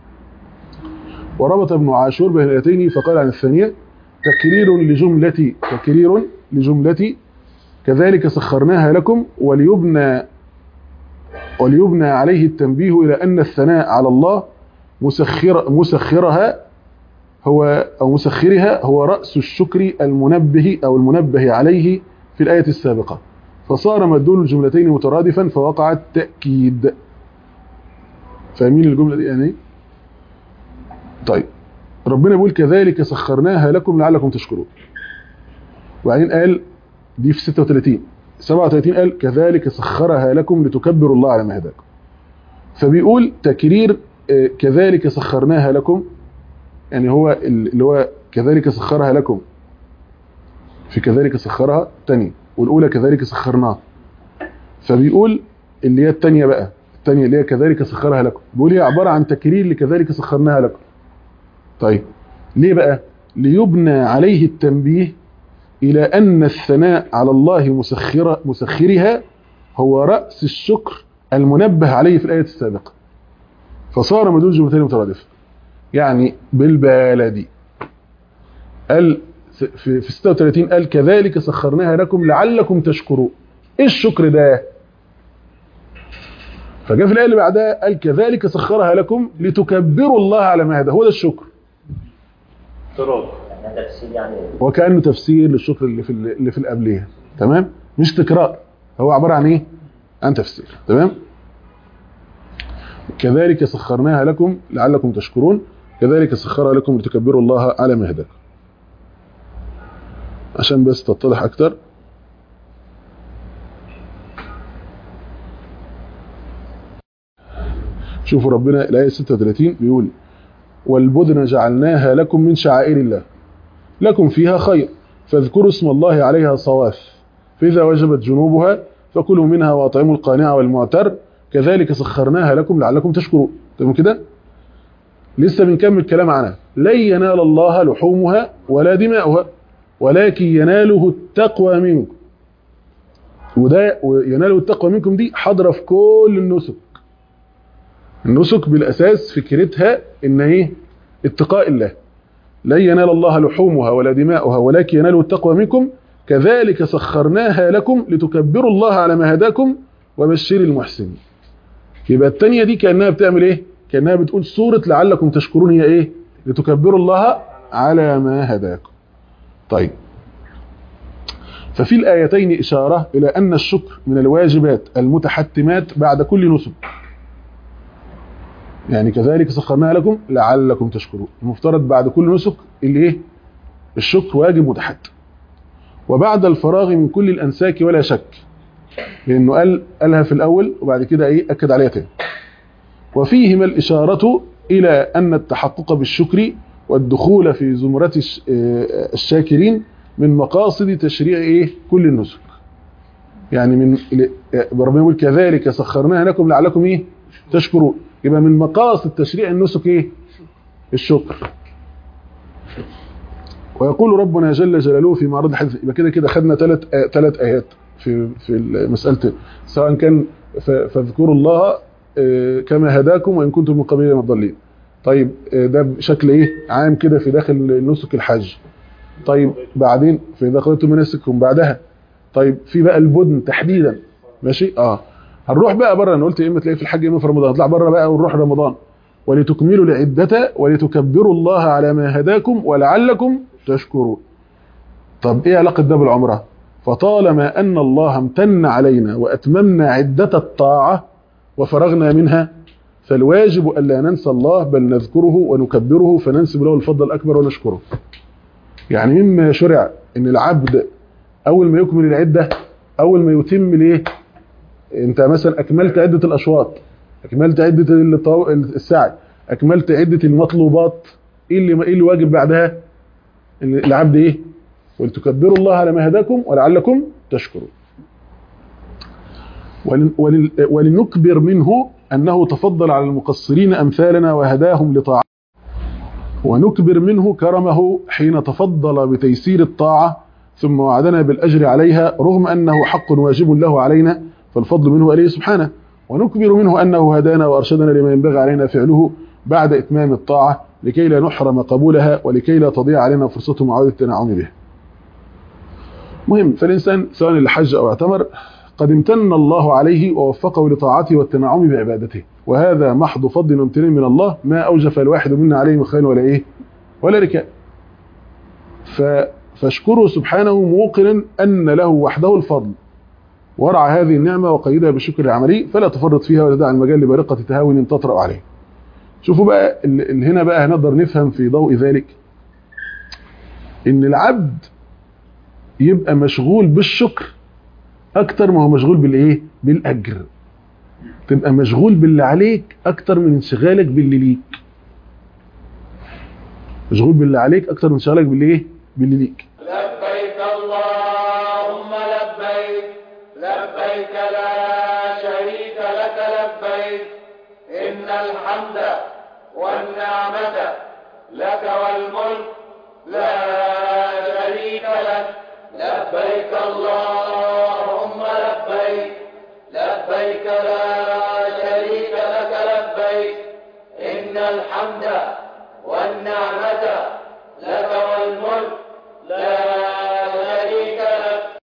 وربط ابن عاشور بين الآيتين فقال عن الثانية تكرير لجملة تكرير لجملة كذلك سخرناها لكم وليبنى وليبنى عليه التنبيه إلى أن الثناء على الله مسخر مسخرها هو أو مسخرها هو رأس الشكر المنبه أو المنبه عليه في الآية السابقة فصار مدلول الجملتين مترادفا فوقع التأكيد فاهمين الجملة دي يعني طيب ربنا بيقول كذلك سخرناها لكم لعلكم تشكرون وبعدين قال دي في 36 37 قال كذلك سخرها لكم لتكبروا الله على ما هداكم فبيقول تكرير كذلك سخرناها لكم يعني هو ال- اللي هو كذلك سخرها لكم في كذلك سخرها تاني والاولى كذلك سخرناها فبيقول اللي هي التانية بقى التانية اللي هي كذلك سخرها لكم بيقول هي عبارة عن تكرير لكذلك سخرناها لكم طيب ليه بقى ليبنى عليه التنبيه إلى أن الثناء على الله مسخر مسخرها هو رأس الشكر المنبه عليه في الآية السابقة فصار مدون جملتين مترادفة يعني بالبلدي قال في في 36 قال كذلك سخرناها لكم لعلكم تشكرون ايه الشكر ده فجاء في الآية اللي بعدها قال كذلك سخرها لكم لتكبروا الله على ما هذا هو ده الشكر اضطراب يعني ده تفسير يعني وكأنه تفسير للشكر اللي في اللي في القبليه تمام مش تكرار هو عبارة عن ايه عن تفسير تمام كذلك سخرناها لكم لعلكم تشكرون كذلك سخرها لكم لتكبروا الله على ما هداكم عشان بس تتضح اكتر شوفوا ربنا الآية 36 بيقول والبدن جعلناها لكم من شعائر الله لكم فيها خير فاذكروا اسم الله عليها صواف فإذا وجبت جنوبها فكلوا منها واطعموا القانع والمعتر كذلك سخرناها لكم لعلكم تشكرون تمام كده لسه بنكمل الكلام عنها لن ينال الله لحومها ولا دماؤها ولكن يناله التقوى منكم وده يناله التقوى منكم دي حاضره في كل النسك النسك بالاساس فكرتها ان ايه اتقاء الله لن ينال الله لحومها ولا دماؤها ولكن يناله التقوى منكم كذلك سخرناها لكم لتكبروا الله على ما هداكم وبشر المحسنين يبقى الثانيه دي كانها بتعمل ايه كانها بتقول سوره لعلكم تشكرون هي ايه لتكبروا الله على ما هداكم طيب ففي الايتين اشاره الى ان الشكر من الواجبات المتحتمات بعد كل نسك يعني كذلك سخرناها لكم لعلكم تشكرون المفترض بعد كل نسك اللي ايه الشكر واجب متحتم وبعد الفراغ من كل الانساك ولا شك لانه قال قالها في الاول وبعد كده ايه اكد عليها تاني وفيهما الاشاره الى ان التحقق بالشكر والدخول في زمره الش- آه، الشاكرين من مقاصد تشريع ايه كل النسك يعني من آه، ربنا يقول كذلك سخرناها لكم لعلكم ايه تشكرون يبقى من مقاصد تشريع النسك ايه الشكر ويقول ربنا جل جلاله في معرض الحديث يبقى كده كده خدنا ثلاث ثلاث ايات في في مساله سواء كان ف- فاذكروا الله آه، كما هداكم وان كنتم من قبيل الضالين طيب آه، ده بشكل ايه عام كده في داخل نسك الحج طيب بعدين في اذا قضيتم مناسككم بعدها طيب في بقى البدن تحديدا ماشي اه هنروح بقى بره انا قلت يا اما تلاقي في الحج يا اما في رمضان نطلع بره بقى ونروح رمضان ولتكملوا العدة ولتكبروا الله على ما هداكم ولعلكم تشكرون طب ايه علاقة ده بالعمرة فطالما ان الله امتن علينا واتممنا عدة الطاعة وفرغنا منها فالواجب الا ننسى الله بل نذكره ونكبره فننسب له الفضل الاكبر ونشكره يعني مما شرع ان العبد اول ما يكمل العدة اول ما يتم الايه انت مثلا اكملت عدة الاشواط اكملت عدة الطو- السعي اكملت عدة المطلوبات ايه اللي ايه اللي واجب بعدها إن العبد ايه ولتكبروا الله على ما هداكم ولعلكم تشكرون ولن- ولل- ولنكبر منه انه تفضل على المقصرين امثالنا وهداهم لطاعته ونكبر منه كرمه حين تفضل بتيسير الطاعة ثم وعدنا بالأجر عليها رغم أنه حق واجب له علينا فالفضل منه عليه سبحانه ونكبر منه أنه هدانا وأرشدنا لما ينبغي علينا فعله بعد إتمام الطاعة لكي لا نحرم قبولها ولكي لا تضيع علينا فرصة معاودة التنعم بها مهم فالإنسان سواء اللي حج أو اعتمر قد امتن الله عليه ووفقه لطاعته والتنعم بعبادته وهذا محض فضل وامتنان من الله ما أوجف الواحد منا عليه من خير ولا إيه ولا ركاء ف... فاشكره سبحانه موقنا أن له وحده الفضل ورعى هذه النعمة وقيدها بالشكر العملي فلا تفرط فيها ولا تدع المجال لبرقة تهاون تطرأ عليه شوفوا بقى ال- ال- هنا بقى هنقدر نفهم في ضوء ذلك ان العبد يبقى مشغول بالشكر اكتر ما هو مشغول بالايه بالاجر تبقى مشغول باللي عليك اكتر من انشغالك باللي ليك مشغول باللي عليك اكتر من شغلك باللي ايه باللي ليك لبيك اللهم لبيك لبيك لا شريك لك لبيك إن الحمد والنعمة لك والملك لا